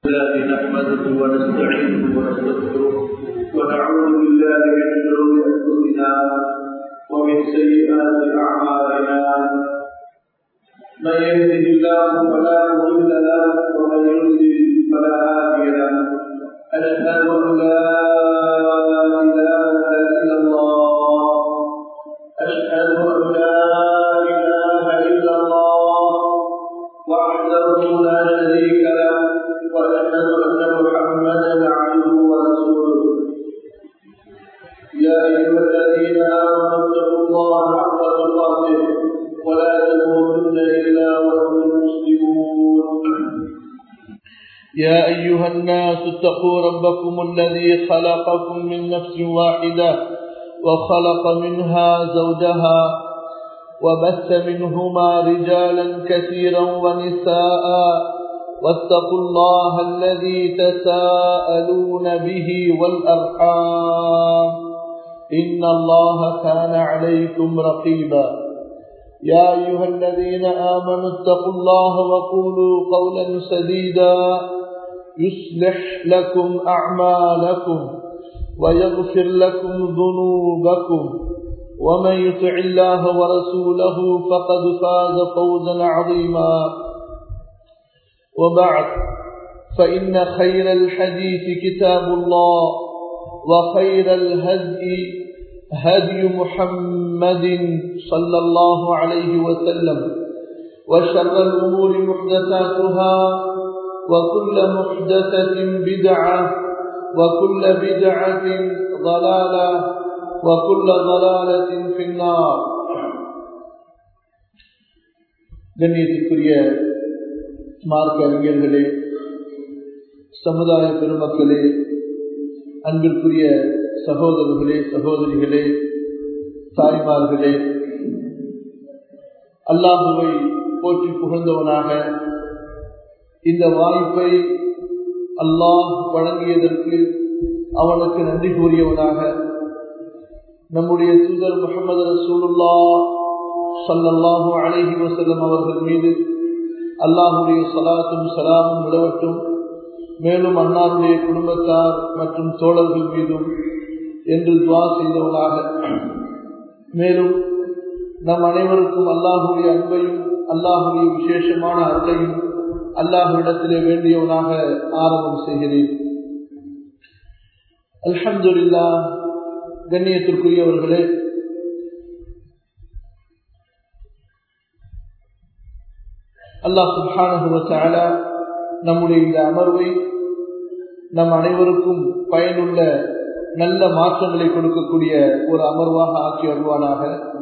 الله نحمده ونستعينه ونستغفره ونعوذ بالله من شرور انفسنا ومن سيئات اعمالنا من يهده الله فلا مضل له ومن يضلل فلا هادي له اشهد ان لا اله الا الله اشهد ان لا اله الا الله وحده لا شريك له واشهد ان محمدا عبده ورسوله يا ايها الذين امنوا اتقوا الله حق تقاته ولا تموتن الا وانتم مسلمون يا أيها الناس اتقوا ربكم الذي خلقكم من نفس واحدة وخلق منها زوجها وبث منهما رجالا كثيرا ونساء واتقوا الله الذي تساءلون به والأرحام إن الله كان عليكم رقيبا يا أيها الذين آمنوا اتقوا الله وقولوا قولا سديدا يصلح لكم أعمالكم ويغفر لكم ذنوبكم ومن يطع الله ورسوله فقد فاز فوزا عظيما وبعد فإن خير الحديث كتاب الله وخير الهدي هدي محمد صلى الله عليه وسلم وشر الأمور محدثاتها وكل محدثة بدعة وكل بدعة ضلالة وكل ضلالة في النار கண்ணியத்திற்குரிய மார்க்க அறிஞர்களே சமுதாய பெருமக்களே அன்பிற்குரிய சகோதரர்களே சகோதரிகளே தாய்மார்களே அல்லாஹுவை போற்றி புகழ்ந்தவனாக இந்த வாய்ப்பை அல்லாஹ் வழங்கியதற்கு அவனுக்கு நன்றி கூறியவனாக நம்முடைய தூதர் முகமது ரசூலுல்லா சல்லல்லாஹு அலஹி வசல்லம் அவர்கள் மீது அல்லாஹுடைய சலாத்தும் சலாமும் விடவட்டும் மேலும் அன்னாருடைய குடும்பத்தார் மற்றும் தோழர்கள் மீதும் என்று துவா செய்தவனாக மேலும் நம் அனைவருக்கும் அல்லாஹுடைய அன்பையும் அல்லாஹுடைய விசேஷமான அருளையும் அல்லாஹுவிடத்திலே வேண்டியவனாக ஆரம்பம் செய்கிறேன் அல்ஹம்துல்லா கண்ணியத்திற்குரியவர்களே அல்லாஹ் சுல்ஹான நம்முடைய இந்த அமர்வை நம் அனைவருக்கும் பயனுள்ள நல்ல மாற்றங்களை கொடுக்கக்கூடிய ஒரு அமர்வாக ஆக்கி வருவானாக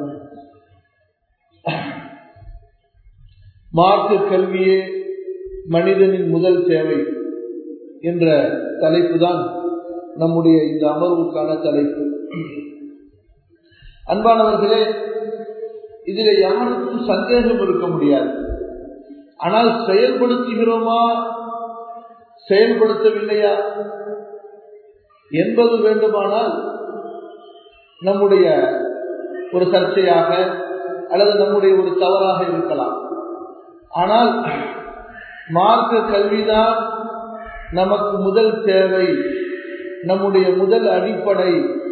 மார்க்க கல்வியே மனிதனின் முதல் தேவை என்ற தலைப்பு தான் நம்முடைய இந்த அமர்வுக்கான தலைப்பு அன்பானவர்களே இதில் யாருக்கும் சந்தேகம் இருக்க முடியாது ஆனால் செயல்படுத்துகிறோமா செயல்படுத்தவில்லையா என்பது வேண்டுமானால் நம்முடைய ஒரு சர்ச்சையாக அல்லது நம்முடைய ஒரு தவறாக இருக்கலாம் ஆனால் மார்க்க கல்விதான் நமக்கு முதல் தேவை நம்முடைய முதல் அடிப்படை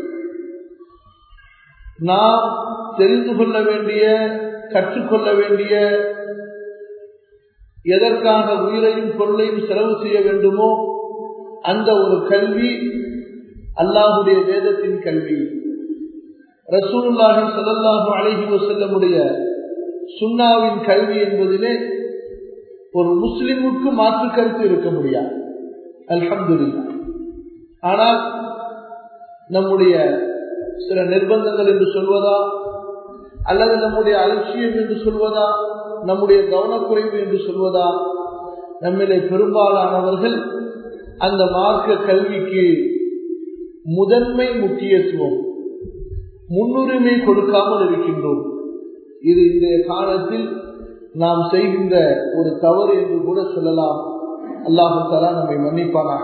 நாம் தெரிந்து கொள்ள வேண்டிய கற்றுக்கொள்ள வேண்டிய எதற்காக உயிரையும் பொருளையும் செலவு செய்ய வேண்டுமோ அந்த ஒரு கல்வி அல்லாஹுடைய வேதத்தின் கல்வி ரசூலுல்லாஹி சல்லாஹு அழகி வசல்லமுடைய சுண்ணாவின் கல்வி என்பதிலே ஒரு முஸ்லிமுக்கு மாற்று கருத்து இருக்க முடியாது அல்ஹம்துல்லா ஆனால் நம்முடைய சில நிர்பந்தங்கள் என்று சொல்வதா அல்லது நம்முடைய அலட்சியம் என்று சொல்வதா நம்முடைய கவனக்குறைவு என்று சொல்வதா நம்மிலே பெரும்பாலானவர்கள் அந்த மார்க்க கல்விக்கு முதன்மை முக்கியத்துவம் முன்னுரிமை கொடுக்காமல் இருக்கின்றோம் இது இன்றைய காலத்தில் நாம் செய்கின்ற ஒரு தவறு என்று கூட சொல்லலாம் அல்லாஹு தலா நம்மை மன்னிப்பானாக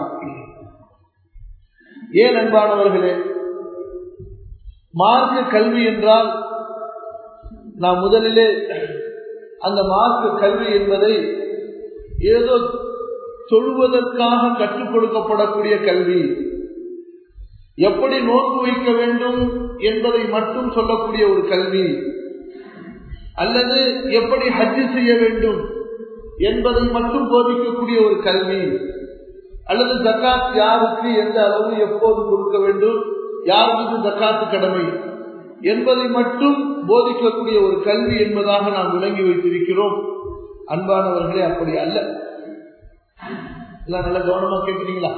ஏன் அன்பானவர்களே மார்க்க கல்வி என்றால் நாம் முதலிலே அந்த மார்க்க கல்வி என்பதை ஏதோ தொழுவதற்காக கற்றுக் கொடுக்கப்படக்கூடிய கல்வி எப்படி நோக்கு வைக்க வேண்டும் என்பதை மட்டும் சொல்லக்கூடிய ஒரு கல்வி அல்லது எப்படி ஹஜ்ஜு செய்ய வேண்டும் என்பதை மட்டும் போதிக்கக்கூடிய ஒரு கல்வி அல்லது ஜக்காத் யாருக்கு எந்த அளவு எப்போது கொடுக்க வேண்டும் யார் மீது ஜக்காத்து கடமை என்பதை மட்டும் போதிக்கக்கூடிய ஒரு கல்வி என்பதாக நாம் விளங்கி வைத்திருக்கிறோம் அன்பானவர்களே அப்படி அல்ல எல்லாம் நல்ல கவனமா கேட்கிறீங்களா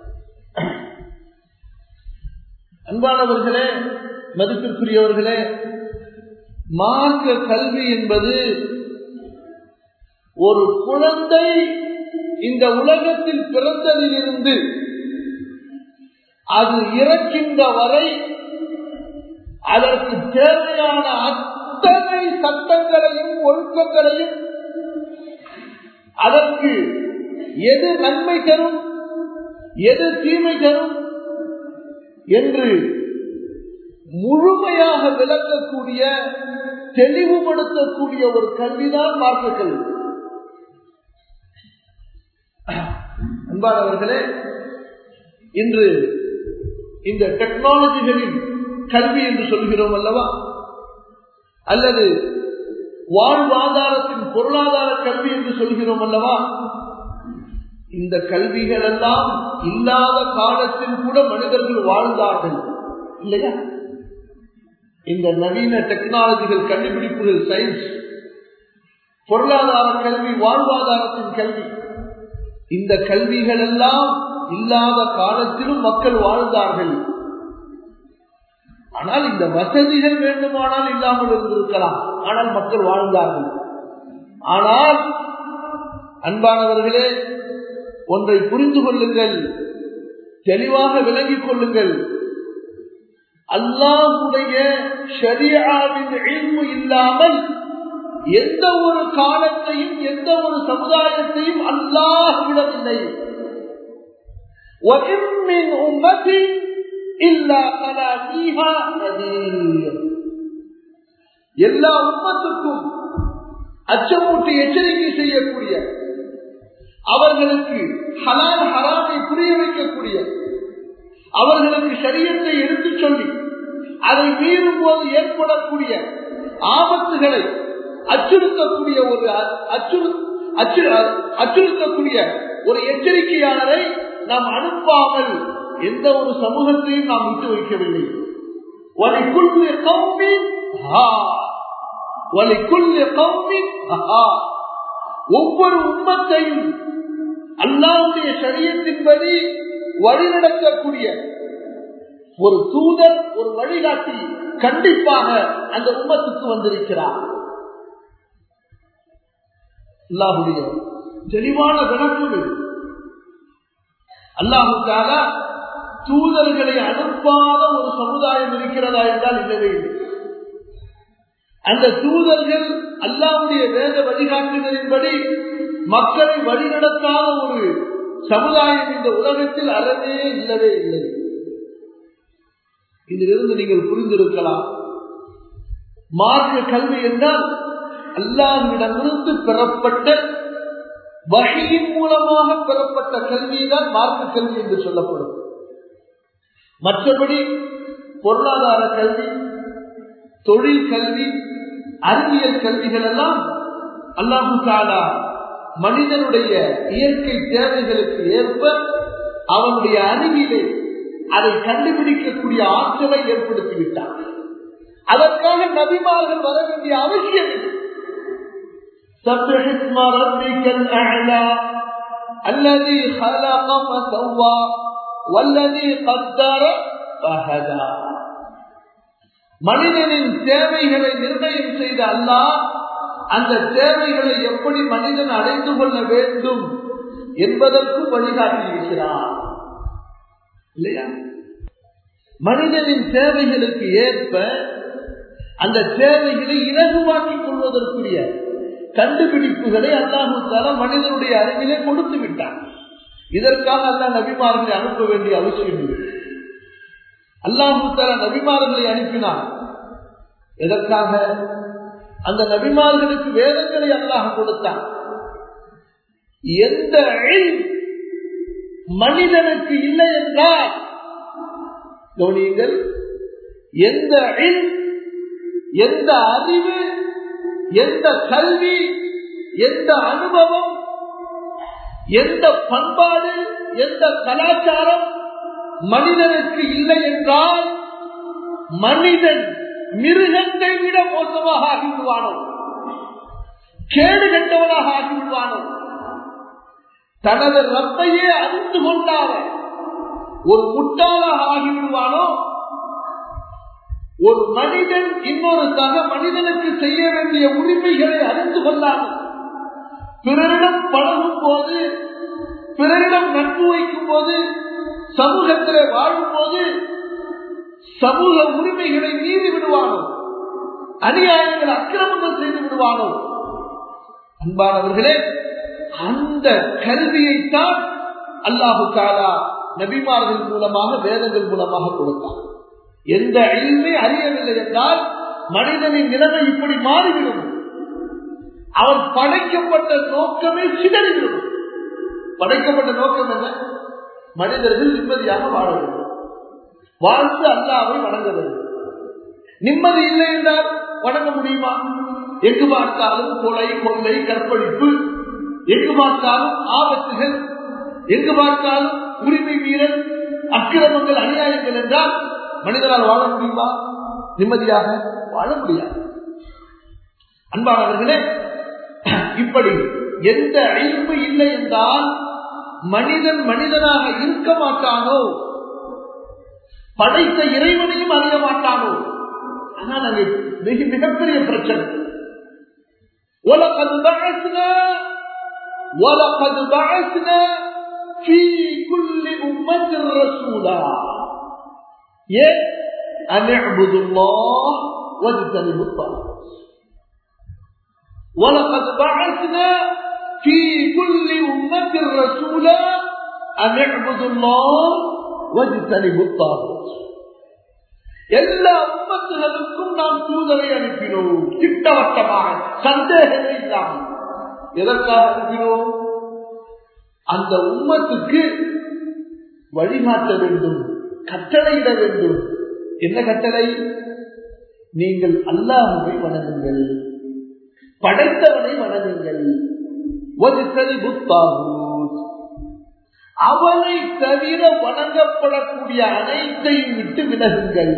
அன்பானவர்களே மதிப்பிற்குரியவர்களே மார்க்க கல்வி என்பது ஒரு குழந்தை இந்த உலகத்தில் பிறந்ததிலிருந்து அது இறக்கின்ற வரை அதற்கு தேவையான அத்தனை சட்டங்களையும் ஒழுக்கங்களையும் அதற்கு எது நன்மை தரும் எது தீமை தரும் என்று முழுமையாக விளக்கக்கூடிய தெளிவுபடுத்தக்கூடிய ஒரு கல்விதான் மார்க்க கல்வி அன்பானவர்களே இன்று இந்த டெக்னாலஜிகளின் கல்வி என்று சொல்கிறோம் அல்லவா அல்லது வாழ்வாதாரத்தின் பொருளாதார கல்வி என்று சொல்கிறோம் அல்லவா இந்த கல்விகள் எல்லாம் இல்லாத காலத்தில் கூட மனிதர்கள் வாழ்ந்தார்கள் இல்லையா இந்த நவீன டெக்னாலஜிகள் கண்டுபிடிப்புகள் சயின்ஸ் பொருளாதார கல்வி வாழ்வாதாரத்தின் கல்வி இந்த கல்விகள் எல்லாம் இல்லாத காலத்திலும் மக்கள் வாழ்ந்தார்கள் ஆனால் இந்த வசதிகள் வேண்டுமானால் இல்லாமல் இருந்திருக்கலாம் ஆனால் மக்கள் வாழ்ந்தார்கள் ஆனால் அன்பானவர்களே ஒன்றை புரிந்து கொள்ளுங்கள் தெளிவாக விளங்கிக் கொள்ளுங்கள் அல்லாஹுடைய ஷரியாவின் இல்மு இல்லாமல் எந்த ஒரு காலத்தையும் எந்த ஒரு சமுதாயத்தையும் அல்லாஹ் விடவில்லை எல்லா உம்மத்துக்கும் அச்சமூட்டி எச்சரிக்கை செய்யக்கூடிய அவர்களுக்கு ஹலால் ஹராமை புரிய வைக்கக்கூடிய அவர்களுக்கு சரியத்தை எடுத்துச் சொல்லி அதை மீறும் போது ஏற்படக்கூடிய ஆபத்துகளை அச்சுறுத்தக்கூடிய ஒரு அச்சுறுத்தக்கூடிய ஒரு எச்சரிக்கையாளரை நாம் அனுப்பாமல் எந்த ஒரு சமூகத்தையும் நாம் விட்டு வைக்கவில்லை ஒவ்வொரு உம்மத்தையும் அல்லாவுடைய சரியத்தின்படி வழிநடத்தக்கூடிய ஒரு தூதர் ஒரு வழிகாட்டி கண்டிப்பாக அந்த உம்மத்துக்கு வந்திருக்கிறார் அல்லாஹுடைய தெளிவான விளக்கம் இது அல்லாஹுக்காக தூதர்களை அனுப்பாத ஒரு சமுதாயம் இருக்கிறதா என்றால் இல்லவே இல்லை அந்த தூதர்கள் அல்லாவுடைய வேத வழிகாட்டுதலின்படி மக்களை வழிநடத்தாத ஒரு சமுதாயம் இந்த உலகத்தில் அறவே இல்லவே இல்லை இதிலிருந்து நீங்கள் புரிந்திருக்கலாம் மார்க்க கல்வி என்றால் அல்லாஹ்விடமிருந்து பெறப்பட்ட வகையின் மூலமாக பெறப்பட்ட கல்விதான் மார்க்க கல்வி என்று சொல்லப்படும் மற்றபடி பொருளாதார கல்வி தொழில் கல்வி அறிவியல் கல்விகள் எல்லாம் அல்லாஹு தாலா மனிதனுடைய இயற்கை தேவைகளுக்கு ஏற்ப அவனுடைய அறிவிலே அதை கண்டுபிடிக்கக்கூடிய ஆற்றலை ஏற்படுத்திவிட்டார் அதற்காக நபிமார்கள் வர வேண்டிய அவசியம் இல்லை سبح اسم ربك الأعلى الذي خلق فسوى والذي قدر فهدى மனிதனின் தேவைகளை நிர்ணயம் செய்த அல்லாஹ் அந்த தேவைகளை எப்படி மனிதன் அடைந்து கொள்ள வேண்டும் என்பதற்கும் வழிகாட்டியிருக்கிறார் இல்லையா மனிதனின் தேவைகளுக்கு ஏற்ப அந்த தேவைகளை இலகுவாக்கிக் கொள்வதற்குரிய கண்டுபிடிப்புகளை அல்லாஹு தால மனிதனுடைய அறிவிலே கொடுத்து விட்டான் இதற்காக அல்லா நபிமார்களை அனுப்ப வேண்டிய அவசியம் இல்லை அல்லாஹு தால நபிமார்களை அனுப்பினார் எதற்காக அந்த நபிமார்களுக்கு வேதங்களை அல்லாஹ் கொடுத்தான் எந்த மனிதனுக்கு இல்லை என்றால் கவனியுங்கள் எந்த இல், எந்த அறிவு எந்த கல்வி எந்த அனுபவம் எந்த பண்பாடு எந்த கலாச்சாரம் மனிதனுக்கு இல்லை என்றால் மனிதன் மிருகத்தை விட மோசமாக ஆகிவிடுவானோ கேடு கண்டவனாக ஆகிவிடுவானோ தனது ரப்பையே அறிந்து கொண்டார ஒரு முட்டாளாக ஆகிவிடுவானோ ஒரு மனிதன் இன்னொரு சக மனிதனுக்கு செய்ய வேண்டிய உரிமைகளை அறிந்து கொள்ளாமல் பிறரிடம் பழகும் போது பிறரிடம் நட்பு வைக்கும் போது சமூகத்திலே வாழும் போது சமூக உரிமைகளை மீறி விடுவானோ அநியாயங்கள் அக்கிரமங்கள் செய்து விடுவானோ அன்பானவர்களே அந்த கல்வியைத்தான் அல்லாஹு தாலா நபிமார்கள் மூலமாக வேதங்கள் மூலமாக கொடுத்தார் எந்த அழிவுமே அறியவில்லை என்றால் மனிதனின் நிலைமை இப்படி மாறிவிடும் அவன் படைக்கப்பட்ட நோக்கமே சிதறிவிடும் படைக்கப்பட்ட நோக்கம் என்ன மனிதர்கள் நிம்மதியாக வாழ வேண்டும் வாழ்ந்து அல்லாவை வணங்க வேண்டும் நிம்மதி இல்லை என்றால் வணங்க முடியுமா எங்கு பார்த்தாலும் கொலை கொள்ளை கற்பழிப்பு எங்கு பார்த்தாலும் ஆபத்துகள் எங்கு பார்த்தாலும் உரிமை மீறல் அக்கிரமங்கள் அநியாயங்கள் என்றால் மனிதனால் வாழ முடியுமா நிம்மதியாக வாழ முடியாது அன்பானவர்களே இப்படி எந்த அழிவு இல்லை என்றால் மனிதன் மனிதனாக இருக்க மாட்டானோ படைத்த இறைவனையும் அறிய மாட்டானோ ஆனால் அது மிக மிகப்பெரிய பிரச்சனை உலகது بعثنا ولقد بعثنا في كل أمة رسولا ஏன் أن اعبدوا الله واجتنبوا الطاغوت ولقد بعثنا في كل أمة رسولا أن اعبدوا الله واجتنبوا الطاغوت எல்லா உம்மத்துகளுக்கும் நாம் தூதரை அனுப்பினோம் திட்டவட்டமாக சந்தேகமே இல்லாமல் எதற்காக அனுப்பினோம் அந்த உம்மத்துக்கு வழிகாட்ட வேண்டும் கட்டளையிட வேண்டும் என்ன கட்டளை நீங்கள் அல்லாஹுவை வணங்குங்கள் படைத்தவனை வணங்குங்கள் ஒரு சரி புத்தாகூத் அவனை தவிர வணங்கப்படக்கூடிய அனைத்தையும் விட்டு விலகுங்கள்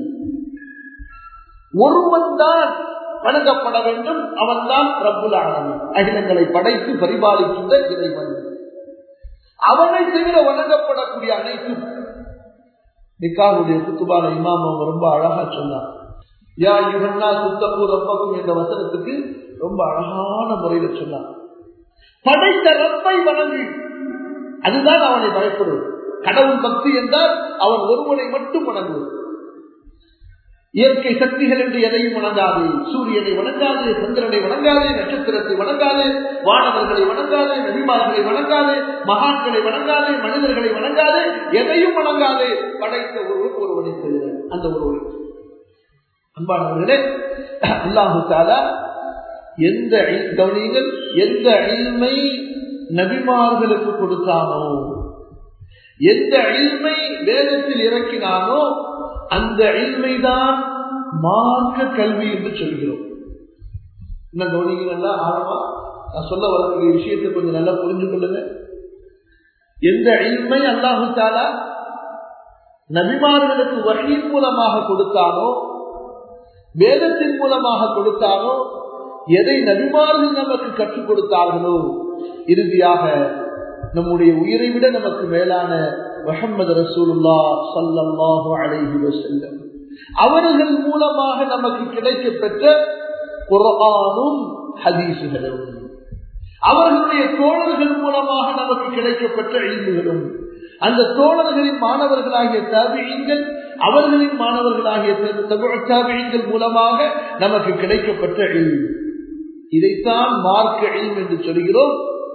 ஒருவன் தான் வணங்கப்பட வேண்டும் அவன் தான் பிரபுலானவன் அகிலங்களை படைத்து பரிபாலிக்கின்ற இறைவன் அவனை தவிர வணங்கப்படக்கூடிய அனைத்தும் நிக்காவுடைய குத்துபான இமாம் அவங்க ரொம்ப அழகா சொன்னார் யா யுகன்னா சுத்தப்பு ரப்பக்கும் என்ற வசனத்துக்கு ரொம்ப அழகான முறையில சொன்னார் படைத்த ரப்பை வணங்கு அதுதான் அவனை பயப்படுவது கடவுள் பக்தி என்றால் அவன் ஒருவனை மட்டும் வணங்குவது இயற்கை சக்திகள் என்று எதையும் வணங்காது சூரியனை வணங்காது சந்திரனை வணங்காது நட்சத்திரத்தை வணங்காது வானவர்களை வணங்காது நபிமார்களை வணங்காது மகான்களை வணங்காது மனிதர்களை வணங்காது எதையும் வணங்காது படைத்த ஒருவன் ஒருவனை தவிர அந்த ஒருவனை அன்பானவர்களே அல்லாஹு தாலா எந்த கவனியங்கள் எந்த அழிமை நபிமார்களுக்கு கொடுத்தானோ எந்த அழிமை வேதத்தில் இறக்கினானோ அந்த அழிமைதான் மார்க்க கல்வி என்று சொல்கிறோம் என்ன கவனிங்கன்னா ஆழமா நான் சொல்ல வரக்கூடிய விஷயத்தை கொஞ்சம் நல்லா புரிஞ்சு கொள்ளுங்க எந்த அழிமை அல்லாஹு தாலா நபிமார்களுக்கு வகையின் மூலமாக கொடுத்தானோ வேதத்தின் மூலமாக கொடுத்தானோ எதை நபிமார்கள் நமக்கு கற்றுக் கொடுத்தார்களோ இறுதியாக நம்முடைய உயிரை விட நமக்கு மேலான முகமது ரசூலுல்லா சல்லாஹு அலைஹி வசல்லம் அவர்கள் மூலமாக நமக்கு கிடைக்க பெற்ற குரானும் ஹதீசுகளும் அவர்களுடைய தோழர்கள் மூலமாக நமக்கு கிடைக்கப்பட்ட இழிவுகளும் அந்த தோழர்களின் மாணவர்களாகிய தாபியங்கள் அவர்களின் மாணவர்களாகிய தாபியங்கள் மூலமாக நமக்கு கிடைக்கப்பட்ட இழிவு இதைத்தான் மார்க்க இல்ம் என்று சொல்கிறோம்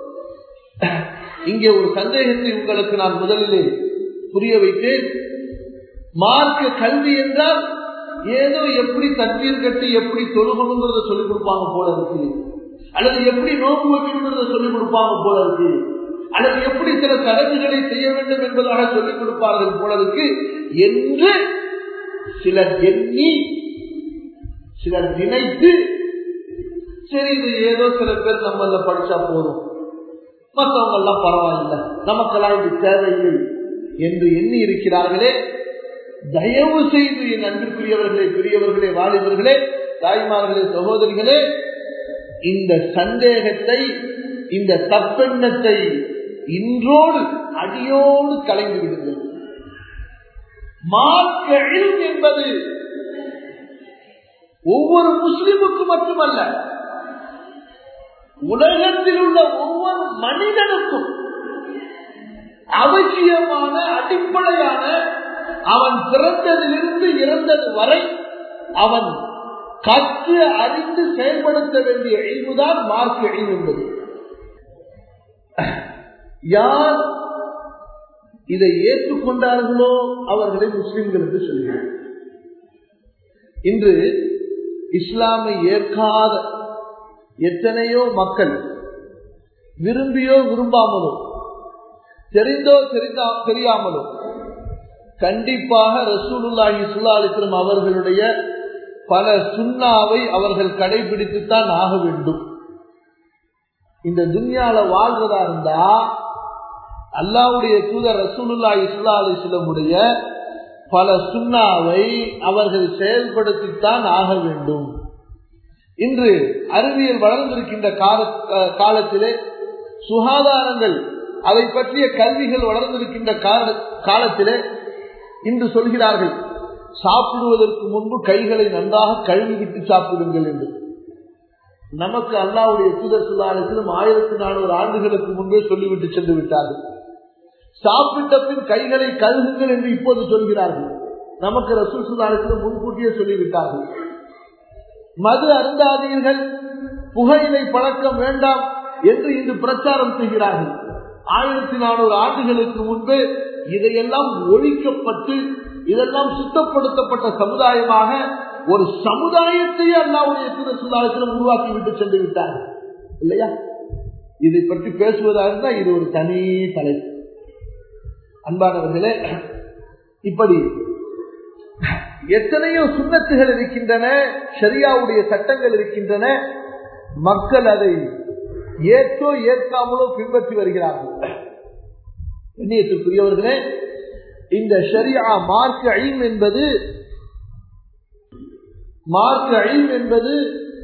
இங்கே ஒரு சந்தேகத்தை உங்களுக்கு நான் முதலிலே புரிய வைத்தேன் மார்க்க கல்வி என்றால் ஏதோ எப்படி தண்ணீர் கட்டி எப்படி தொழுகணுங்கிறத சொல்லிக் கொடுப்பாங்க போல இருக்கு அல்லது எப்படி நோக்கு வைக்கணுங்கிறத சொல்லிக் கொடுப்பாங்க போல இருக்கு அல்லது எப்படி சில சடங்குகளை செய்ய வேண்டும் என்பதாக சொல்லிக் கொடுப்பார்கள் போலருக்கு என்று சிலர் எண்ணி சிலர் நினைத்து சரி இது ஏதோ சில பேர் நம்மள படிச்சா போதும் மற்றவங்க எல்லாம் பரவாயில்லை நமக்கெல்லாம் இது தேவையில்லை என்று எண்ணி இருக்கிறார்களே தயவு செய்து என் அன்பிற்குரியவர்களே பெரியவர்களே வாலிபர்களே தாய்மார்களே சகோதரிகளே இந்த சந்தேகத்தை இந்த தப்பெண்ணத்தை இன்றோடு அடியோடு கலைந்து விடுங்கள் மார்க்க என்பது ஒவ்வொரு முஸ்லிமுக்கும் மட்டுமல்ல உலகத்தில் உள்ள ஒவ்வொரு மனிதனுக்கும் அவசியமான அடிப்படையான அவன் பிறந்ததிலிருந்து இறந்தது வரை அவன் கற்று அறிந்து செயல்படுத்த வேண்டிய இழிவுதான் மார்க் இழிவு என்பது யார் இதை ஏற்றுக்கொண்டார்களோ அவர்களை முஸ்லிம்கள் என்று சொல்கிறார் இன்று இஸ்லாமை ஏற்காத எத்தனையோ மக்கள் விரும்பியோ விரும்பாமலோ தெரிந்தோ தெரிந்தா தெரியாமலோ கண்டிப்பாக ரசூலுல்லாஹி சுல்லாலிஸ்லம் அவர்களுடைய பல சுண்ணாவை அவர்கள் கடைபிடித்துத்தான் ஆக வேண்டும் இந்த துன்யால வாழ்வதா இருந்தா அல்லாவுடைய தூதர் ரசூலுல்லாஹி சுல்லா அலிஸ்லமுடைய பல சுண்ணாவை அவர்கள் செயல்படுத்தித்தான் ஆக வேண்டும் இன்று அறிவியல் வளர்ந்திருக்கின்ற காலத்திலே சுகாதாரங்கள் அதை பற்றிய கல்விகள் வளர்ந்திருக்கின்ற காலத்திலே இன்று சொல்கிறார்கள் சாப்பிடுவதற்கு முன்பு கைகளை நன்றாக கழுவிவிட்டு சாப்பிடுங்கள் என்று நமக்கு அல்லாவுடைய தூதர் சுல்லாலத்திலும் ஆயிரத்தி நானூறு ஆண்டுகளுக்கு முன்பே சொல்லிவிட்டு சென்று விட்டார்கள் சாப்பிட்ட பின் கைகளை கழுகுங்கள் என்று இப்போது சொல்கிறார்கள் நமக்கு ரசூல் சுல்லாலத்திலும் முன்கூட்டியே சொல்லிவிட்டார்கள் மது அருந்தாதீர்கள் புகையிலை பழக்கம் வேண்டாம் என்று இன்று பிரச்சாரம் செய்கிறார்கள் ஆயிரத்தி நானூறு ஆண்டுகளுக்கு முன்பே இதையெல்லாம் ஒழிக்கப்பட்டு இதெல்லாம் சுத்தப்படுத்தப்பட்ட சமுதாயமாக ஒரு சமுதாயத்தையே அல்லாவுடைய சமுதாயத்திலும் உருவாக்கி விட்டு சென்று விட்டார்கள் இல்லையா இதை பற்றி பேசுவதாக இருந்தால் இது ஒரு தனி தலைப்பு அன்பானவர்களே இப்படி எத்தனையோ சுண்ணத்துகள் இருக்கின்றன ஷரியாவுடைய சட்டங்கள் இருக்கின்றன மக்கள் அதை ஏற்றோ ஏற்காமலோ பின்பற்றி வருகிறார்கள் எண்ணியத்திற்குரியவர்களே இந்த ஷரியா மார்க் ஐம் என்பது மார்க் ஐம் என்பது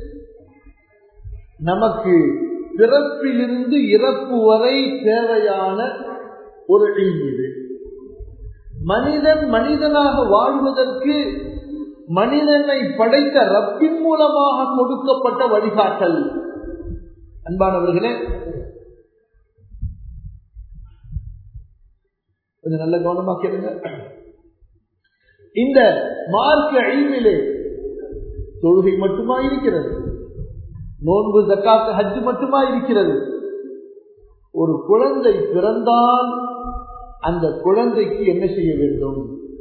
நமக்கு பிறப்பிலிருந்து இறப்பு வரை தேவையான ஒரு இது மனிதன் மனிதனாக வாழ்வதற்கு மனிதனை படைத்த ரப்பின் மூலமாக கொடுக்கப்பட்ட வழிகாட்டல் அன்பானவர்களே கொஞ்சம் நல்ல கவனமா கேளுங்க இந்த மார்க்க ஐமிலே தொழுகை மட்டுமா இருக்கிறது நோன்பு ஜக்காத்து ஹஜ் மட்டுமா இருக்கிறது ஒரு குழந்தை பிறந்தால் அந்த குழந்தைக்கு என்ன செய்ய வேண்டும்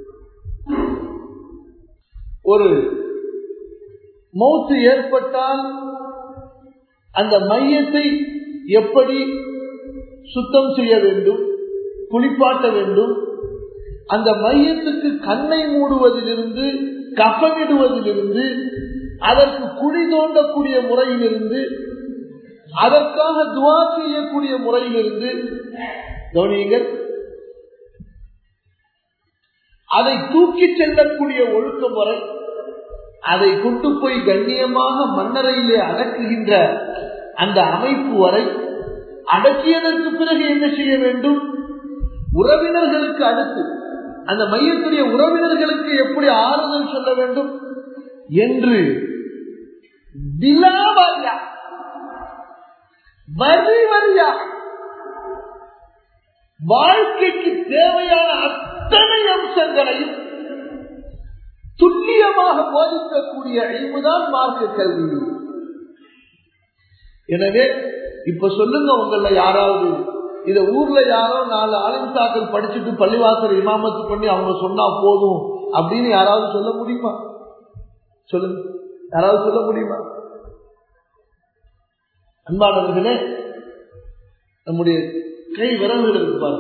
ஒரு மௌத்து ஏற்பட்டால் அந்த மையத்தை எப்படி சுத்தம் செய்ய வேண்டும் குளிப்பாட்ட வேண்டும் அந்த மையத்துக்கு கண்ணை மூடுவதிலிருந்து கஃனிடுவதிலிருந்து அதற்கு குழி தோண்டக்கூடிய முறையிலிருந்து அதற்காக துவா செய்யக்கூடிய முறையிலிருந்து கவனியுங்கள் அதை தூக்கி செல்லக்கூடிய ஒழுக்க முறை அதை கொண்டு போய் கண்ணியமாக மன்னரையிலே அடக்குகின்ற அந்த அமைப்பு வரை அடக்கியதற்கு பிறகு என்ன செய்ய வேண்டும் உறவினர்களுக்கு அடுத்து அந்த மையத்துடைய உறவினர்களுக்கு எப்படி ஆறுதல் சொல்ல வேண்டும் என்று விலாவாரியா வரி வரியா வாழ்க்கைக்கு தேவையான அத்தனை அம்சங்களையும் துல்லியமாக போதிக்கக்கூடிய அழிவுதான் மார்க்க கல்வி எனவே இப்ப சொல்லுங்க உங்கள யாராவது இத ஊர்ல யாரோ நாலு ஆலிம்சாக்கள் படிச்சுட்டு பள்ளிவாசல் இமாமத்து பண்ணி அவங்க சொன்னா போதும் அப்படின்னு யாராவது சொல்ல முடியுமா சொல்லுங்க யாராவது சொல்ல முடியுமா அன்பானவர்களே நம்முடைய கை விரல்கள் இருப்பார்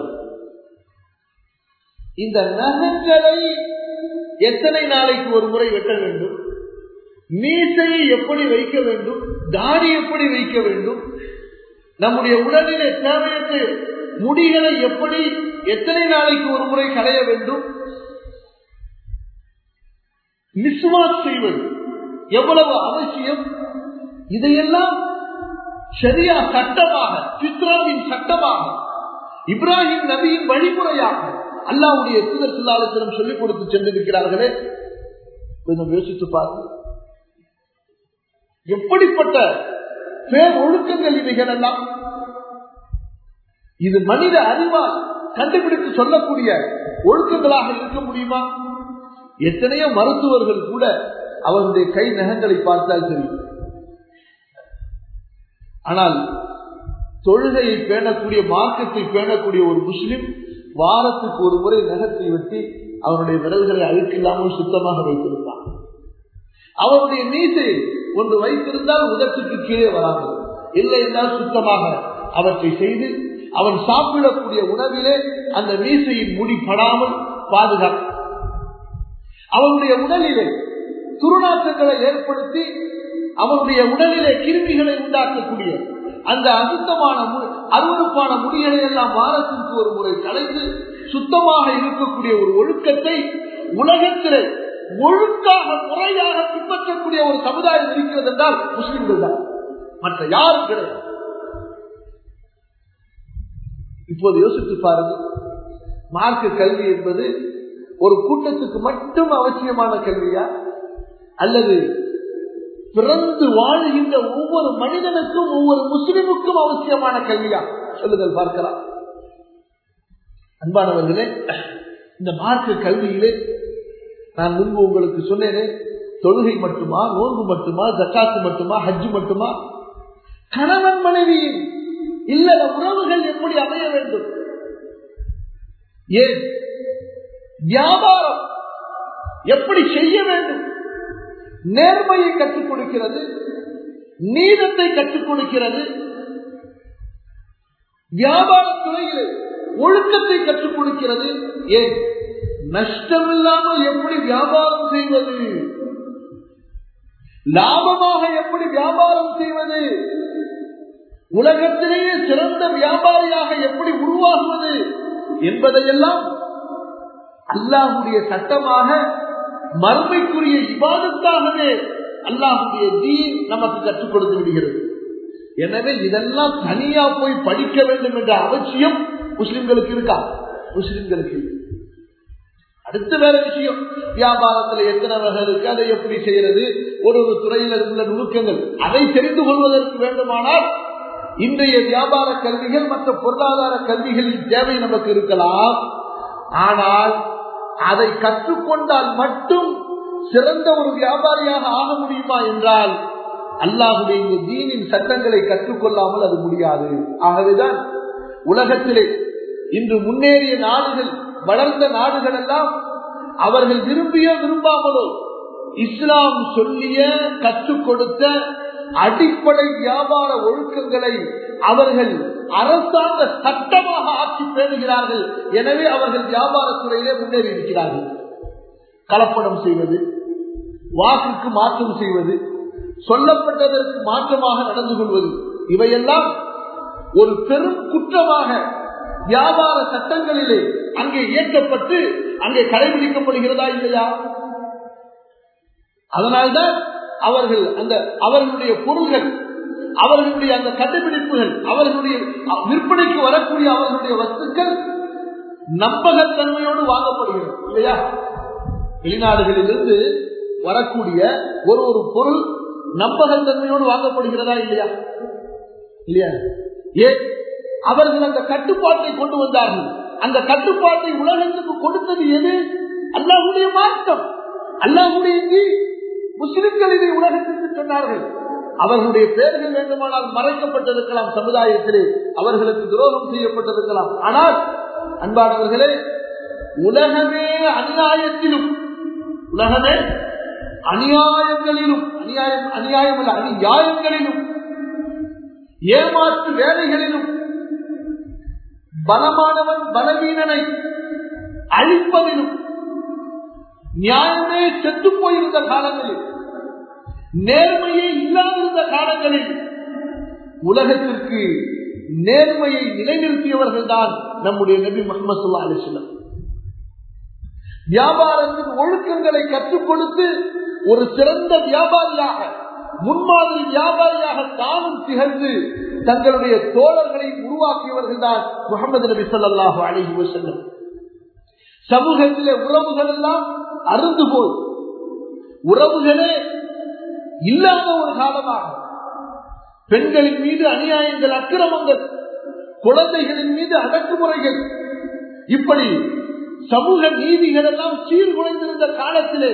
இந்த நகங்களை எத்தனை நாளைக்கு ஒரு முறை வெட்ட வேண்டும் மீசையை எப்படி வைக்க வேண்டும் தாடி எப்படி வைக்க வேண்டும் நம்முடைய உடலிலே தேவையற்ற முடிகளை எப்படி எத்தனை நாளைக்கு ஒரு முறை களைய வேண்டும் மிஸ்வாக் செய்வது எவ்வளவு அவசியம் இதையெல்லாம் சரியா சட்டமாக சித்ராவின் சட்டமாக இப்ராஹிம் நபியின் வழிமுறையாக அல்லாவுடைய தூதர் சிலாலத்திடம் சொல்லிக் கொடுத்து சென்றிருக்கிறார்களே கொஞ்சம் யோசித்து பாருங்கள் எப்படிப்பட்ட பேர் ஒழுக்கங்கள் இவைகள் எல்லாம் இது மனித அறிவால் கண்டுபிடித்து சொல்லக்கூடிய ஒழுக்கங்களாக இருக்க முடியுமா எத்தனையோ மருத்துவர்கள் கூட அவருடைய கை நகங்களை பார்த்தால் தெரியும் ஆனால் தொழுகையை பேணக்கூடிய மார்க்கத்தை பேணக்கூடிய ஒரு முஸ்லிம் வாரத்துக்கு ஒரு முறை நகத்தை வெட்டி அவனுடைய விரல்களை அழுக்கில்லாமல் சுத்தமாக வைத்திருப்பான் அவருடைய மீது ஒன்று வைத்திருந்தால் உதட்டுக்கு கீழே வராது இல்லை என்றால் சுத்தமாக அவற்றை செய்து அவன் சாப்பிடக்கூடிய உணவிலே அந்த மீசையின் முடி படாமல் பாதுகாக்கும் அவனுடைய உடலிலே துருநாற்றங்களை ஏற்படுத்தி அவனுடைய உடலிலே கிருமிகளை உண்டாக்கக்கூடிய அந்த அசுத்தமான அருவறுப்பான முடிகளை எல்லாம் வாரத்திற்கு ஒரு முறை கலைந்து சுத்தமாக இருக்கக்கூடிய ஒரு ஒழுக்கத்தை உலகத்திலே ஒழுக்காக முறையாக பின்பற்றக்கூடிய ஒரு சமுதாயம் இருக்கிறது என்றால் முஸ்லிம்கள் தான் மற்ற யாரும் கிடையாது இப்போது யோசித்து பாருங்கள் மார்க்க கல்வி என்பது ஒரு கூட்டத்துக்கு மட்டும் அவசியமான கல்வியா அல்லது பிறந்து வாழ்கின்ற ஒவ்வொரு மனிதனுக்கும் ஒவ்வொரு முஸ்லிமுக்கும் அவசியமான கல்வியா சொல்லுதல் பார்க்கலாம் அன்பானவர்களே இந்த மார்க்க கல்வியிலே நான் முன்பு உங்களுக்கு சொன்னேனே தொழுகை மட்டுமா நோன்பு மட்டுமா ஜக்காத்து மட்டுமா ஹஜ்ஜு மட்டுமா கணவன் மனைவியின் இல்லற உறவுகள் எப்படி அமைய வேண்டும் ஏன் வியாபாரம் எப்படி செய்ய வேண்டும் நேர்மையை கற்றுக் கொடுக்கிறது நீதத்தை கற்றுக் கொடுக்கிறது வியாபார துறையில் ஒழுக்கத்தை கற்றுக் கொடுக்கிறது ஏன் நஷ்டமில்லாமல் எப்படி வியாபாரம் செய்வது லாபமாக எப்படி வியாபாரம் செய்வது உலகத்திலேயே சிறந்த வியாபாரியாக எப்படி உருவாகுவது என்பதையெல்லாம் அல்லாஹுடைய சட்டமாக மறுமைக்குரிய இபாதத்தாகவே அல்லாஹுடைய தீன் நமக்கு கற்றுக் கொடுத்து விடுகிறது எனவே இதெல்லாம் தனியா போய் படிக்க வேண்டும் என்ற அவசியம் முஸ்லிம்களுக்கு இருக்கா முஸ்லிம்களுக்கு அடுத்த வேற விஷயம் வியாபாரத்துல எத்தனை வகை இருக்கு அதை எப்படி செய்யறது ஒரு ஒரு துறையில உள்ள நுணுக்கங்கள் அதை தெரிந்து கொள்வதற்கு வேண்டுமானால் இன்றைய வியாபார கல்விகள் மற்ற பொருளாதார கல்விகளின் தேவை நமக்கு இருக்கலாம் ஆனால் அதை கற்றுக்கொண்டால் மட்டும் சிறந்த ஒரு வியாபாரியாக ஆக முடியுமா என்றால் அல்லாஹுடைய இந்த தீனின் சட்டங்களை கற்றுக்கொள்ளாமல் அது முடியாது ஆகவேதான் உலகத்திலே இன்று முன்னேறிய நாடுகள் வளர்ந்த நாடுகள் எல்லாம் அவர்கள் விரும்பியோ விரும்பாமலோ இஸ்லாம் சொல்லிய கற்றுக் கொடுத்த அடிப்படை வியாபார ஒழுக்கங்களை அவர்கள் அரசாங்க சட்டமாக ஆட்சி பேணுகிறார்கள் எனவே அவர்கள் வியாபாரத்துறையிலே முன்னேறி இருக்கிறார்கள் கலப்படம் செய்வது வாக்குக்கு மாற்றம் செய்வது சொல்லப்பட்டதற்கு மாற்றமாக நடந்து கொள்வது இவையெல்லாம் ஒரு பெரும் குற்றமாக வியாபார சட்டங்களிலே அங்கே இயக்கப்பட்டு அங்கே கடைபிடிக்கப்படுகிறதா இல்லையா அதனால்தான் அவர்கள் அந்த அவர்களுடைய பொருள்கள் அவர்களுடைய அந்த கண்டுபிடிப்புகள் அவர்களுடைய விற்பனைக்கு வரக்கூடிய அவர்களுடைய வஸ்துக்கள் நம்பகத்தன்மையோடு வாங்கப்படுகிறது இல்லையா வெளிநாடுகளிலிருந்து வரக்கூடிய ஒரு ஒரு பொருள் நம்பகத்தன்மையோடு வாங்கப்படுகிறதா இல்லையா இல்லையா ஏன் அவர்கள் அந்த கட்டுப்பாட்டை கொண்டு வந்தார்கள் அந்த கட்டுப்பாட்டை உலகத்துக்கு கொடுத்தது எது அல்லாஹுடைய மாற்றம் அல்லாஹுடைய முஸ்லிம்கள் இதை உலகத்திற்கு சொன்னார்கள் அவர்களுடைய பெயர்கள் வேண்டுமானால் மறைக்கப்பட்டிருக்கலாம் சமுதாயத்திலே அவர்களுக்கு துரோகம் செய்யப்பட்டிருக்கலாம் ஆனால் அன்பானவர்களே உலகமே அநியாயத்திலும் உலகமே அநியாயங்களிலும் அநியாயம் அநியாயம் அல்ல அநியாயங்களிலும் ஏமாற்று வேலைகளிலும் பலமானவன் பலவீனனை அழிப்பதிலும் நியாயமே செத்து போயிருந்த காலங்களில் நேர்மையே இல்லாதிருந்த காலங்களில் உலகத்திற்கு நேர்மையை நிலைநிறுத்தியவர்கள் தான் நம்முடைய நபி முகமது சொல்லா அலிஸ்லம் வியாபாரத்தின் ஒழுக்கங்களை கற்றுக் கொடுத்து ஒரு சிறந்த வியாபாரியாக முன்மாதிரி வியாபாரியாக தானும் திகழ்ந்து தங்களுடைய தோழர்களை உருவாக்கியவர்கள் தான் முகமது நபி சொல்லாஹு அழகி வசல்லம் சமூகத்திலே உறவுகள் எல்லாம் அருந்து போய் உறவுகளே இல்லாத ஒரு காலமாக பெண்களின் மீது அநியாயங்கள் அக்கிரமங்கள் குழந்தைகளின் மீது அடக்குமுறைகள் இப்படி சமூக நீதிகள் எல்லாம் சீர்குலைந்திருந்த காலத்திலே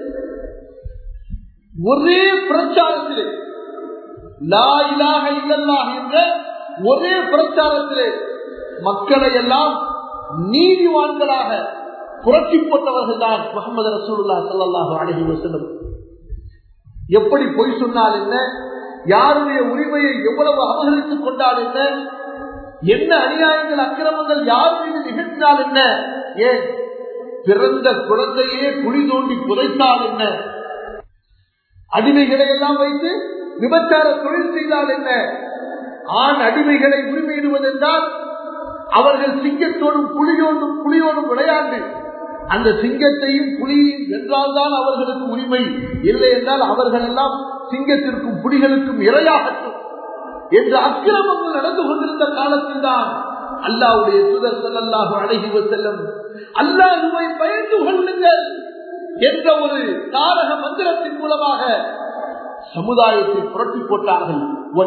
ஒரே பிரச்சாரத்திலே லா இலாக இல்லல்லாஹ் என்ற ஒரே பிரச்சாரத்திலே மக்களை எல்லாம் நீதிவான்களாக புரட்சி போட்டவர்கள் தான் முகமது ரசூல்லா சல்லாஹு அலஹி வசலம் எப்படி பொய் சொன்னால் என்ன யாருடைய உரிமையை எவ்வளவு அபகரித்துக் கொண்டால் என்ன என்ன அநியாயங்கள் அக்கிரமங்கள் யார் மீது நிகழ்த்தினால் என்ன ஏன் பிறந்த குழந்தையே குழி தோண்டி புதைத்தால் என்ன அடிமைகளை எல்லாம் வைத்து விபச்சார தொழில் செய்தால் என்ன ஆண் அடிமைகளை உரிமையிடுவதென்றால் அவர்கள் சிங்கத்தோடும் புலியோடும் புலியோடும் விளையாண்டு அந்த சிங்கத்தையும் புலியையும் வென்றால்தான் அவர்களுக்கு உரிமை இல்லை என்றால் அவர்கள் எல்லாம் சிங்கத்திற்கும் புலிகளுக்கும் இரையாகட்டும் என்று அக்கிரமங்கள் நடந்து கொண்டிருந்த காலத்தில் தான் அல்லாவுடைய சுதர் செல்லாக அழகி செல்லும் அல்லாஹுவை பயந்து கொள்ளுங்கள் என்ற ஒரு தாரக மந்திரத்தின் மூலமாக சமுதாயத்தை புரட்டி போட்டார்கள்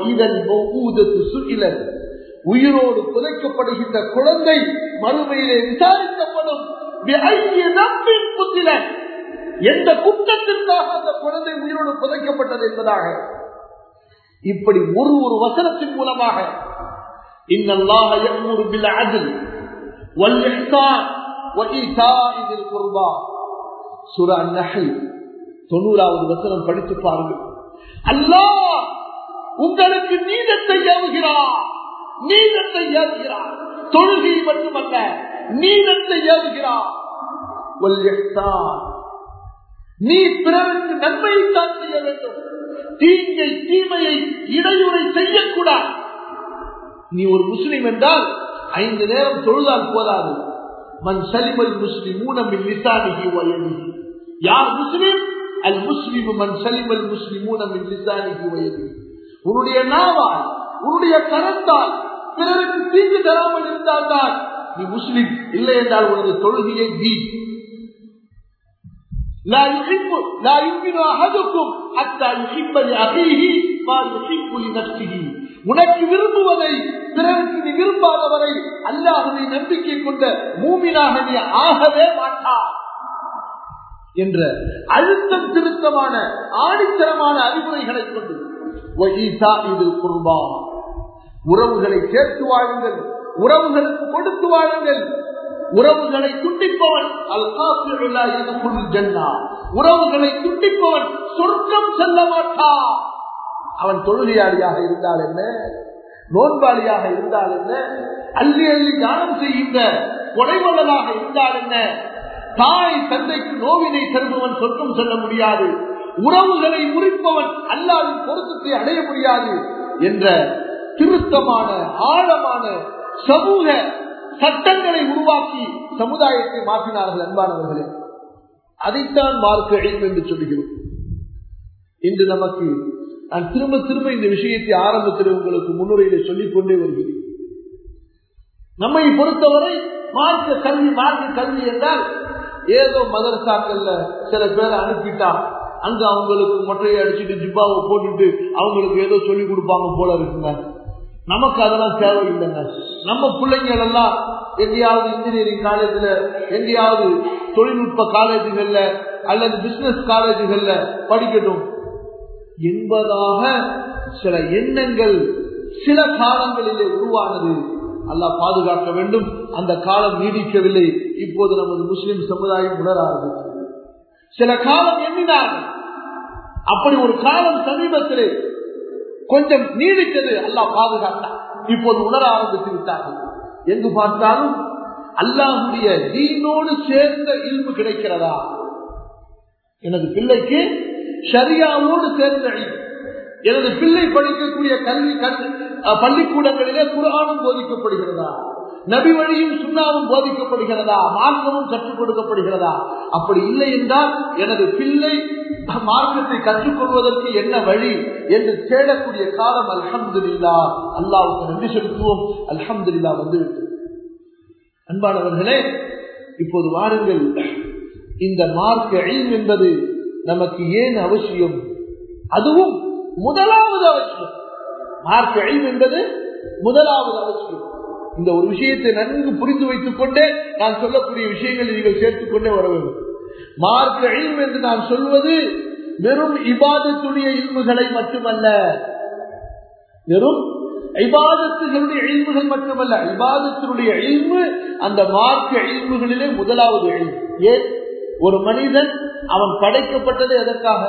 உயிரோடு புதைக்கப்படுகின்ற குழந்தை மறுமையிலே விசாரிக்கப்படும் எந்த குற்றத்திற்காக அந்த குழந்தை உயிரோடு புதைக்கப்பட்டது என்பதாக இப்படி ஒரு ஒரு வசனத்தின் மூலமாக இன்னல்லாக يأمر بالعدل والإحسان وإيتاء ذي القربى சூரா நஹல் தொண்ணூறாவது வசனம் படித்து பாருங்கள் அல்லாஹ் உங்களுக்கு நீதத்தை ஏவுகிறார் நீதத்தை ஏவுகிறார் தொழுகை மட்டுமல்ல நீதத்தை ஏவுகிறார் நீ பிறருக்கு நன்மையை தான் செய்ய வேண்டும் தீங்கை தீமையை இடையூறை செய்யக்கூடாது நீ ஒரு முஸ்லிம் என்றால் ஐந்து நேரம் தொழுதால் போதாது மண் சலிமல் முஸ்லிம் ஊனமில் லிசானிகி வயதிகி யார் முஸ்லிம் அல் முஸ்லிம் மண் சலிமல் முஸ்லிம் ஊனமில் லிசானிகி வயதிகி உன்னுடைய நாவால் உன்னுடைய கரத்தால் பிறருக்கு தீங்கு தராமல் இருந்தால்தான் நீ முஸ்லிம் இல்லை என்றால் உனது தொழுகையை நீ لا يحب لا يؤمن احدكم حتى يحب لاخيه ما يحب لنفسه உனக்கு விரும்புவதை பிறருக்கு நீ விரும்பாதவரை அல்லாஹுவை நம்பிக்கை கொண்ட மூமினாக நீ ஆகவே மாட்டார் என்ற அழுத்தம் திருத்தமான ஆணித்தரமான அறிவுரைகளை கொண்டு குர்பா உறவுகளை சேர்த்து வாழுங்கள் உறவுகளுக்கு கொடுத்து வாழுங்கள் உறவுகளை துண்டிப்பவன் அல் ஜன்னா உறவுகளை துண்டிப்பவன் சொர்க்கம் செல்ல மாட்டான் அவன் தொழுகையாளியாக இருந்தால் என்ன நோன்பாளியாக இருந்தால் என்ன அள்ளி அள்ளி தானம் செய்கின்ற கொடைவள்ளலாக இருந்தால் என்ன தாய் தந்தைக்கு நோவினை தருபவன் சொர்க்கம் செல்ல முடியாது உறவுகளை முறிப்பவன் அல்லாவின் பொருத்தத்தை அடைய முடியாது என்ற திருத்தமான ஆழமான சமூக சட்டங்களை உருவாக்கி சமுதாயத்தை மாற்றினார்கள் அன்பானவர்களே அதைத்தான் மார்க்க அழிவு என்று சொல்கிறோம் இன்று நமக்கு நான் திரும்ப திரும்ப இந்த விஷயத்தை ஆரம்பத்தில் உங்களுக்கு முன்னுரையில சொல்லிக் கொண்டே வருகிறேன் நம்மை பொறுத்தவரை மார்க்க கல்வி மார்க்க கல்வி என்றால் ஏதோ மதரசாக்கள்ல சில பேரை அனுப்பிட்டா அங்க அவங்களுக்கு மொட்டையை அடிச்சுட்டு ஜிப்பாவை போட்டுட்டு அவங்களுக்கு ஏதோ சொல்லி கொடுப்பாங்க போல இருக்குங்க நமக்கு அதெல்லாம் தேவையில்லைங்க நம்ம பிள்ளைங்கள் எல்லாம் எங்கேயாவது இன்ஜினியரிங் காலேஜ்ல எங்கேயாவது தொழில்நுட்ப காலேஜுகள்ல அல்லது பிசினஸ் காலேஜுகள்ல படிக்கட்டும் என்பதாக சில எண்ணங்கள் சில காலங்களிலே உருவானது அல்லாஹ் பாதுகாக்க வேண்டும் அந்த காலம் நீடிக்கவில்லை இப்போது நமது முஸ்லிம் சமுதாயம் உணராது சில காலம் எண்ணினார்கள் அப்படி ஒரு காலம் சமீபத்திலே கொஞ்சம் நீடித்தது அல்லாஹ் பாதுகாத்தார் இப்போது உணர ஆரம்பித்து விட்டார்கள் எங்கு பார்த்தாலும் அல்லாஹுடைய தீனோடு சேர்ந்த இல்மு கிடைக்கிறதா எனது பிள்ளைக்கு ஷரியாவோடு சேர்ந்த இல்மு. எனது பிள்ளை படிக்கக்கூடிய கல்வி கல்- அஹ் பள்ளிக்கூடங்களிலே குரானும் போதிக்கப்படுகிறதா நபி வழியும் சுண்ணாவும் போதிக்கப்படுகிறதா மார்க்கமும் கற்றுக் கொடுக்கப்படுகிறதா அப்படி இல்லை என்றால் எனது பிள்ளை மார்க்கத்தை கற்றுக்கொள்வதற்கு என்ன வழி என்று தேடக்கூடிய காலம் அல்ஹம்துலில்லா அல்லாவுக்கு நன்றி செலுத்துவோம் அல்ஹம்துலில்லா வந்துவிட்டது அன்பானவர்களே இப்போது வாருங்கள் இந்த மார்க்க இல்ம் என்பது நமக்கு ஏன் அவசியம் அதுவும் முதலாவது அவசியம் மார்க்க இல்ம் என்பது முதலாவது அவசியம் இந்த ஒரு விஷயத்தை நன்கு புரிந்து வைத்துக் கொண்டே நான் சொல்லக்கூடிய விஷயங்களை நீங்கள் சேர்த்துக் கொண்டே வர வேண்டும் மார்க்க இல்ம் என்று நான் சொல்வது வெறும் இபாதத்துடைய இல்முகளை மட்டுமல்ல வெறும் இபாதத்துகளுடைய இல்முகள் மட்டுமல்ல இபாதத்தினுடைய இல்மு அந்த மார்க்க இல்முகளிலே முதலாவது இல்மு ஏன் ஒரு மனிதன் அவன் படைக்கப்பட்டது எதற்காக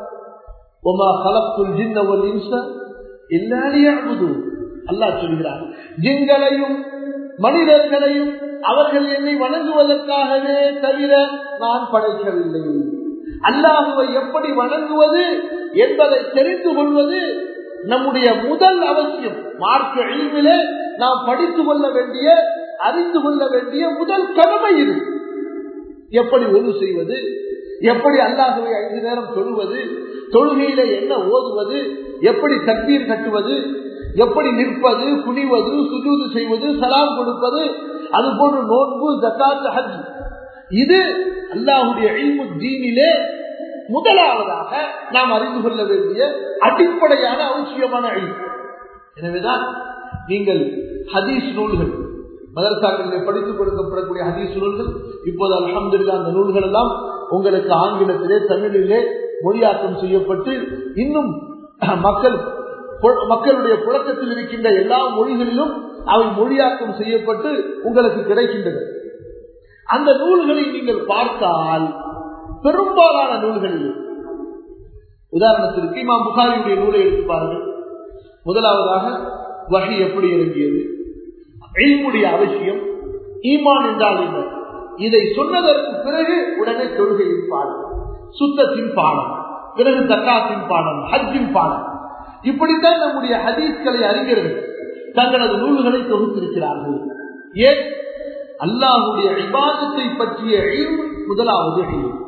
ஒமா கலப்புல் ஜின்னவல் இன்ச இல்லாலியது அல்லாஹ் சொல்கிறார் ஜின்களையும் மனிதர்களையும் அவர்கள் என்னை வணங்குவதற்காகவே தவிர நான் படைக்கவில்லை அல்லாஹுவை எப்படி வணங்குவது என்பதை தெரிந்து கொள்வது நம்முடைய முதல் அவசியம் மார்க்க இழிவிலே நாம் படித்துக் கொள்ள வேண்டிய அறிந்து கொள்ள வேண்டிய முதல் கடமை இது எப்படி ஒழு செய்வது எப்படி அல்லாஹுவை ஐந்து நேரம் தொழுவது தொழுகையில என்ன ஓதுவது எப்படி தக்பீர் கட்டுவது எப்படி நிற்பது குனிவது சுஜூது செய்வது சலாம் கொடுப்பது அது போன்று நோன்பு ஜக்காத் ஹஜ் இது அல்லாஹுடைய இல்மு தீனிலே முதலாவதாக நாம் அறிந்து கொள்ள வேண்டிய அடிப்படையான அவசியமான அழிவு எனவேதான் நீங்கள் ஹதீஸ் நூல்கள் மதரசாக்களில் படித்துக் கொடுக்கப்படக்கூடிய ஹதீஸ் நூல்கள் இப்போது அலமதுல்லா அந்த நூல்கள் எல்லாம் உங்களுக்கு ஆங்கிலத்திலே தமிழிலே மொழியாக்கம் செய்யப்பட்டு இன்னும் மக்கள் மக்களுடைய புழக்கத்தில் இருக்கின்ற எல்லா மொழிகளிலும் அவை மொழியாக்கம் செய்யப்பட்டு உங்களுக்கு கிடைக்கின்றது அந்த நூல்களை நீங்கள் பார்த்தால் பெரும்பாலான நூல்களில் உதாரணத்திற்கு இமாம் புகாரியுடைய நூலை எடுத்து பாருங்கள் முதலாவதாக வகை எப்படி இறங்கியது எய்முடைய அவசியம் ஈமான் என்றால் என்ன இதை சொன்னதற்கு பிறகு உடனே தொழுகையின் பாடம் சுத்தத்தின் பாடம் பிறகு தக்காத்தின் பாடம் ஹஜ்ஜின் பாடம் இப்படித்தான் நம்முடைய ஹதீஸ்களை அறிஞர்கள் தங்களது நூல்களை தொகுத்திருக்கிறார்கள் ஏன் அல்லாஹுடைய விவாதத்தை பற்றிய முதலாவது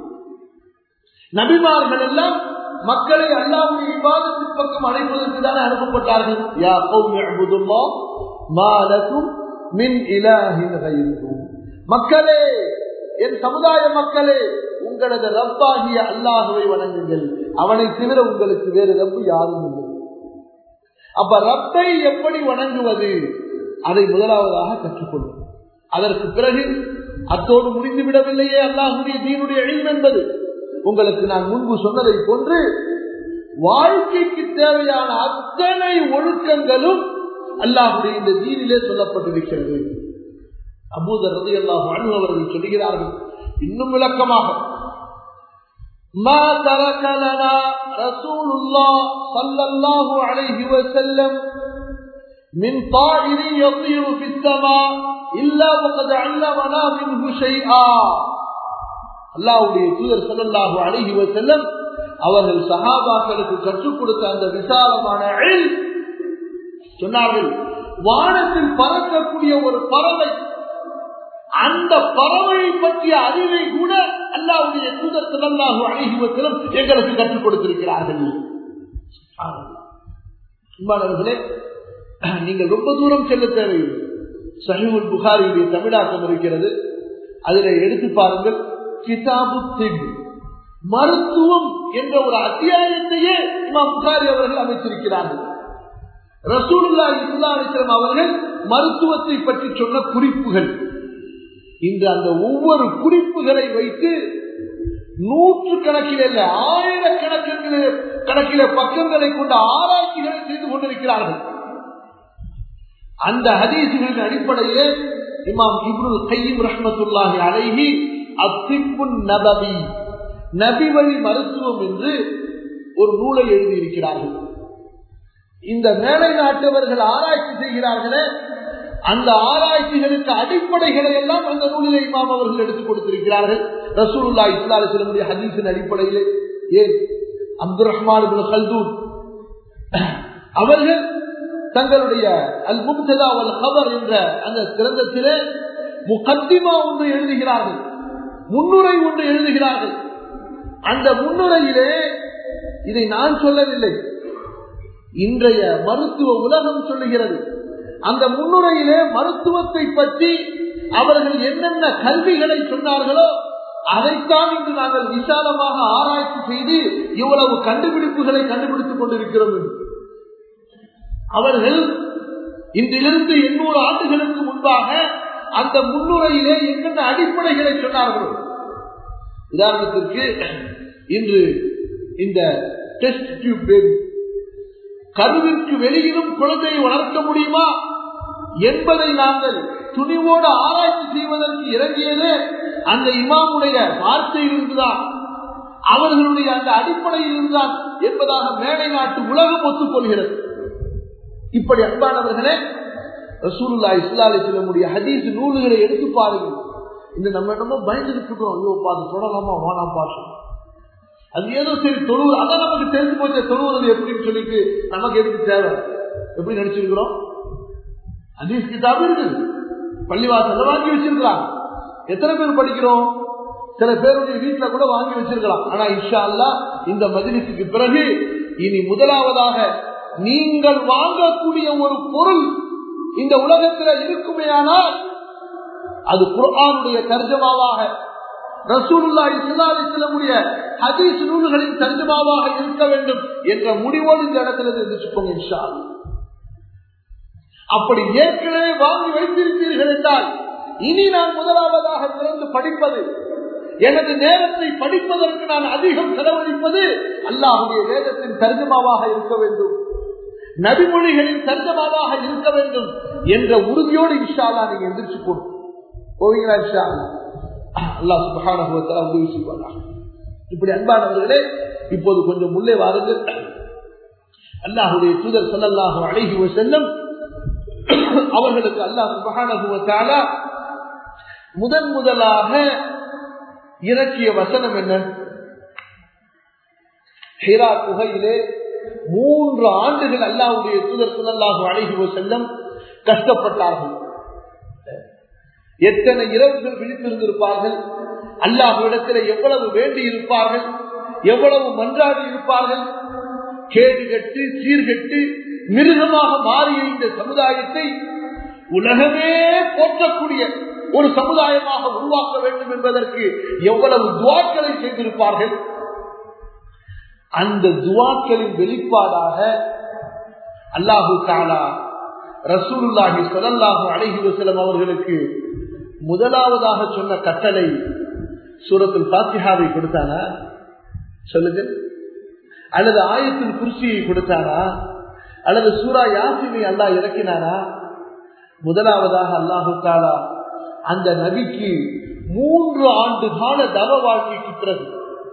நபிமார்கள் எல்லாம் மக்களை அல்லாவுடைய விவாதத்தின் பக்கம் அழைப்பதற்கு தானே அனுப்பப்பட்டார்கள் யா கௌமியபுதுல்லா மாலக்கும் மின் இலாஹின் கைருக்கும் மக்களே என் சமுதாய மக்களே உங்களது ரப்பாகிய அல்லாஹுவை வணங்குங்கள் அவனை தவிர உங்களுக்கு வேறு ரப்பு யாரும் இல்லை அப்ப ரப்பை எப்படி வணங்குவது அதை முதலாவதாக கற்றுக்கொள்ளும் அதற்கு பிறகு அத்தோடு முடிந்து விடவில்லையே அல்லாஹுடைய தீனுடைய எழில் என்பது உங்களுக்கு நான் முன்பு சொன்னதை போன்று வாழ்க்கைக்கு தேவையான அத்தனை ஒழுக்கங்களும் அல்லாஹுடைய இந்த தீனிலே சொல்லப்பட்டிருக்கிறது அபூதர் ரதி அல்லாஹ் அவர்கள் சொல்கிறார்கள் இன்னும் விளக்கமாக ما ترك لنا رسول الله صلى الله عليه وسلم من طائر يطير في السماء إلا وقد علمنا منه شيئا அல்லாவுடைய தூதர் சல்லாஹு அழகி செல்லம் அவர்கள் சகாபாக்களுக்கு கற்றுக் கொடுத்த அந்த விசாலமான சொன்னார்கள் வானத்தில் பறக்கக்கூடிய ஒரு பறவை அந்த பறவையை பற்றிய அறிவை கூட அல்லாவுடைய தூதர் சல்லாஹு அழகி செல்லம் எங்களுக்கு கற்றுக் கொடுத்திருக்கிறார்கள் அன்பானவர்களே நீங்கள் ரொம்ப தூரம் செல்ல தேவையில்லை சஹிமுல் புகாரியுடைய தமிழாக்கம் இருக்கிறது அதில் எடுத்து பாருங்கள் கிதாபு திப் மருத்துவம் என்ற ஒரு அத்தியாயத்தையே இமாம் புகாரி அவர்கள் அமைத்திருக்கிறார்கள் ரசூல்லா இஸ்லாமிஸ்லம் அவர்கள் மருத்துவத்தை பற்றி சொன்ன குறிப்புகள் இந்த அந்த ஒவ்வொரு குறிப்புகளை வைத்து நூற்று கணக்கில் அல்ல ஆயிரக்கணக்கில் கணக்கில பக்கங்களை கொண்ட ஆராய்ச்சிகளை செய்து கொண்டிருக்கிறார்கள் அந்த ஹதீசுகளின் அடிப்படையிலே இமாம் இப்ருல் கையும் ரஹமத்துல்லாஹி அழகி அத்திப்புன் நபவி நபி வழி மருத்துவம் என்று ஒரு நூலை எழுதியிருக்கிறார்கள் இந்த மேலை நாட்டவர்கள் ஆராய்ச்சி செய்கிறார்களே அந்த ஆராய்ச்சிகளுக்கு அடிப்படைகளை எல்லாம் அந்த நூலிலே இமாம் அவர்கள் எடுத்துக் கொடுத்திருக்கிறார்கள் ரசூலுல்லா இஸ்லாலிசலமுடைய ஹதீஸின் அடிப்படையிலே ஏன் அப்துல் ரஹ்மான் கல்தூர் அவர்கள் தங்களுடைய அல் முப்ததா அல் ஹபர் என்ற அந்த கிரந்தத்திலே முகத்திமா ஒன்று எழுதுகிறார்கள் முன்னுரை ஒன்று எழுதுகிறார்கள் அந்த முன்னுரையிலே இதை நான் சொல்லவில்லை இன்றைய மருத்துவ உலகம் சொல்லுகிறது அந்த முன்னுரையிலே மருத்துவத்தை பற்றி அவர்கள் என்னென்ன கல்விகளை சொன்னார்களோ அதைத்தான் இன்று நாங்கள் விசாலமாக ஆராய்ச்சி செய்து இவ்வளவு கண்டுபிடிப்புகளை கண்டுபிடித்துக் கொண்டிருக்கிறோம் என்று அவர்கள் இன்றிலிருந்து எண்ணூறு ஆண்டுகளுக்கு முன்பாக அந்த முன்னுரையிலே என்னென்ன அடிப்படைகளை சொன்னார்களோ உதாரணத்திற்கு இன்று இந்த டெஸ்ட் டியூப் பேபி கருவிற்கு வெளியிலும் குழந்தையை வளர்க்க முடியுமா என்பதை நாங்கள் துணிவோடு ஆராய்ச்சி செய்வதற்கு இறங்கியது அந்த இமாமுடைய வார்த்தையிலிருந்துதான் அவர்களுடைய அந்த அடிப்படையில் இருந்துதான் என்பதாக மேலை நாட்டு உலகம் ஒத்துக்கொள்கிறது இப்படி அன்பானவர்களே ரசூலுல்லா இஸ்லாலை சொல்லக்கூடிய ஹதீஸ் நூல்களை எடுத்து பாருங்கள் இந்த நம்ம என்னமோ பயந்துட்டு இருக்கோம் ஐயோ பார்த்து சொல்லலாமா வானாம் பாசம் அது ஏதோ சரி தொழுவது அதான் நமக்கு தெரிஞ்சு போச்சு தொழுவது எப்படின்னு சொல்லிட்டு நமக்கு எதுக்கு தேவை எப்படி நினைச்சிருக்கிறோம் ஹதீஸ் கிதாபு இருக்குது பள்ளிவாசல்ல வாங்கி வச்சிருக்கலாம் எத்தனை பேர் படிக்கிறோம் சில பேருடைய வீட்டுல கூட வாங்கி வச்சிருக்கலாம் ஆனா இன்ஷா அல்லா இந்த மதிலிசுக்கு பிறகு இனி முதலாவதாக நீங்கள் வாங்கக்கூடிய ஒரு பொருள் இந்த உலகத்தில் இருக்குமே ஆனால் அது குர்ஆனுடைய தர்ஜமாவாக ரசூலுல்லா இஸ்லாமிய ஹதீஸ் நூல்களின் தர்ஜமாவாக இருக்க வேண்டும் என்ற முடிவோடு இந்த இடத்துல இருந்துச்சுக்கோங்க இன்ஷா அல்லாஹ். அப்படி ஏற்கனவே வாங்கி வைத்திருப்பீர்கள் என்றால் இனி நான் முதலாவதாக திறந்து படிப்பது எனது நேரத்தை படிப்பதற்கு நான் அதிகம் செலவழிப்பது அல்லாஹுடைய வேதத்தின் தர்ஜமாவாக இருக்க வேண்டும் நபிமொழிகளின் தர்ஜமாவாக இருக்க வேண்டும் என்ற உறுதியோடு இன்ஷால்லா நீங்க எந்திரிச்சு போடும் போவீங்களா இன்ஷா அல்லாஹ்? அல்லாஹ் சுப்ஹானஹு வ தஆலா உதவி செய்வாராக இப்படி அன்பானவர்களே இப்போது கொஞ்சம் உள்ளே வாருங்கள் அல்லாஹுடைய தூதர் ஸல்லல்லாஹு அலைஹி வஸல்லம் அவர்களுக்கு அல்லாஹ் சுப்ஹானஹு வ தஆலா முதன் முதலாக இறக்கிய வசனம் என்ன ஹிரா குகையிலே மூன்று ஆண்டுகள் அல்லாஹ்வுடைய தூதர் ஸல்லல்லாஹு அலைஹி வஸல்லம் கஷ்டப்பட்டார்கள் எத்தனை இரவுகள் விழித்திருந்திருப்பார்கள் அல்லாஹ்விடத்தில் எவ்வளவு வேண்டி இருப்பார்கள் எவ்வளவு மன்றாடி இருப்பார்கள் கேடு கட்டு சீர்கட்டு மிருகமாக மாறிய இந்த சமுதாயத்தை உலகமே போற்றக்கூடிய ஒரு சமுதாயமாக உருவாக்க வேண்டும் என்பதற்கு எவ்வளவு துவாக்களை செய்திருப்பார்கள் அந்த துவாக்களின் வெளிப்பாடாக அல்லாஹு தாலா ரசூலுல்லாஹி ஸல்லல்லாஹு அலைஹி வஸல்லம் அவர்களுக்கு முதலாவதாக சொன்ன கட்டளை சூரத்துல் ஃபாத்திஹாவை கொடுத்தானா சொல்லுங்க அல்லது ஆயத்தின் குர்சியை கொடுத்தானா அல்லது சூரா யாசினை அல்லாஹ் இறக்கினானா முதலாவதாக அல்லாஹு தாலா அந்த நபிக்கு மூன்று ஆண்டு கால தவ வாழ்க்கைக்கு பிறகு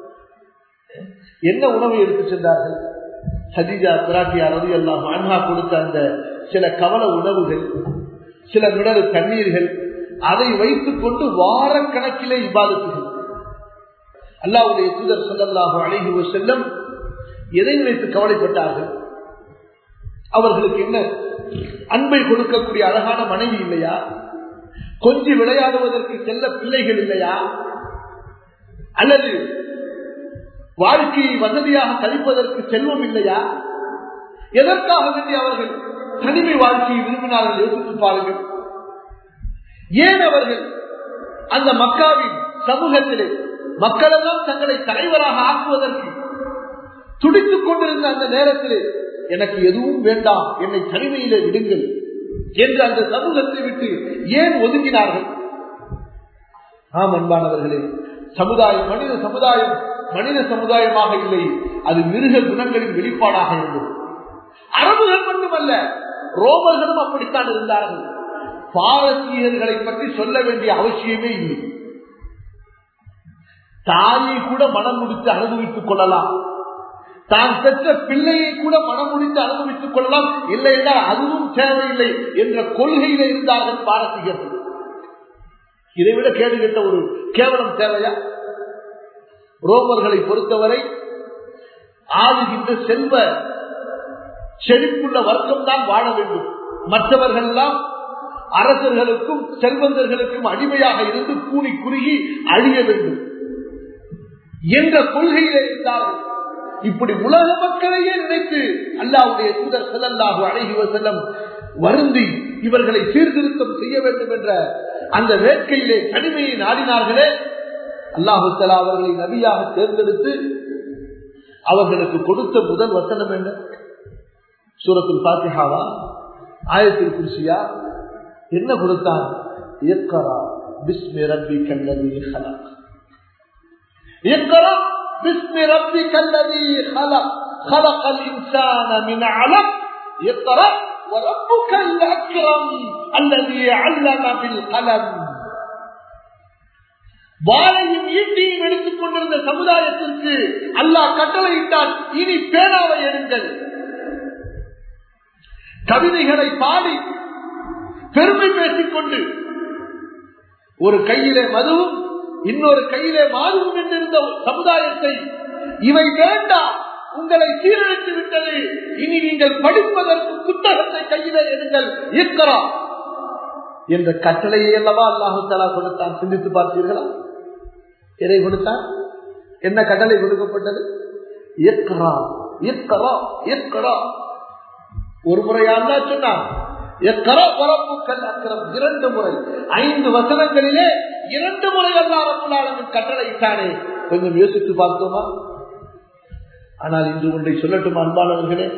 என்ன உணவை எடுத்து சென்றார்கள் ஹதீஜா பிராட்டியா ரவி அல்லாஹ் அன்ஹா கொடுத்த அந்த சில கவல உணவுகள் சில மிடறு தண்ணீர்கள் அதை வைத்துக் கொண்டு வாரக்கணக்கிலே இபாதத்துகள் அல்லாவுடைய தூதர் சொல்லல்லாஹு அழகி செல்லம் எதை நினைத்து கவலைப்பட்டார்கள் அவர்களுக்கு என்ன அன்பை கொடுக்கக்கூடிய அழகான மனைவி இல்லையா கொஞ்சி விளையாடுவதற்கு செல்ல பிள்ளைகள் இல்லையா அல்லது வாழ்க்கையை வசதியாக கழிப்பதற்கு செல்வம் இல்லையா எதற்காக வேண்டி அவர்கள் தனிமை வாழ்க்கையை விரும்பினார்கள் யோசித்து பாருங்கள் ஏன் அவர்கள் அந்த மக்காவின் சமூகத்திலே மக்களெல்லாம் தங்களை தலைவராக ஆக்குவதற்கு துடித்துக் கொண்டிருந்த அந்த நேரத்திலே எனக்கு எதுவும் வேண்டாம் என்னை தனிமையிலே விடுங்கள் என்று அந்த சமூகத்தை விட்டு ஏன் ஒதுங்கினார்கள் ஆம் அன்பானவர்களே சமுதாயம் மனித சமுதாயம் மனித சமுதாயமாக இல்லை அது மிருக குணங்களின் வெளிப்பாடாக இருந்தது அரபுகள் மட்டுமல்ல ரோமர்களும் அப்படித்தான் இருந்தார்கள் பாரசீகர்களை பற்றி சொல்ல வேண்டிய அவசியமே இல்லை தாயை கூட மனம் முடித்து அனுபவித்துக் கொள்ளலாம் தான் பெற்ற பிள்ளையை கூட மனம் முடித்து அனுபவித்துக் கொள்ளலாம் இல்லை என்றால் அதுவும் தேவையில்லை என்ற கொள்கையில இருந்தார்கள் பாரசீகர்கள் இதை விட கேடு கெட்ட ஒரு கேவலம் தேவையா ரோமர்களை பொறுத்தவரை ஆளுகின்ற செல்வ செழிப்புள்ள வர்க்கம் தான் வாழ வேண்டும் மற்றவர்கள் எல்லாம் அரசர்களுக்கும் செல்வந்தர்களுக்கும் அடிமையாக இருந்து கூணி குறுகி அழிய வேண்டும் என்ற கொள்கையிலே இருந்தார்கள் இப்படி உலக மக்களையே நினைத்து அல்லாவுடைய தூதர் செல்லல்லாக அழகிவ செல்லம் வருந்தி இவர்களை சீர்திருத்தம் செய்ய வேண்டும் என்ற அந்த வேட்கையிலே தனிமையை நாடினார்களே அல்லாஹு தலா அவர்களை நபியாக தேர்ந்தெடுத்து அவர்களுக்கு கொடுத்த முதல் வசனம் என்ன சூரத்தில் பாத்திஹாவா ஆயத்தில் குருசியா என்ன கொடுத்தான் இயக்கரா பிஸ்மி ரப்பி கல்லதி ஹலக் இயக்கரா பிஸ்மி ரப்பி கல்லதி ஹலக் خلق الإنسان من علق اقرأ وربك الأكرم الذي علم بالقلم வாழையும் ஈட்டியும் எடுத்துக் கொண்டிருந்த சமுதாயத்திற்கு அல்லாஹ் கட்டளையிட்டால் இனி பேனாவை எடுங்கள் கவிதைகளை பாடி பெருமை பேசிக் கொண்டு ஒரு கையிலே மதுவும் இன்னொரு கையிலே மாதுவும் என்றிருந்த சமுதாயத்தை இவை வேண்டாம் உங்களை சீரழித்து விட்டது இனி நீங்கள் படிப்பதற்கு புத்தகத்தை கையிலே எடுங்கள் இருக்கிறோம் என்ற கட்டளையை அல்லவா அல்லாஹு தலா கொடுத்தான் சிந்தித்து பார்த்தீர்களா எதை கொடுத்தான் என்ன கட்டளை கொடுக்கப்பட்டது இயக்கரா இயக்கரா இயக்கரா ஒரு முறையாக சொன்னான் இரண்டு முறை ஐந்து வசனங்களிலே இரண்டு முறை அல்லாரப்புள்ளாளர்கள் கட்டளை இட்டானே கொஞ்சம் யோசித்து பார்த்தோமா ஆனால் இன்று ஒன்றை சொல்லட்டும் அன்பானவர்களே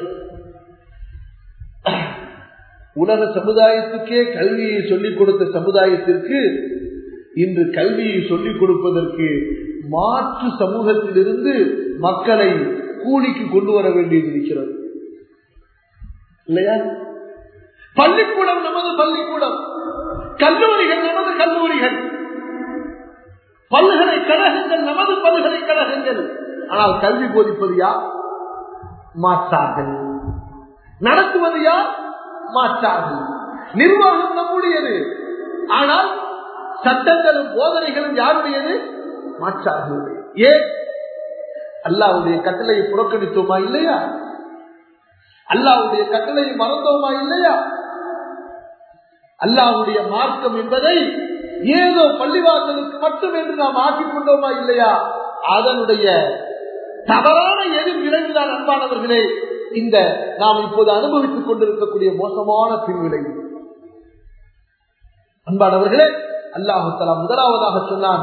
உலக சமுதாயத்துக்கே கல்வியை சொல்லிக் கொடுத்த சமுதாயத்திற்கு இன்று கல்வியை சொல்லிக் கொடுப்பதற்கு மாற்று சமூகத்திலிருந்து மக்களை கூலிக்கு கொண்டு வர வேண்டியது இருக்கிறது இல்லையா பள்ளிக்கூடம் நமது பள்ளிக்கூடம் கல்லூரிகள் நமது கல்லூரிகள் பல்கலைக்கழகங்கள் நமது பல்கலைக்கழகங்கள் ஆனால் கல்வி போதிப்பது யார் மாற்றார்கள் நடத்துவது யார் மாற்றார்கள் நிர்வாகம் நம்முடையது ஆனால் சட்டங்களும் போதனைகளும் யாருடையது மாற்றார்கள் ஏன் அல்லாவுடைய கட்டளையை புறக்கணித்தோமா இல்லையா அல்லாவுடைய கட்டளையை மறந்தோமா இல்லையா அல்லாவுடைய மார்க்கம் என்பதை ஏதோ பள்ளிவாசலுக்கு மட்டும் என்று நாம் ஆக்கிக் கொண்டோமா இல்லையா அதனுடைய தவறான எதிர் விளைவுதான் அன்பானவர்களே இந்த நாம் இப்போது அனுபவித்துக் கொண்டிருக்கக்கூடிய மோசமான பின்விளைவு அன்பானவர்களே அல்லாஹு தலா முதலாவதாக சொன்னான்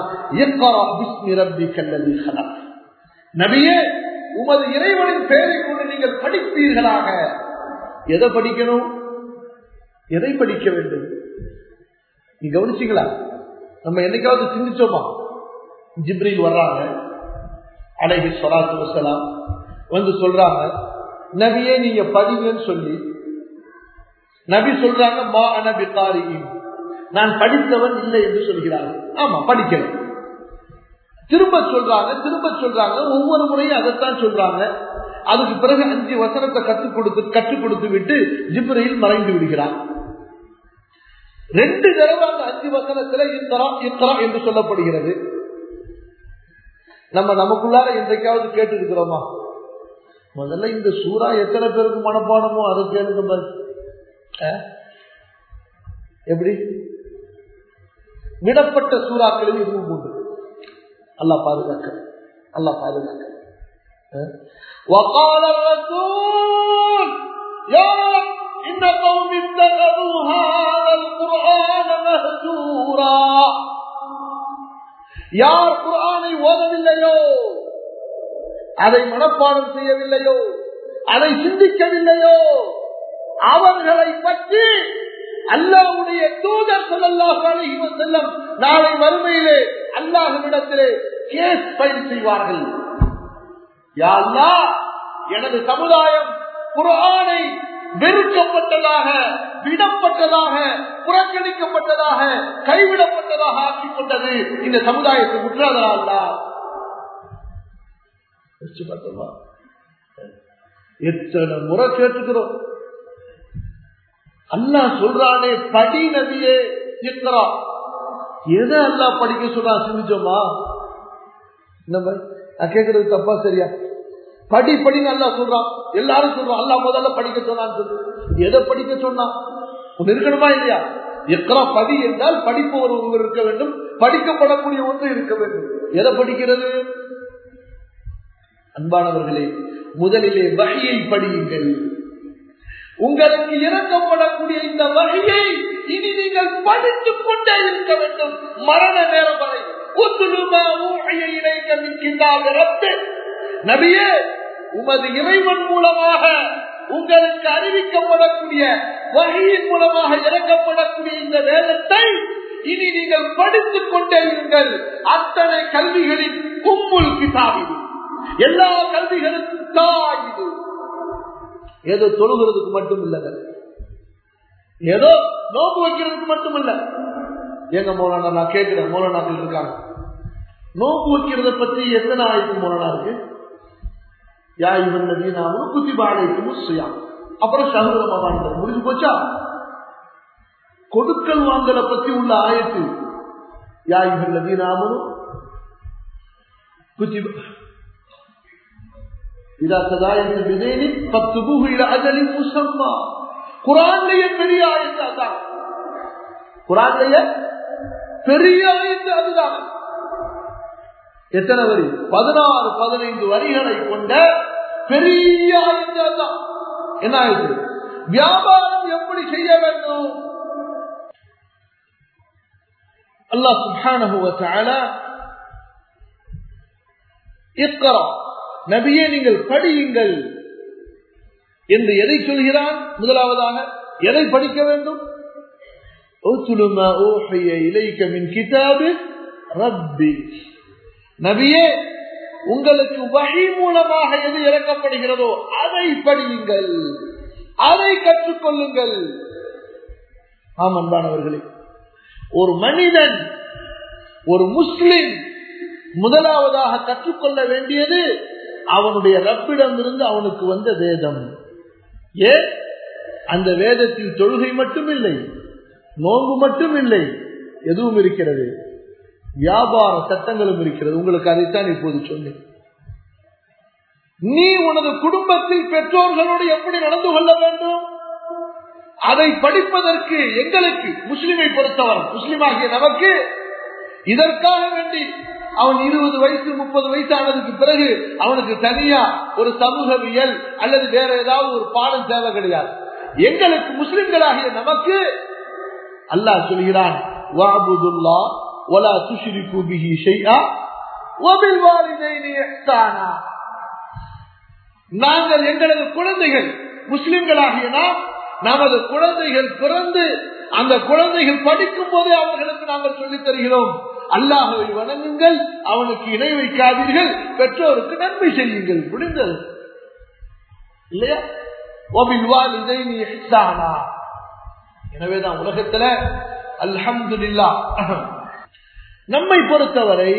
நபியே உமது இறைவனின் பெயரை கொண்டு நீங்கள் படிப்பீர்களாக எதை படிக்கணும் எதை படிக்க வேண்டும் நீ கவனிச்சீங்களா நம்ம என்னைக்காவது சிந்திச்சோமா ஜிப்ரில் வர்றாங்க அலைஹி சொலாத்து வசலாம் வந்து சொல்றாங்க நபியே நீங்க படிங்கன்னு சொல்லி நபி சொல்றாங்க மா அனபி காரியின் நான் படித்தவன் இல்லை என்று சொல்கிறார்கள் ஆமா படிக்கிறேன் திரும்ப சொல்றாங்க திரும்ப சொல்றாங்க ஒவ்வொரு முறையும் அதைத்தான் சொல்றாங்க அதுக்கு பிறகு அஞ்சு வசனத்தை கற்றுக் கொடுத்து கற்றுக் கொடுத்து விட்டு ஜிப்ரையில் மறைந்து விடுகிறார் ரெண்டு தடவை அந்த அஞ்சு வசனத்துல இத்தரா இத்தரா என்று சொல்லப்படுகிறது நம்ம நமக்குள்ளார என்றைக்காவது கேட்டு இருக்கிறோமா முதல்ல இந்த சூறா எத்தனை பேருக்கு மனப்பாடமோ அதை கேளுங்க பாரு எப்படி விடப்பட்ட சூறாக்களில் இதுவும் உண்டு அல்லா பாதுகாக்க அல்லா பாதுகாக்க وقال الرسول يا إن قوم اتخذوا هذا القرآن مهجورا யார் குரானை ஓதவில்லையோ அதை மனப்பாடம் செய்யவில்லையோ அதை சிந்திக்கவில்லையோ அவர்களை பற்றி அல்லாவுடைய தூதர் சொல்லல்லாஹ் செல்லம் நாளை வறுமையிலே அல்லாஹிடத்திலே கேஸ் பயன் செய்வார்கள் யாழ்லா எனது சமுதாயம் குரானை வெறுக்கப்பட்டதாக விடப்பட்டதாக புறக்கணிக்கப்பட்டதாக கைவிடப்பட்டதாக ஆக்கிக் கொண்டது இந்த சமுதாயத்தை உற்றாதா எத்தனை முறை கேட்டுக்கிறோம் அல்லாஹ் சொல்றானே படி நபியே இக்ரா எதை அல்லாஹ் படிக்க சொல்றா சிந்திச்சோமா இந்த மாதிரி நான் கேட்கறது தப்பா சரியா படி படின்னு அல்லா சொல்றான் எல்லாரும் சொல்றான் அல்லா முதல்ல படிக்க சொன்னான்னு சொல்லு எதை படிக்க சொன்னான் ஒண்ணு இருக்கணுமா இல்லையா எக்கரா படி என்றால் படிப்பவர் ஒருவர் இருக்க வேண்டும் படிக்கப்படக்கூடிய ஒன்று இருக்க வேண்டும் எதை படிக்கிறது அன்பானவர்களே முதலிலே வகையை படியுங்கள் உங்களுக்கு இறக்கப்படக்கூடிய இந்த வகையை இனி நீங்கள் படித்துக் கொண்டே இருக்க வேண்டும் மரண நேரம் வரை நபியே உமது இறைவன் மூலமாக உங்களுக்கு அறிவிக்கப்படக்கூடிய வகையின் மூலமாக இறக்கப்படக்கூடிய இந்த வேதத்தை இனி நீங்கள் படித்துக் கொண்டே இருங்கள் அத்தனை கல்விகளின் கும்புல் கிதாபிது எல்லா கல்விகளுக்கும் தாய் இது ஏதோ தொழுகிறதுக்கு மட்டும் இல்லைங்க ஏதோ நோக்கு வைக்கிறதுக்கு மட்டும் இல்ல எங்க மோலானா நான் கேட்கிறேன் மோலானாக்கள் இருக்காங்க நோக்கு வைக்கிறத பத்தி எத்தனை ஆயிரத்து மோலானா இருக்கு யா இவன் நவீனாவும் குத்தி பாடைக்கும் சுயா அப்புறம் சகுரமான முடிஞ்சு போச்சா கொடுக்கல் வாங்கலை பத்தி உள்ள ஆயத்து யா இவன் நவீனாவும் குத்தி இதா சதாயத்து விதேனி பத்து பூகில அஜலி முசம்மா குரான்லயே பெரிய ஆயத்து அதான் குரான்லயே பெரிய ஆயத்து அதுதான் எத்தனை வரி பதினாறு பதினைந்து வரிகளை கொண்ட பெரிய ஆயத்து அதுதான் என்ன ஆயத்து வியாபாரம் எப்படி செய்ய வேண்டும் அல்லாஹ் சுப்ஹானஹு வ தஆலா இக்ரா நபியே நீங்கள் படியுங்கள் என்று எதை சொல்கிறான் முதலாவதாக எதை படிக்க வேண்டும் நபியே உங்களுக்கு வகை மூலமாக எது இறக்கப்படுகிறதோ அதை படியுங்கள் அதை கற்றுக்கொள்ளுங்கள் ஆம் அன்பானவர்களே ஒரு மனிதன் ஒரு முஸ்லிம் முதலாவதாக கற்றுக்கொள்ள வேண்டியது அவனுடைய ரப்பிடம் இருந்து அவனுக்கு வந்த வேதம் ஏன் அந்த வேதத்தில் தொழுகை மட்டும் இல்லை நோன்பு மட்டும் இல்லை எதுவும் இருக்கிறது வியாபார சட்டங்களும் இருக்கிறது உங்களுக்கு அதைத்தான் இப்போது சொன்னேன் நீ உனது குடும்பத்தில் பெற்றோர்களோடு எப்படி நடந்து கொள்ள வேண்டும் அதை படிப்பதற்கு எங்களுக்கு முஸ்லிமை பொறுத்தவரை முஸ்லிமாகிய நமக்கு இதற்காக வேண்டி அவன் இருபது வயசு முப்பது வயசு ஆனதுக்கு பிறகு அவனுக்கு தனியா ஒரு சமூகவியல் அல்லது வேற ஏதாவது ஒரு பாடம் தேவை கிடையாது எங்களுக்கு முஸ்லிம்களாகிய நமக்கு அல்லாஹ் சொல்கிறான் நாங்கள் எங்களது குழந்தைகள் முஸ்லிம்களாகிய நாம் நமது குழந்தைகள் பிறந்து அந்த குழந்தைகள் படிக்கும் போதே அவர்களுக்கு நாங்கள் சொல்லித் தருகிறோம் அல்லாஹவை வணங்குங்கள் அவனுக்கு இணை வைக்காதீர்கள் பெற்றோருக்கு நன்மை செய்யுங்கள் முடிந்தது இல்லையா எனவேதான் உலகத்துல அல்ஹம்துல்லா நம்மை பொறுத்தவரை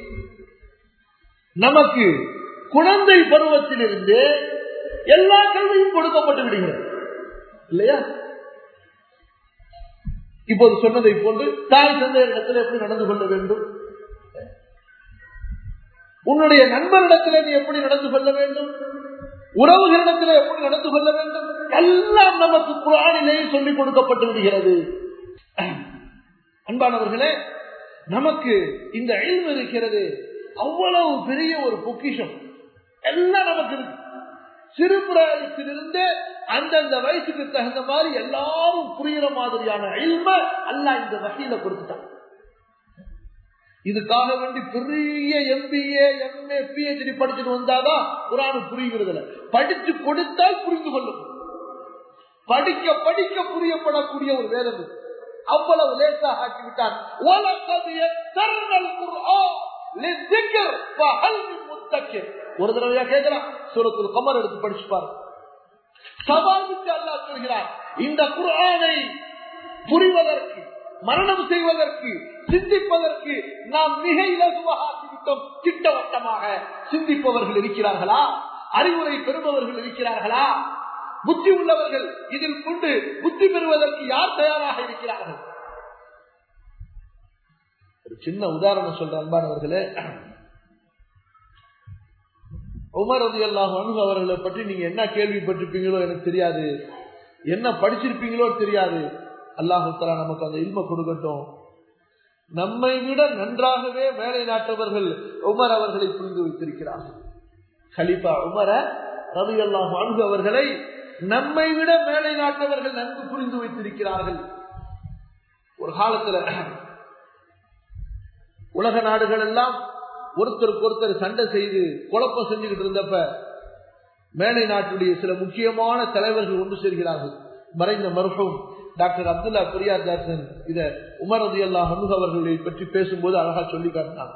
நமக்கு குழந்தை பருவத்திலிருந்து எல்லா கல்வியும் கொடுக்கப்பட்டு விடுகிறது இல்லையா இப்போது சொன்னதை போன்று தாய் தந்தை இடத்துல எப்படி நடந்து கொள்ள வேண்டும் உன்னுடைய நண்பரிடத்தில் நீ எப்படி நடந்து கொள்ள வேண்டும் உறவுகளிடத்தில் எப்படி நடந்து கொள்ள வேண்டும் எல்லாம் நமக்கு குரானிலேயே சொல்லிக் கொடுக்கப்பட்டு விடுகிறது அன்பானவர்களே நமக்கு இந்த அழிவு இருக்கிறது அவ்வளவு பெரிய ஒரு பொக்கிஷம் எல்லாம் நமக்கு இருக்கு சிறு பிராயத்திலிருந்து அந்தந்த வயசுக்கு தகுந்த மாதிரி எல்லாரும் புரியுற மாதிரியான அழிம அல்ல இந்த வகையில கொடுத்துட்டான் இதுக்காக வேண்டி பெரிய எம்பிஏ எம்ஏ பிஹெச்டி படிச்சுட்டு வந்தாதான் குரானு புரிகிறது படிச்சு கொடுத்தால் புரிந்து கொள்ளும் படிக்க படிக்க புரியப்படக்கூடிய ஒரு வேதம் அவ்வளவு லேசாக ஆக்கிவிட்டான் ஒரு தடவையா கேட்கிறான் சூரத்தில் கமர் எடுத்து படிச்சுப்பாரு சவாலுக்கு அல்லா சொல்கிறார் இந்த குரானை புரிவதற்கு மரணம் செய்வதற்கு சிந்திப்பதற்கு நாம் மிக இலகுவாக ஆக்கிவிட்டோம் திட்டவட்டமாக சிந்திப்பவர்கள் இருக்கிறார்களா அறிவுரை பெறுபவர்கள் இருக்கிறார்களா புத்தி உள்ளவர்கள் இதில் கொண்டு புத்தி பெறுவதற்கு யார் தயாராக இருக்கிறார்கள் ஒரு சின்ன உதாரணம் சொல்ற அன்பானவர்களே உமர் ரதி அல்லாஹ் அவர்களை பற்றி நீங்க என்ன கேள்விப்பட்டிருப்பீங்களோ எனக்கு தெரியாது என்ன படிச்சிருப்பீங்களோ தெரியாது அல்லாஹு தலா நமக்கு அந்த இல்ம கொடுக்கட்டும் நம்மை விட நன்றாகவே மேலை நாட்டவர்கள் உமர் அவர்களை புரிந்து வைத்திருக்கிறார்கள் கலிபா உமர ரவி அல்லாஹ் அவர்களை நம்மை விட மேலை நாட்டவர்கள் நன்கு புரிந்து வைத்திருக்கிறார்கள் ஒரு காலத்துல உலக நாடுகள் எல்லாம் ஒருத்தருக்கு ஒருத்தர் சண்டை செய்து குழப்பம் செஞ்சுக்கிட்டு இருந்தப்ப மேலை நாட்டுடைய சில முக்கியமான தலைவர்கள் ஒன்று சேர்கிறார்கள் மறைந்த மருகம் டாக்டர் அப்துல்லா பெரியார் ஜாசன் இத உமர் ரதி அல்லா ஹனுக அவர்களை பற்றி பேசும்போது அழகா சொல்லி காட்டினாங்க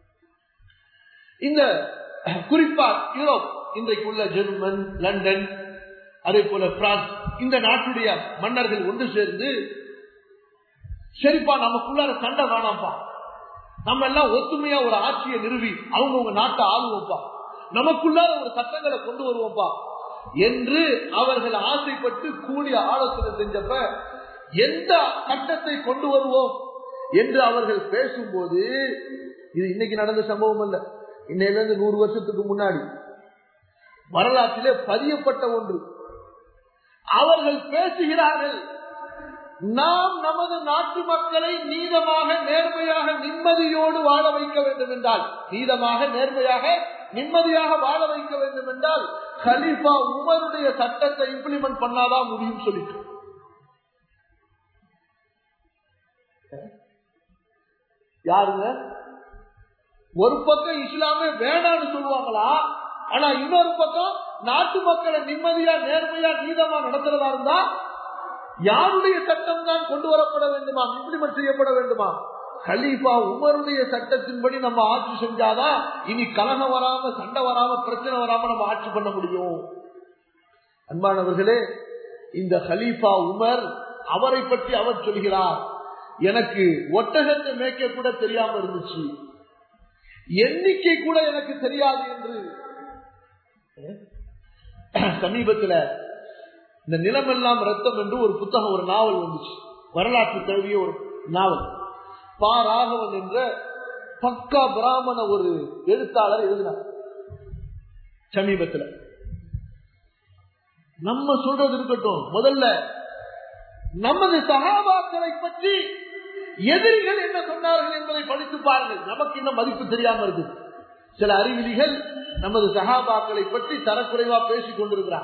இந்த குறிப்பா யூரோப் இன்றைக்குள்ள ஜெர்மன் லண்டன் அதே போல பிரான்ஸ் இந்த நாட்டுடைய மன்னர்கள் ஒன்று சேர்ந்து சரிப்பா நமக்குள்ளார சண்டை வேணாம்ப்பா நம்ம எல்லாம் ஒத்துமையா ஒரு ஆட்சியை நிறுவி அவங்கவுங்க நாட்டை ஆளுவோம்ப்பா நமக்குள்ளார ஒரு சட்டங்களை கொண்டு வருவோம்ப்பா என்று அவர்கள் ஆசைப்பட்டு கூடிய ஆலோசனை செஞ்சப்ப எந்த சட்டத்தை கொண்டு வருவோம் என்று அவர்கள் பேசும்போது இது இன்னைக்கு நடந்த சம்பவம் அல்ல இன்னையில இருந்து நூறு வருஷத்துக்கு முன்னாடி வரலாற்றிலே பதியப்பட்ட ஒன்று அவர்கள் பேசுகிறார்கள் நாம் நமது நாட்டு மக்களை நீதமாக நேர்மையாக நிம்மதியோடு வாழ வைக்க வேண்டும் என்றால் நீதமாக நேர்மையாக நிம்மதியாக வாழ வைக்க வேண்டும் என்றால் கலீஃபா உமருடைய சட்டத்தை இம்ப்ளிமெண்ட் பண்ணாதான் முடியும் சொல்லிட்டு யாருங்க ஒரு பக்கம் இஸ்லாமே வேணான்னு சொல்லுவாங்களா ஆனா இன்னொரு பக்கம் நாட்டு மக்களை நிம்மதியா நேர்மையா நீதமா நடத்துறதா இருந்தா யாருடைய சட்டம் தான் கொண்டு வரப்பட வேண்டுமா இம்ப்ளிமெண்ட் செய்யப்பட வேண்டுமா கலீஃபா உமருடைய சட்டத்தின்படி நம்ம ஆட்சி செஞ்சாதான் இனி கலகம் வராம சண்டை வராம பிரச்சனை வராம நம்ம ஆட்சி பண்ண முடியும் அன்பானவர்களே இந்த ஹலீஃபா உமர் அவரை பற்றி அவர் சொல்கிறார் எனக்கு ஒட்டகத்தை மேய்க்க கூட தெரியாம இருந்துச்சு எண்ணிக்கை கூட எனக்கு தெரியாது என்று சமீபத்தில் இந்த நிலமெல்லாம் ரத்தம் என்று ஒரு புத்தகம் ஒரு நாவல் வந்துச்சு வரலாற்று தழுவிய ஒரு நாவல் பா ராகவன் என்ற பக்கா பிராமண ஒரு எழுத்தாளர் எழுதினார் சமீபத்தில் நம்ம சொல்றது இருக்கட்டும் முதல்ல நமது சகாபாக்களை பற்றி எதிரிகள் என்ன சொன்னார்கள் என்பதை படித்து பாருங்கள் நமக்கு இன்னும் மதிப்பு தெரியாம இருக்கு சில அறிவிலிகள் நமது சகாபாக்களை பற்றி தரக்குறைவா பேசிக் கொண்டிருக்கிறார்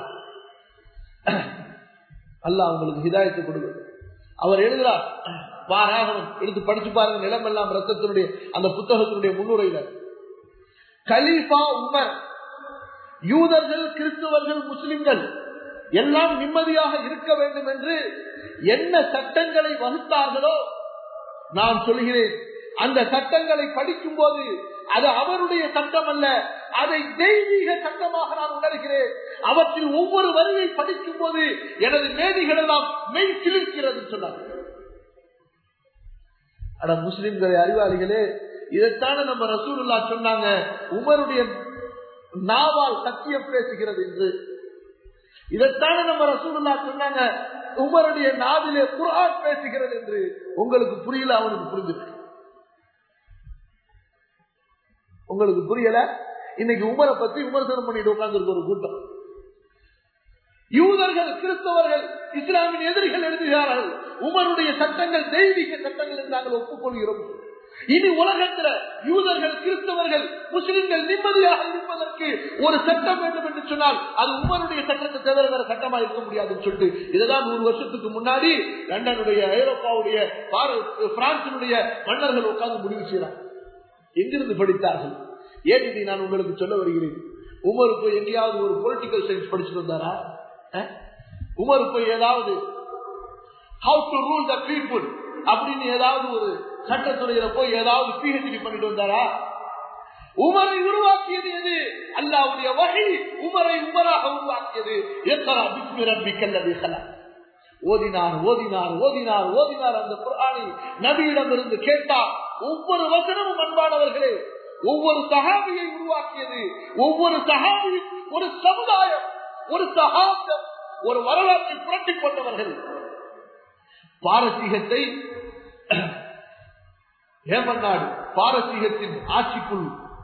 அல்ல அவங்களுக்கு ஹிதாயத்தை கொடுக்க அவர் எழுதுறார் வாராகவன் எடுத்து படிச்சு பாருங்க நிலம் எல்லாம் ரத்தத்தினுடைய அந்த புத்தகத்தினுடைய முன்னுரையில கலீஃபா உமர் யூதர்கள் கிறிஸ்துவர்கள் முஸ்லிம்கள் எல்லாம் நிம்மதியாக இருக்க வேண்டும் என்று என்ன சட்டங்களை வகுத்தார்களோ நான் சொல்கிறேன் அந்த சட்டங்களை படிக்கும் போது அது அவருடைய சட்டம் அல்ல அதை தெய்வீக சட்டமாக நான் உணர்கிறேன் அவற்றில் ஒவ்வொரு வரியை படிக்கும் போது எனது மேதிகள் எல்லாம் மெய் கிழிக்கிறது சொன்னார் அட முஸ்லிம்களை அறிவாளிகளே இதைத்தானே நம்ம ரசூலுல்லா சொன்னாங்க உமருடைய நாவால் சத்தியம் பேசுகிறது என்று இதைத்தானே நம்ம ரசூலுல்லா சொன்னாங்க உமருடைய நாவிலே குரான் பேசுகிறது என்று உங்களுக்கு புரியல அவனுக்கு புரிஞ்சிருக்கு உங்களுக்கு புரியல இன்னைக்கு உமரை பத்தி விமர்சனம் பண்ணிட்டு உட்கார்ந்து ஒரு கூட்டம் யூதர்கள் கிறிஸ்தவர்கள் இஸ்லாமின் எதிரிகள் எழுதுகிறார்கள் உமருடைய சட்டங்கள் தெய்வீக சட்டங்கள் என்று நாங்கள் ஒப்புக்கொள்கிறோம் இனி உலகத்தில் யூதர்கள் கிறிஸ்தவர்கள் முஸ்லிம்கள் நிம்மதியாக இருப்பதற்கு ஒரு சட்டம் வேண்டும் என்று சொன்னால் அது உமருடைய சட்டத்தை தவிர வேற சட்டமா இருக்க முடியாதுன்னு சொல்லிட்டு இதுதான் நூறு வருஷத்துக்கு முன்னாடி லண்டனுடைய ஐரோப்பாவுடைய பிரான்சினுடைய மன்னர்கள் உட்கார்ந்து முடிவு செய்யறாங்க எங்கிருந்து படித்தார்கள் ஏன் இதை நான் உங்களுக்கு சொல்ல வருகிறேன் உமர் போய் எங்கேயாவது ஒரு பொலிட்டிக்கல் சயின்ஸ் படிச்சுட்டு வந்தாரா உமர் போய் ஏதாவது how to rule the people அப்படின்னு ஏதாவது ஒரு சட்டத்துறையில போய் ஏதாவது பிஹெச்டி பண்ணிட்டு வந்தாரா உமரை உருவாக்கியது எது அல்லாவுடைய வகை உமரை உமராக உருவாக்கியது எத்தரா பிஸ்மி ரப்பிக்கல்லது ஓதினார் ஓதினார் ஓதினார் ஓதினார் அந்த குரானை நபியிடம் இருந்து கேட்டார் ஒவ்வொரு வசனமும் அன்பானவர்களே ஒவ்வொரு சகாபியை உருவாக்கியது ஒவ்வொரு சகாபியும் ஒரு சமுதாயம் ஒரு சகாப்தம் ஒரு வரலாற்றை புரட்டி கொண்டவர்கள் பாரசீகத்தை ஏமநாடு பாரசீகத்தின் ஆட்சிக்குள்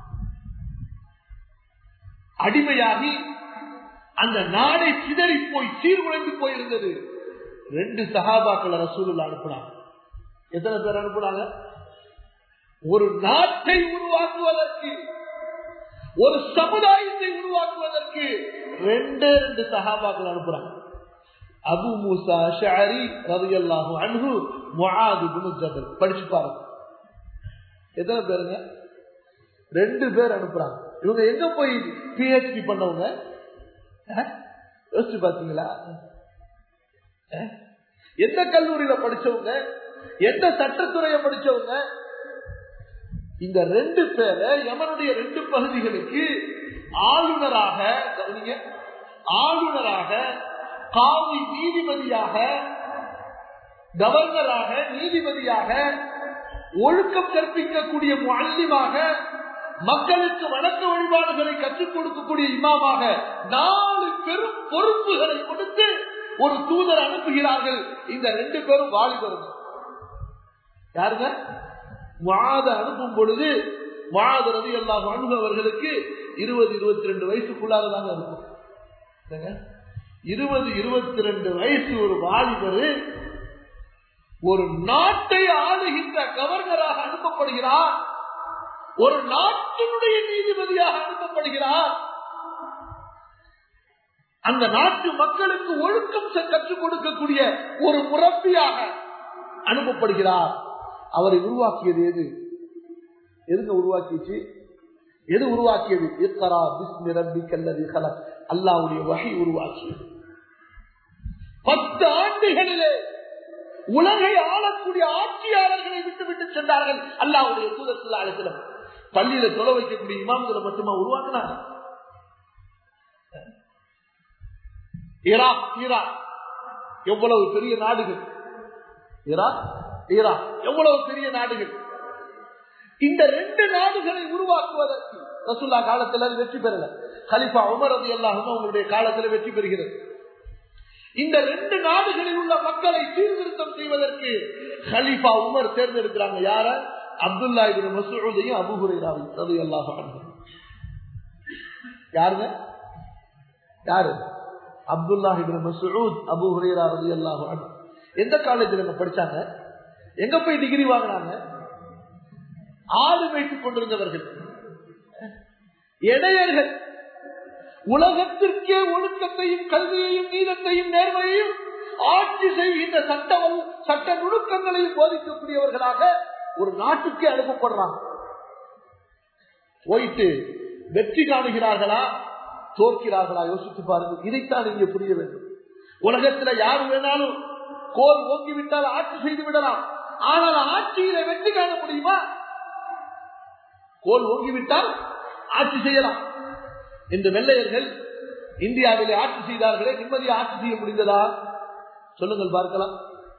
அடிமையாகி அந்த நாடை சிதறி போய் சீர்குலைந்து போயிருந்தது ரெண்டு சகாபாக்களை ரசூலுல்லா அனுப்புனாங்க எத்தனை பேர் அனுப்புனாங்க ஒரு நாட்டை உருவாக்குவதற்கு ஒரு சமுதாயத்தை உருவாக்குவதற்கு ரெண்டே ரெண்டு சகாபாக்கள் அனுப்புறாங்க அபு மூசா ஷாரி ரவியல்லாஹு அன்ஹு முஆது இப்னு ஜபல் படிச்சு பாருங்க எத்தனை பேருங்க ரெண்டு பேர் அனுப்புறாங்க இவங்க எங்க போய் பிஹெச்டி பண்ணவங்க அஹ்? யோசிச்சு பாத்தீங்களா அஹ்? எந்த கல்லூரியில படிச்சவங்க எந்த சட்டத்துறைய படிச்சவங்க இந்த ரெண்டு பேரை யமனுடைய ரெண்டு பகுதிகளுக்கு ஆளுநராக கவனிங்க ஆளுநராக காவி நீதிபதியாக கவர்னராக நீதிபதியாக ஒழுக்கம் கற்பிக்கக்கூடிய முல்லிமாக மக்களுக்கு வணக்க வழிபாடுகளை கற்றுக் கொடுக்கக்கூடிய இமாமாக நாலு பெரும் பொறுப்புகளை கொடுத்து ஒரு தூதர் அனுப்புகிறார்கள் இந்த ரெண்டு பேரும் வாலிபர்கள் யாருங்க வாத அனுப்பும் பொழுது வாத ரவி எல்லாம் அனுபவர்களுக்கு இருபது இருபத்தி ரெண்டு வயசுக்குள்ளாரதாங்க இருக்கும் என்னங்க? இருபது இருபத்தி ரெண்டு வயசு ஒரு வாலிபர் ஒரு நாட்டை ஆளுகின்ற கவர்னராக அனுப்பப்படுகிறார் ஒரு நாட்டினுடைய நீதிபதியாக அனுப்பப்படுகிறார் அந்த நாட்டு மக்களுக்கு ஒழுக்கம் செ- கற்றுக் கொடுக்கக்கூடிய ஒரு முரப்பியாக அனுப்பப்படுகிறார் அவரை உருவாக்கியது எது எதுங்க உருவாக்கிச்சு எது உருவாக்கியது இக்கரா பிஸ்மி ரப்பிக்கல்லதி கலக் அல்லாஹ்வுடைய வகை உருவாக்கியது பத்து ஆண்டுகளிலே உலகை ஆளக்கூடிய ஆட்சியாளர்களை விட்டு விட்டு சென்றார்கள் அல்லாஹ்வுடைய தூதத்தில் அழைத்தலம் பள்ளியில தொலை வைக்கக்கூடிய இமாம்களை மட்டுமா உருவாக்கினார் ஈராக் ஈராக் எவ்வளவு பெரிய நாடுகள் ஈராக் ஈராக் எவ்வளவு பெரிய நாடுகள் இந்த ரெண்டு நாடுகளை உருவாக்குவதற்கு ரசுல்லா காலத்தில் அது வெற்றி பெறல கலிஃபா உமர் அது எல்லாமே உங்களுடைய காலத்தில் வெற்றி பெறுகிறது இந்த ரெண்டு நாடுகளில் உள்ள மக்களை சீர்திருத்தம் செய்வதற்கு கலிஃபா உமர் தேர்ந்தெடுக்கிறாங்க யார அப்துல்லா இபின் மசூதையும் அபுஹுரைராவையும் ரவி அல்லாஹ் யாருங்க யாரு Abdullah ibn Masood Abu Hurairah ரவி அல்லாஹ் எந்த காலேஜில் படிச்சாங்க எங்க போய் டிகிரி வாங்கினாங்க ஆடு வைத்துக் கொண்டிருந்தவர்கள் இடையர்கள் உலகத்திற்கே ஒழுக்கத்தையும் கல்வியையும் நீதத்தையும் நேர்மையையும் ஆட்சி செய்கின்ற சட்ட வல்- சட்ட நுணுக்கங்களையும் போதிக்கக்கூடியவர்களாக ஒரு நாட்டுக்கே அனுப்பப்படுறாங்க போயிட்டு வெற்றி காணுகிறார்களா தோற்கிறார்களா யோசித்து பாருங்கள் இதைத்தான் இங்கே புரிய வேண்டும் உலகத்துல யார் வேணாலும் கோர் ஓங்கிவிட்டால் ஆட்சி செய்து விடலாம் ஆனால் ஆட்சியில வெற்றி காண முடியுமா கோல் ஓங்கிவிட்டால் ஆட்சி செய்யலாம் இந்த வெள்ளையர்கள் இந்தியாவிலே ஆட்சி செய்தார்களே நிம்மதியை ஆட்சி செய்ய முடிந்ததா சொல்லுங்கள் பார்க்கலாம்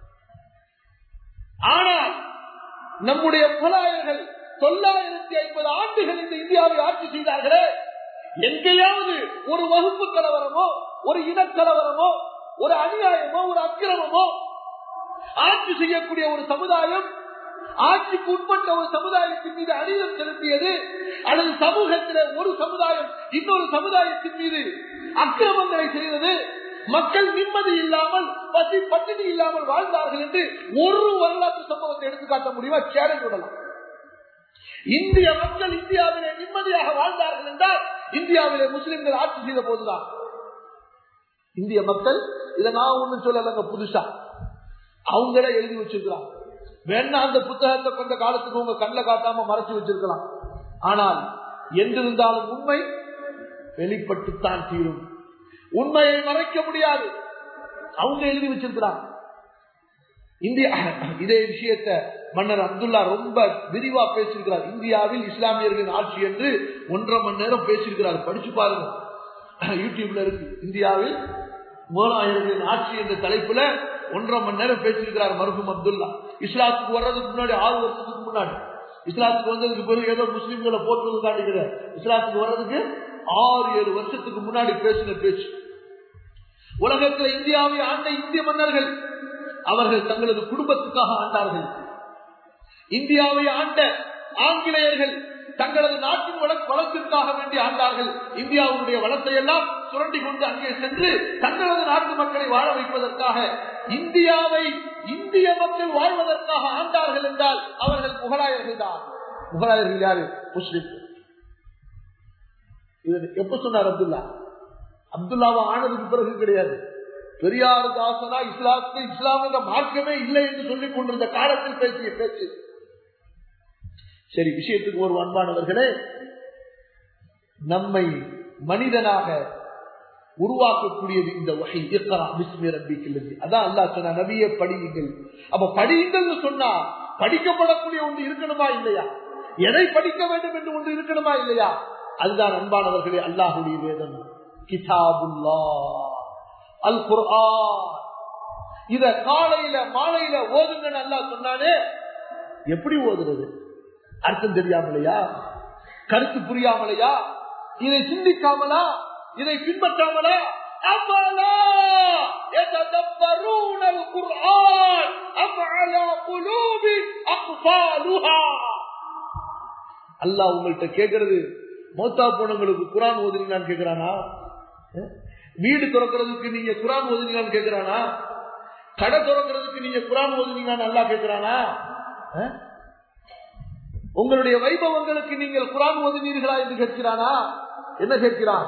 ஆனால் நம்முடைய புலாயர்கள் தொள்ளாயிரத்தி ஐம்பது ஆண்டுகள் இந்த இந்தியாவை ஆட்சி செய்தார்களே எங்கேயாவது ஒரு வகுப்பு கலவரமோ ஒரு இனக்கலவரமோ ஒரு அநியாயமோ ஒரு அக்கிரமமோ ஆட்சி செய்யக்கூடிய ஒரு சமுதாயம் ஆட்சிக்கு உட்பட்ட ஒரு சமுதாயத்தின் மீது அநீதம் செலுத்தியது அல்லது சமூகத்தில் ஒரு சமுதாயம் இன்னொரு சமுதாயத்தின் மீது அக்கிரமங்களை செய்தது மக்கள் நிம்மதி இல்லாமல் பசி பட்டினி இல்லாமல் வாழ்ந்தார்கள் என்று ஒரு வரலாற்று சம்பவத்தை எடுத்துக்காட்ட முடியுமா சேலஞ்ச் விடலாம் இந்திய மக்கள் இந்தியாவிலே நிம்மதியாக வாழ்ந்தார்கள் என்றால் இந்தியாவிலே முஸ்லிம்கள் ஆட்சி செய்த போதுதான் இந்திய மக்கள் இதை நான் ஒண்ணு சொல்லலைங்க புதுசா அவங்களே எழுதி வச்சிருக்கிறாங்க வேணா அந்த புத்தகத்தை கொஞ்ச காலத்துக்கு உங்க கண்ணில் காட்டாம மறைச்சு வச்சிருக்கலாம் ஆனால் என்றிருந்தாலும் உண்மை வெளிப்பட்டுத்தான் தீரும் உண்மையை மறைக்க முடியாது அவங்க எழுதி வச்சிருக்கிறாங்க இந்தியா இதே விஷயத்த மன்னர் அப்துல்லா ரொம்ப விரிவா பேசியிருக்கிறார் இந்தியாவில் இஸ்லாமியர்களின் ஆட்சி என்று ஒன்றரை மணி நேரம் பேசியிருக்கிறார் படிச்சு பாருங்க யூடியூப்ல இருக்கு இந்தியாவில் மூலாயிரங்களின் ஆட்சி என்ற தலைப்புல ஒன்றரை மணி நேரம் பேசியிருக்கிறார் மருகும் அப்துல்லா இஸ்லாத்துக்கு வர்றதுக்கு முன்னாடி ஆறு வருஷத்துக்கு முன்னாடி இஸ்லாத்துக்கு வந்ததுக்கு பிறகு ஏதோ முஸ்லிம்களை போற்றுவது காட்டுகிற இஸ்லாத்துக்கு வர்றதுக்கு ஆறு ஏழு வருஷத்துக்கு முன்னாடி பேசின பேச்சு உலகத்தில் இந்தியாவை ஆண்ட இந்திய மன்னர்கள் அவர்கள் தங்களது குடும்பத்துக்காக ஆண்டார்கள் இந்தியாவை ஆண்ட ஆங்கிலேயர்கள் தங்களது நாட்டின் வள வளத்திற்காக வேண்டி ஆண்டார்கள் இந்தியாவுடைய வளத்தை எல்லாம் சுரண்டி கொண்டு அங்கே சென்று தங்களது நாட்டு மக்களை வாழ வைப்பதற்காக இந்தியாவை இந்திய மக்கள் வாழ்வதற்காக ஆண்டார்கள் என்றால் அவர்கள் முகலாயர்கள் தான் முகலாயர்கள் யாரு முஸ்லிம் இது எப்ப சொன்னார் அப்துல்லா அப்துல்லாவை ஆனதுக்கு பிறகு கிடையாது பெரியார் தாசனா இஸ்லாத்து இஸ்லாம் என்ற மார்க்கமே இல்லை என்று சொல்லிக் கொண்டிருந்த காலத்தில் பேசிய பேச்சு சரி விஷயத்துக்கு ஒரு அன்பானவர்களே நம்மை மனிதனாக உருவாக்கக்கூடியது இந்த வகை அதான் அல்லா சொன்ன நபிய படியுங்கள் அப்ப படியுங்கள் சொன்னா படிக்கப்படக்கூடிய ஒன்று இருக்கணுமா இல்லையா எதை படிக்க வேண்டும் என்று ஒன்று இருக்கணுமா இல்லையா அதுதான் அன்பானவர்களே அல்லாஹுடைய வேதம் கிதாபுல்லா அல் குர்ஆன் இத காலையில மாலையில ஓதுங்கன்னு அல்லா சொன்னாலே எப்படி ஓதுறது அர்த்தம் தெரியாமலையா கருத்து புரியாமலையா இதை சிந்திக்காமலா இதை பின்பற்றாமலா أفلا يتدبرون القرآن أم على قلوب أقفالها அல்லாஹ் உங்கள்கிட்ட கேட்கறது மௌத்தா போனவங்களுக்கு குரான் ஓதுனீங்களான்னு கேட்கிறானா வீடு திறக்கிறதுக்கு நீங்க குரான் ஓதுனீங்களான்னு கேட்கிறானா கடை திறக்கிறதுக்கு நீங்க குரான் ஓதுனீங்களான்னு நல்லா கேட்கிறானா உங்களுடைய வைபவங்களுக்கு நீங்கள் குரான் ஓதுனீர்களா என்று கேட்கிறானா என்ன கேட்கிறான்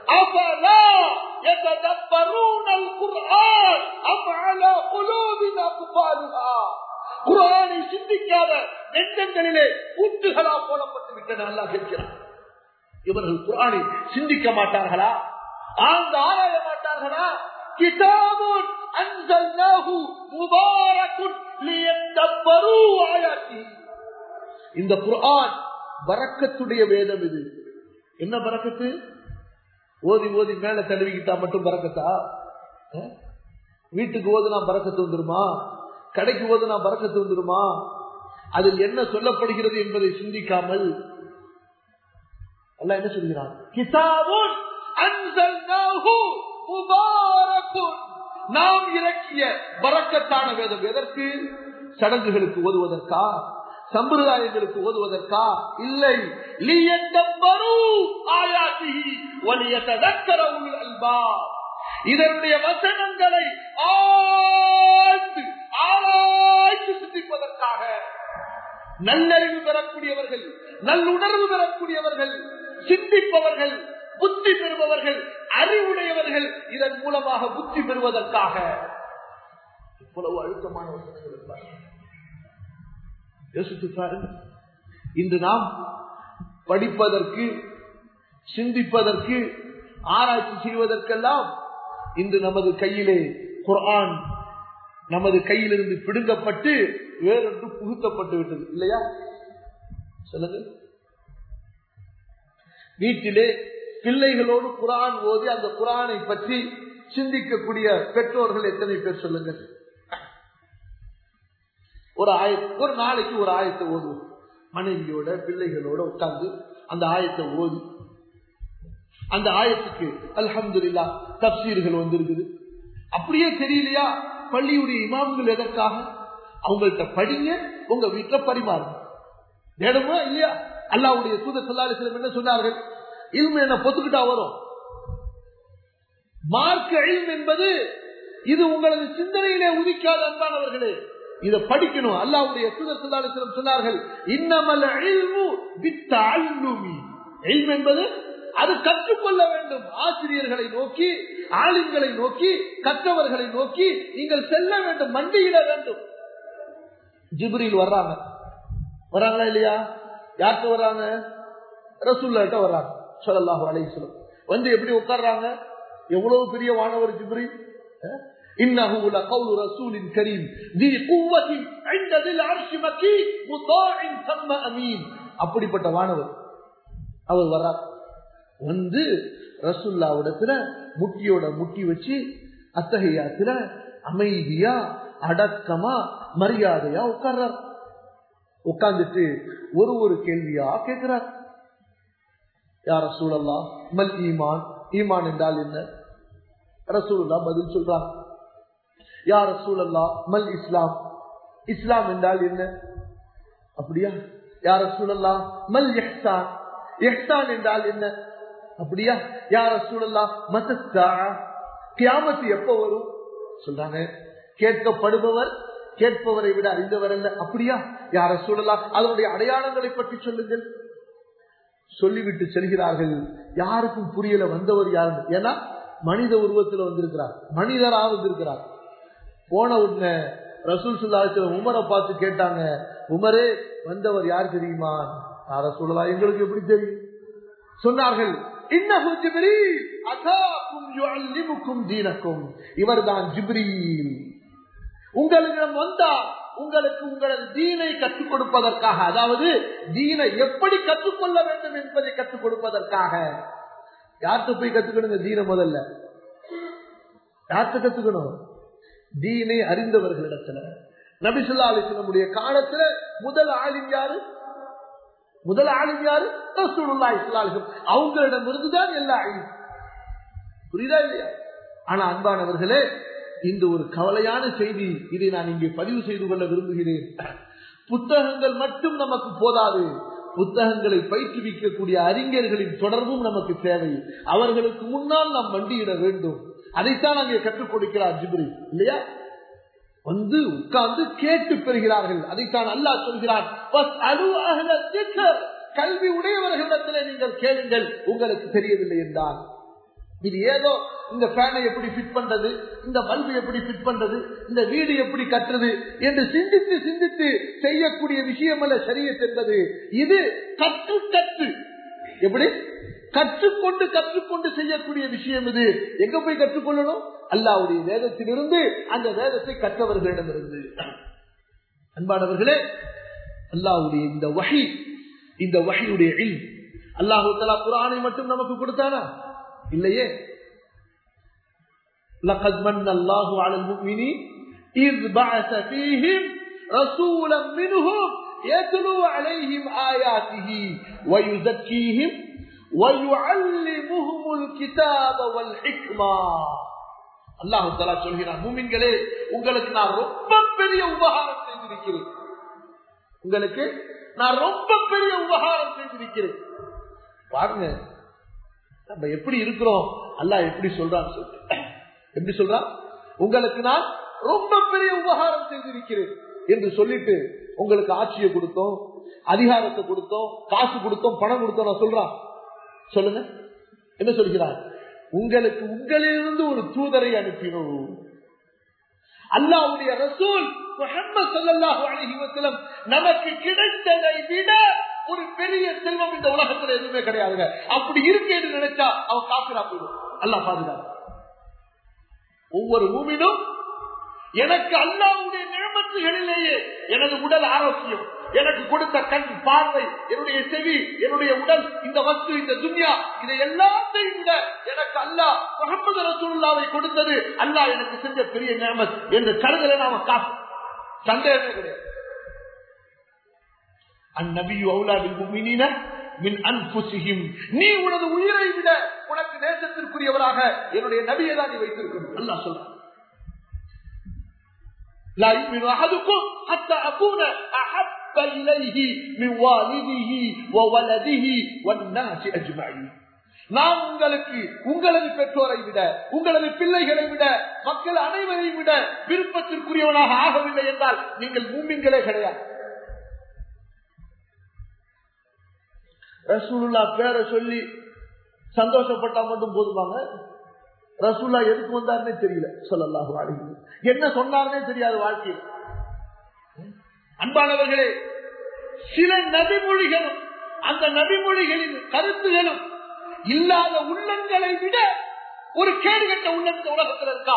குரானை சிந்திக்காத நெஞ்சங்களிலே கூட்டுகளா போடப்பட்டு விட்டன நல்லா கேட்கிறான் இவர்கள் குரானை சிந்திக்க மாட்டார்களா ஆழ்ந்து ஆராய மாட்டார்களா கிதாபுன் அன்சல்னாஹு முபாரக்குன் லியத்தப்பரு ஆயாத்தி இந்த குர்ஆன் பரக்கத்துடைய வேதம் இது என்ன பரக்கத்து ஓதி ஓதி மேல தழுவிக்கிட்டா மட்டும் பறக்கத்தா வீட்டுக்கு ஓதுனா பறக்கத்து வந்துருமா கடைக்கு ஓதுனா பறக்கத்து வந்துருமா அதில் என்ன சொல்லப்படுகிறது என்பதை சிந்திக்காமல் அல்ல என்ன சொல்கிறான் கிதாபுன் அன்சல்னாஹு முபாரக்குன் நாம் இறக்கிய பறக்கத்தான வேதம் எதற்கு சடங்குகளுக்கு ஓதுவதற்கா சம்பிரதாயங்களுக்கு ஓதுவதற்கா இல்லை இதனுடைய வசனங்களை ஆழ்ந்து ஆராய்ச்சி சிந்திப்பதற்காக நல்லறிவு பெறக்கூடியவர்கள் நல்லுணர்வு பெறக்கூடியவர்கள் சிந்திப்பவர்கள் புத்தி பெறுபவர்கள் அறிவுடையவர்கள் இதன் மூலமாக புத்தி பெறுவதற்காக இவ்வளவு அழுத்தமான வசனங்கள் யோசித்து பாருங்கள் இன்று நாம் படிப்பதற்கு சிந்திப்பதற்கு ஆராய்ச்சி செய்வதற்கெல்லாம் இன்று நமது கையிலே குர்ஆன் நமது கையிலிருந்து பிடுங்கப்பட்டு வேறொன்று புகுத்தப்பட்டு விட்டது இல்லையா சொல்லுங்க வீட்டிலே பிள்ளைகளோடு குரான் ஓதி அந்த குரானை பற்றி சிந்திக்கக்கூடிய பெற்றோர்கள் எத்தனை பேர் சொல்லுங்க ஒரு ஆய ஒரு நாளைக்கு ஒரு ஆயத்தை ஓதுவோம் மனைவியோட பிள்ளைகளோட உட்கார்ந்து அந்த ஆயத்தை ஓதி அந்த ஆயத்துக்கு அல்ஹம்துலில்லா தப்சீர்கள் வந்திருக்குது அப்படியே தெரியலையா பள்ளியுடைய இமாம்கள் எதற்காக அவங்கள்ட்ட படிங்க உங்க வீட்டுல பரிமாறுங்க வேணுமா இல்லையா அல்லாவுடைய தூத சொல்லாலி சிலம் என்ன சொன்னார்கள் இல்மு என்ன பொத்துக்கிட்டா வரும் மார்க்க இல்ம் என்பது இது உங்களது சிந்தனையிலே உதிக்காத அன்பானவர்களே இதை படிக்கணும் அல்லாவுடைய தூதர் சொல்லாலி சிலம் சொன்னார்கள் இன்னமல் இல்மு வித்தல்லுமி இல்ம் என்பது அது கற்றுக்கொள்ள வேண்டும் ஆசிரியர்களை நோக்கி ஆளுங்களை நோக்கி கற்றவர்களை நோக்கி நீங்கள் செல்ல வேண்டும் மண்டியிட வேண்டும் ஜிப்ரில் வர்றாங்க வராங்களா இல்லையா யார்கிட்ட வர்றாங்க ரசூல்லாட்ட வர்றாங்க சொல்லலாம் அலையம் வந்து எப்படி உட்கார்றாங்க எவ்வளவு பெரிய வானவர் ஜிப்ரி إنه لقول رسول كريم ذي قوة عند ذي العرش مكين مطاع ثم أمين அப்படிப்பட்ட வானவர் அவர் வர்றார் வந்து ரசுல்லாவிடத்துல முட்டியோட முட்டி வச்சு அத்தகையாத்துல அமைதியா அடக்கமா மரியாதையா உட்கார்றார் உட்கார்ந்துட்டு ஒரு ஒரு கேள்வியா கேட்கிறார் யார் ரசூலல்லா மல் ஈமான் ஈமான் என்றால் என்ன ரசூலுல்லா பதில் சொல்றாங்க யார் ரசூலல்லா மல் இஸ்லாம் இஸ்லாம் என்றால் என்ன அப்படியா யார் ரசூலல்லா மல் எஹ்சான் எஹ்சான் என்றால் என்ன அப்படியா யார் ரசூலல்லா மதஸ்தா கியாமத்து எப்ப வரும் சொல்றாங்க கேட்கப்படுபவர் கேட்பவரை விட அறிந்தவர் அல்ல அப்படியா யார சொல்லலாம் அதனுடைய அடையாளங்களை பற்றி சொல்லுங்கள் சொல்லிவிட்டு செல்கிறார்கள் யாருக்கும் புரியல வந்தவர் யாரு ஏன்னா மனித உருவத்தில் வந்திருக்கிறார் மனிதராக வந்திருக்கிறார் போன உடனே ரசூல் சுல்லாச்சில உமரை பார்த்து கேட்டாங்க உமரே வந்தவர் யார் தெரியுமா யார சொல்லலாம் எங்களுக்கு எப்படி தெரியும் சொன்னார்கள் இவர்தான் ஜிப்ரீல் உங்களிடம் வந்தார் உங்களுக்கு உங்களது தீனை கற்றுக் கொடுப்பதற்காக அதாவது தீனை எப்படி கற்றுக்கொள்ள வேண்டும் என்பதை கற்றுக் கொடுப்பதற்காக யார்கிட்ட போய் கத்துக்கணுங்க தீனை முதல்ல யார்கிட்ட கத்துக்கணும் தீனை அறிந்தவர்களிடத்துல நபிசுல்லா அலிஸ்லமுடைய காலத்துல முதல் ஆளும் யாரு முதல் ஆளும் யாரு ரசூலுல்லா இஸ்லாலிசம் அவங்களிடம் இருந்துதான் எல்லா ஆளும் புரியுதா இல்லையா ஆனா அன்பானவர்களே இந்த ஒரு கவலையான செய்தி இதை நான் இங்கே பதிவு செய்து கொள்ள விரும்புகிறேன் புத்தகங்கள் மட்டும் நமக்கு போதாது புத்தகங்களை பயிற்றுவிக்கக்கூடிய அறிஞர்களின் தொடர்பும் நமக்கு தேவை அவர்களுக்கு முன்னால் நாம் வண்டியிட வேண்டும் அதைத்தான் அங்கே கற்றுக் கொடுக்கிறார் ஜிப்ரி இல்லையா வந்து உட்கார்ந்து கேட்டு பெறுகிறார்கள் அதைத்தான் அல்லாஹ் சொல்கிறார் கல்வி உடையவர்களிடத்தில் நீங்கள் கேளுங்கள் உங்களுக்கு தெரியவில்லை என்றால் இது ஏதோ இந்த ஃபேனை எப்படி ஃபிட் பண்றது இந்த பல்பு எப்படி ஃபிட் பண்றது இந்த வீடு எப்படி கட்டுறது என்று சிந்தித்து சிந்தித்து செய்யக்கூடிய விஷயம் அல்ல சரியத் என்பது இது கற்று கற்று எப்படி கற்றுக்கொண்டு கற்றுக்கொண்டு செய்யக்கூடிய விஷயம் இது எங்க போய் கற்றுக்கொள்ளணும் அல்லாவுடைய வேதத்திலிருந்து அந்த வேதத்தை கற்றவர்களிடமிருந்து அன்பானவர்களே அல்லாவுடைய இந்த வகை இந்த வகையுடைய அல்லாஹு தலா குரானை மட்டும் நமக்கு கொடுத்தானா இல்லையே لقد من الله على المؤمنين إذ بعث فيهم رسولا منهم يتلو عليهم آياته ويزكيهم ويعلمهم الكتاب والحكمة அல்லாஹு தலா சொல்கிறார் மூமின்களே உங்களுக்கு நான் ரொம்ப பெரிய உபகாரம் செய்திருக்கிறேன் உங்களுக்கு நான் ரொம்ப பெரிய உபகாரம் செய்திருக்கிறேன் பாருங்க நம்ம எப்படி இருக்கிறோம் அல்லாஹ் எப்படி சொல்றான்னு சொல்லு எப்படி சொல்றான் உங்களுக்கு நான் ரொம்ப பெரிய உபகாரம் செய்திருக்கிறேன் என்று சொல்லிட்டு உங்களுக்கு ஆட்சியை கொடுத்தோம் அதிகாரத்தை கொடுத்தோம் காசு கொடுத்தோம் பணம் கொடுத்தோம் நான் சொல்றான் சொல்லுங்க என்ன சொல்கிறார் உங்களுக்கு உங்களிலிருந்து ஒரு தூதரை அனுப்பினோம் அல்லாவுடைய ரசூல் முகமது சல்லாஹூ அலஹி வசலம் நமக்கு கிடைத்ததை விட ஒரு பெரிய செல்வம் இந்த உலகத்துல எதுவுமே கிடையாதுங்க அப்படி இருக்கேன்னு நினைச்சா அவன் காசுரா போயிடும் அல்லா பாதுகாப்பு ஒவ்வொரு மூமினும் எனக்கு அல்லாவுடைய நிழமத்துகளிலேயே எனது உடல் ஆரோக்கியம் எனக்கு கொடுத்த கண் பார்வை என்னுடைய செவி என்னுடைய உடல் இந்த வஸ்து இந்த துன்யா இதை எல்லாத்தையும் விட எனக்கு அல்லா முகமது ரசூல்லாவை கொடுத்தது அல்லா எனக்கு செஞ்ச பெரிய நியமத் என்று கருதல நாம காசு சந்தேகமே கிடையாது அந்நபியு அவுலாவில் முமினின மின் அன்புசியும் நீ உனது உயிரை விட உனக்கு நேசத்திற்குரியவராக என்னுடைய நபியை தான் நீ வைத்திருக்கணும் அல்லா சொல்ற لا يؤمن أحدكم حتى أكون أحب إليه من والده وولده والناس أجمعين நான் உங்களுக்கு உங்களது பெற்றோரை விட உங்களது பிள்ளைகளை விட மக்கள் அனைவரையும் விட விருப்பத்திற்குரியவனாக ஆகவில்லை என்றால் நீங்கள் மூமின்களே கிடையாது ரசூலுல்லா பேரை சொல்லி சந்தோஷப்பட்டா மட்டும் போதுமாங்க ரசூல்லா எதுக்கு வந்தாருன்னே தெரியல சொல்லலாம் வாழ்க்கை என்ன சொன்னார்னே தெரியாது வாழ்க்கையில் அன்பானவர்களே சில நபிமொழிகளும் அந்த நபிமொழிகளின் கருத்துகளும் இல்லாத உள்ளங்களை விட ஒரு கேடுகட்ட உள்ளத்த உலகத்தில் இருக்கா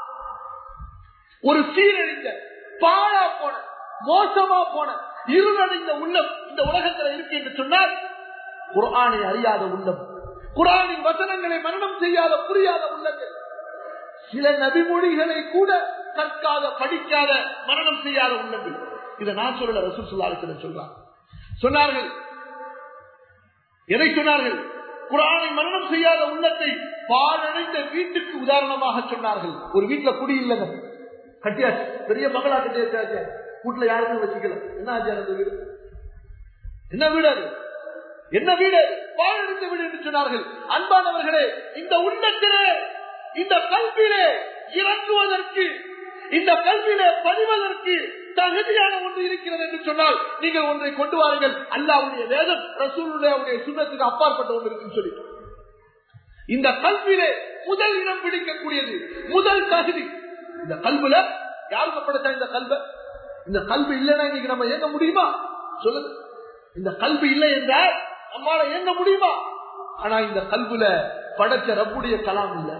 ஒரு சீரழிந்த பாழா போன மோசமா போன இருளடைந்த உள்ளம் இந்த உலகத்தில் இருக்கு என்று சொன்னால் குரானை அறியாத உள்ளம் குரானின் வசனங்களை மரணம் செய்யாத புரியாத உள்ளங்கள் சில நபிமொழிகளை கூட கற்காத படிக்காத மரணம் செய்யாத உள்ளங்கள் இதை நான் சொல்லல ரசூல் சொல்லாரு சொல்றான் சொன்னார்கள் எதை சொன்னார்கள் குரானை மரணம் செய்யாத உள்ளத்தை பாழடைந்த வீட்டுக்கு உதாரணமாக சொன்னார்கள் ஒரு வீட்டுல குடி இல்லைங்க கட்டியாச்சு பெரிய மகளா கட்டியாச்சு வீட்டுல யாருமே வச்சுக்கல என்ன ஆச்சு அந்த வீடு என்ன வீடு அது என்ன வீடு பாழடைந்த வீடு என்று சொன்னார்கள் அன்பானவர்களே இந்த உள்ளத்திலே இந்த கல்வியிலே இறங்குவதற்கு இந்த கல்வியிலே பதிவதற்கு தகுதியான ஒன்று இருக்கிறது என்று சொன்னால் நீங்கள் ஒன்றை கொண்டு வாருங்கள் அல்லாவுடைய வேதம் ரசூலுடைய சுண்ணத்துக்கு அப்பாற்பட்ட ஒன்று இருக்குன்னு சொல்லி இந்த கல்வியிலே முதல் இடம் பிடிக்கக்கூடியது முதல் தகுதி இந்த கல்வில யாருக்கு படைச்சா இந்த கல்வ இந்த கல்வி இல்லைன்னா இன்னைக்கு நம்ம இயங்க முடியுமா சொல்லுங்க இந்த கல்வி இல்லை என்றால் நம்மால இயங்க முடியுமா ஆனா இந்த கல்வில படைச்ச ரப்புடைய கலாம் இல்ல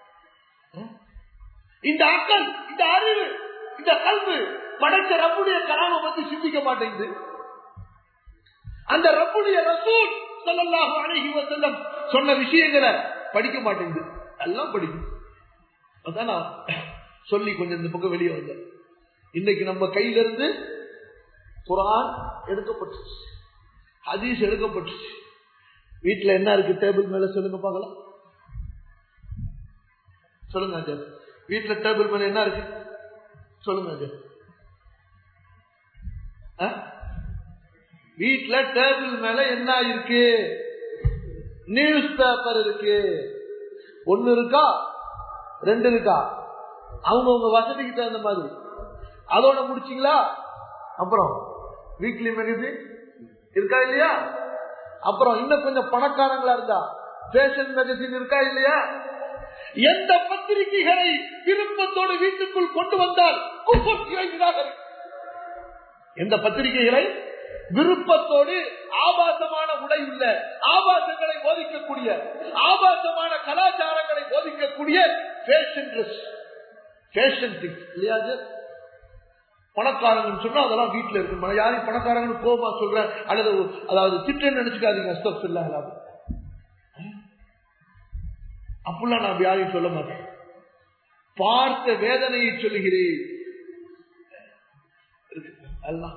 இந்த அக்கல் இந்த அறிவு இந்த கல்வி படைச்ச ரப்புடைய கலாமை பத்தி சிந்திக்க மாட்டேங்குது அந்த ரப்புடைய ரசூல் சொல்லலாக அழகி வசல்லம் சொன்ன விஷயங்களை படிக்க மாட்டேங்குது எல்லாம் படிக்கும் அதான் நான் சொல்லி கொஞ்சம் இந்த பக்கம் வெளியே வந்தேன் இன்னைக்கு நம்ம கையில இருந்து குரான் எடுக்கப்பட்டுச்சு ஹதீஸ் எடுக்கப்பட்டுச்சு வீட்டுல என்ன இருக்கு டேபிள் மேல சொல்லுங்க பார்க்கலாம் சொல்லுங்க அஜய் வீட்டுல டேபிள் மேல என்ன இருக்கு சொல்லுங்க அஜய் வீட்டுல டேபிள் மேல என்ன இருக்கு நியூஸ் பேப்பர் இருக்கு ஒன்னு இருக்கா ரெண்டு இருக்கா அவங்க உங்க வசதிக்கு தகுந்த மாதிரி அதோட முடிச்சீங்களா அப்புறம் வீக்லி மெகசின் இருக்கா இல்லையா அப்புறம் இன்னும் கொஞ்சம் பணக்காரங்களா இருந்தா பேஷன் மெகசின் இருக்கா இல்லையா எந்த பத்திரிகைகளை விருப்பத்தோடு வீட்டுக்குள் கொண்டு வந்தால் எந்த பத்திரிகைகளை விருப்பத்தோடு ஆபாசமான உடை உள்ள ஆபாசங்களை போதிக்கக்கூடிய ஆபாசமான கலாச்சாரங்களை போதிக்கக்கூடிய ஃபேஷன் ட்ரெஸ் ஃபேஷன் திங்ஸ் இல்லையா பணக்காரங்கன்னு சொன்னா அதெல்லாம் வீட்டுல இருக்கு யாரையும் பணக்காரங்கன்னு கோபமா சொல்றேன் அல்லது அதாவது திட்டம் நினைச்சுக்காதீங்க அஸ்தப் இல்ல அப்படிலாம் நான் யாரையும் சொல்ல மாட்டேன் பார்த்த வேதனையை சொல்லுகிறேன் எல்லாம்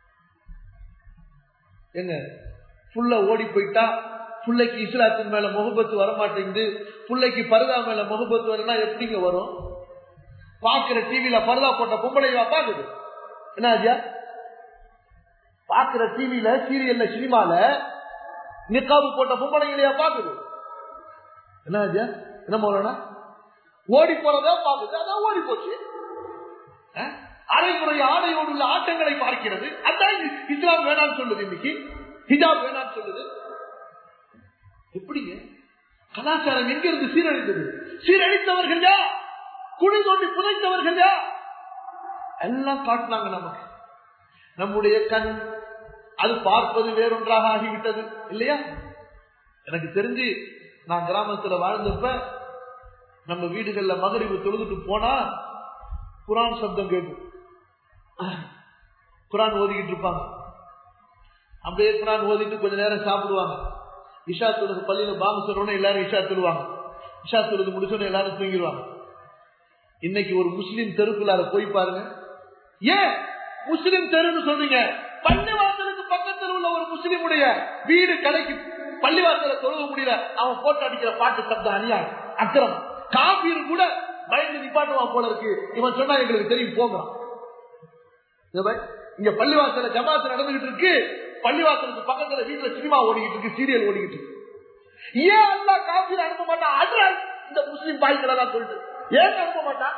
எங்க புள்ள ஓடி போயிட்டா பிள்ளைக்கு இஸ்லாத்தின் மேல முகபத்து வர மாட்டேங்குது பிள்ளைக்கு பருதா மேல முகபத்து வரனா எப்படிங்க வரும் பாக்குற டிவில பருதா போட்ட பொம்பளைவா பாக்குது என்ன ஆஜியா பாக்குற டிவில சீரியல்ல சினிமால நிக்காபு போட்ட பொம்பளைங்களையா பாக்குது என்ன ஆஜியா என்ன போறா ஓடி போறதா பாக்குது அதான் ஓடி போச்சு அரைமுறை ஆடையோடு உள்ள ஆட்டங்களை பார்க்கிறது அதான் இஸ்லாம் வேணாம்னு சொல்லுது இன்னைக்கு ஹிஜாப் வேணாம்னு சொல்லுது எப்படிங்க கலாச்சாரம் எங்க இருந்து சீரழிந்தது சீரழித்தவர்கள் யா குழி தோண்டி புதைத்தவர்கள் யா எல்லாம் காட்டினாங்க நமக்கு நம்முடைய கண் அது பார்ப்பது வேறொன்றாக ஆகிவிட்டது இல்லையா எனக்கு தெரிஞ்சு நான் கிராமத்துல வாழ்ந்தப்ப நம்ம வீடுகள்ல மகரிவு தொழுதுட்டு போனா குரான் சப்தம் கேட்கும் குரான் ஓதிக்கிட்டு இருப்பாங்க அப்படியே குரான் ஓதிட்டு கொஞ்ச நேரம் சாப்பிடுவாங்க இஷா தொழுது பள்ளியில பாம்பு சொல்றோன்னு எல்லாரும் இஷா தொழுவாங்க இஷா தொழுது முடிச்சோன்னு எல்லாரும் தூங்கிடுவாங்க இன்னைக்கு ஒரு முஸ்லீம் தெருக்குள்ளார போய் பாருங்க ஏன் முஸ்லீம் தெருன்னு சொல்றீங்க பள்ளிவாசலுக்கு பக்கத்தில் உள்ள ஒரு முஸ்லீமுடைய வீடு கடைக்கு பள்ளிவாசல தொழுக முடியல அவன் போட்டு அடிக்கிற பாட்டு சப்தம் அநியாயம் அக்கிரம் காபீர் கூட பயந்து நிப்பாட்டுவான் போல இருக்கு இவன் சொன்னா எங்களுக்கு தெரியும் போகிறான் இங்க பள்ளிவாசல ஜமாத்து நடந்துகிட்டு இருக்கு பள்ளிவாசலுக்கு பக்கத்துல வீட்டுல சினிமா ஓடிக்கிட்டு இருக்கு சீரியல் ஓடிக்கிட்டு இருக்கு ஏன் அல்லா காபீர் அனுப்ப மாட்டான் அட்ரால் இந்த முஸ்லீம் பாய்களெல்லாம் சொல்லிட்டு ஏன் அனுப்ப மாட்டான்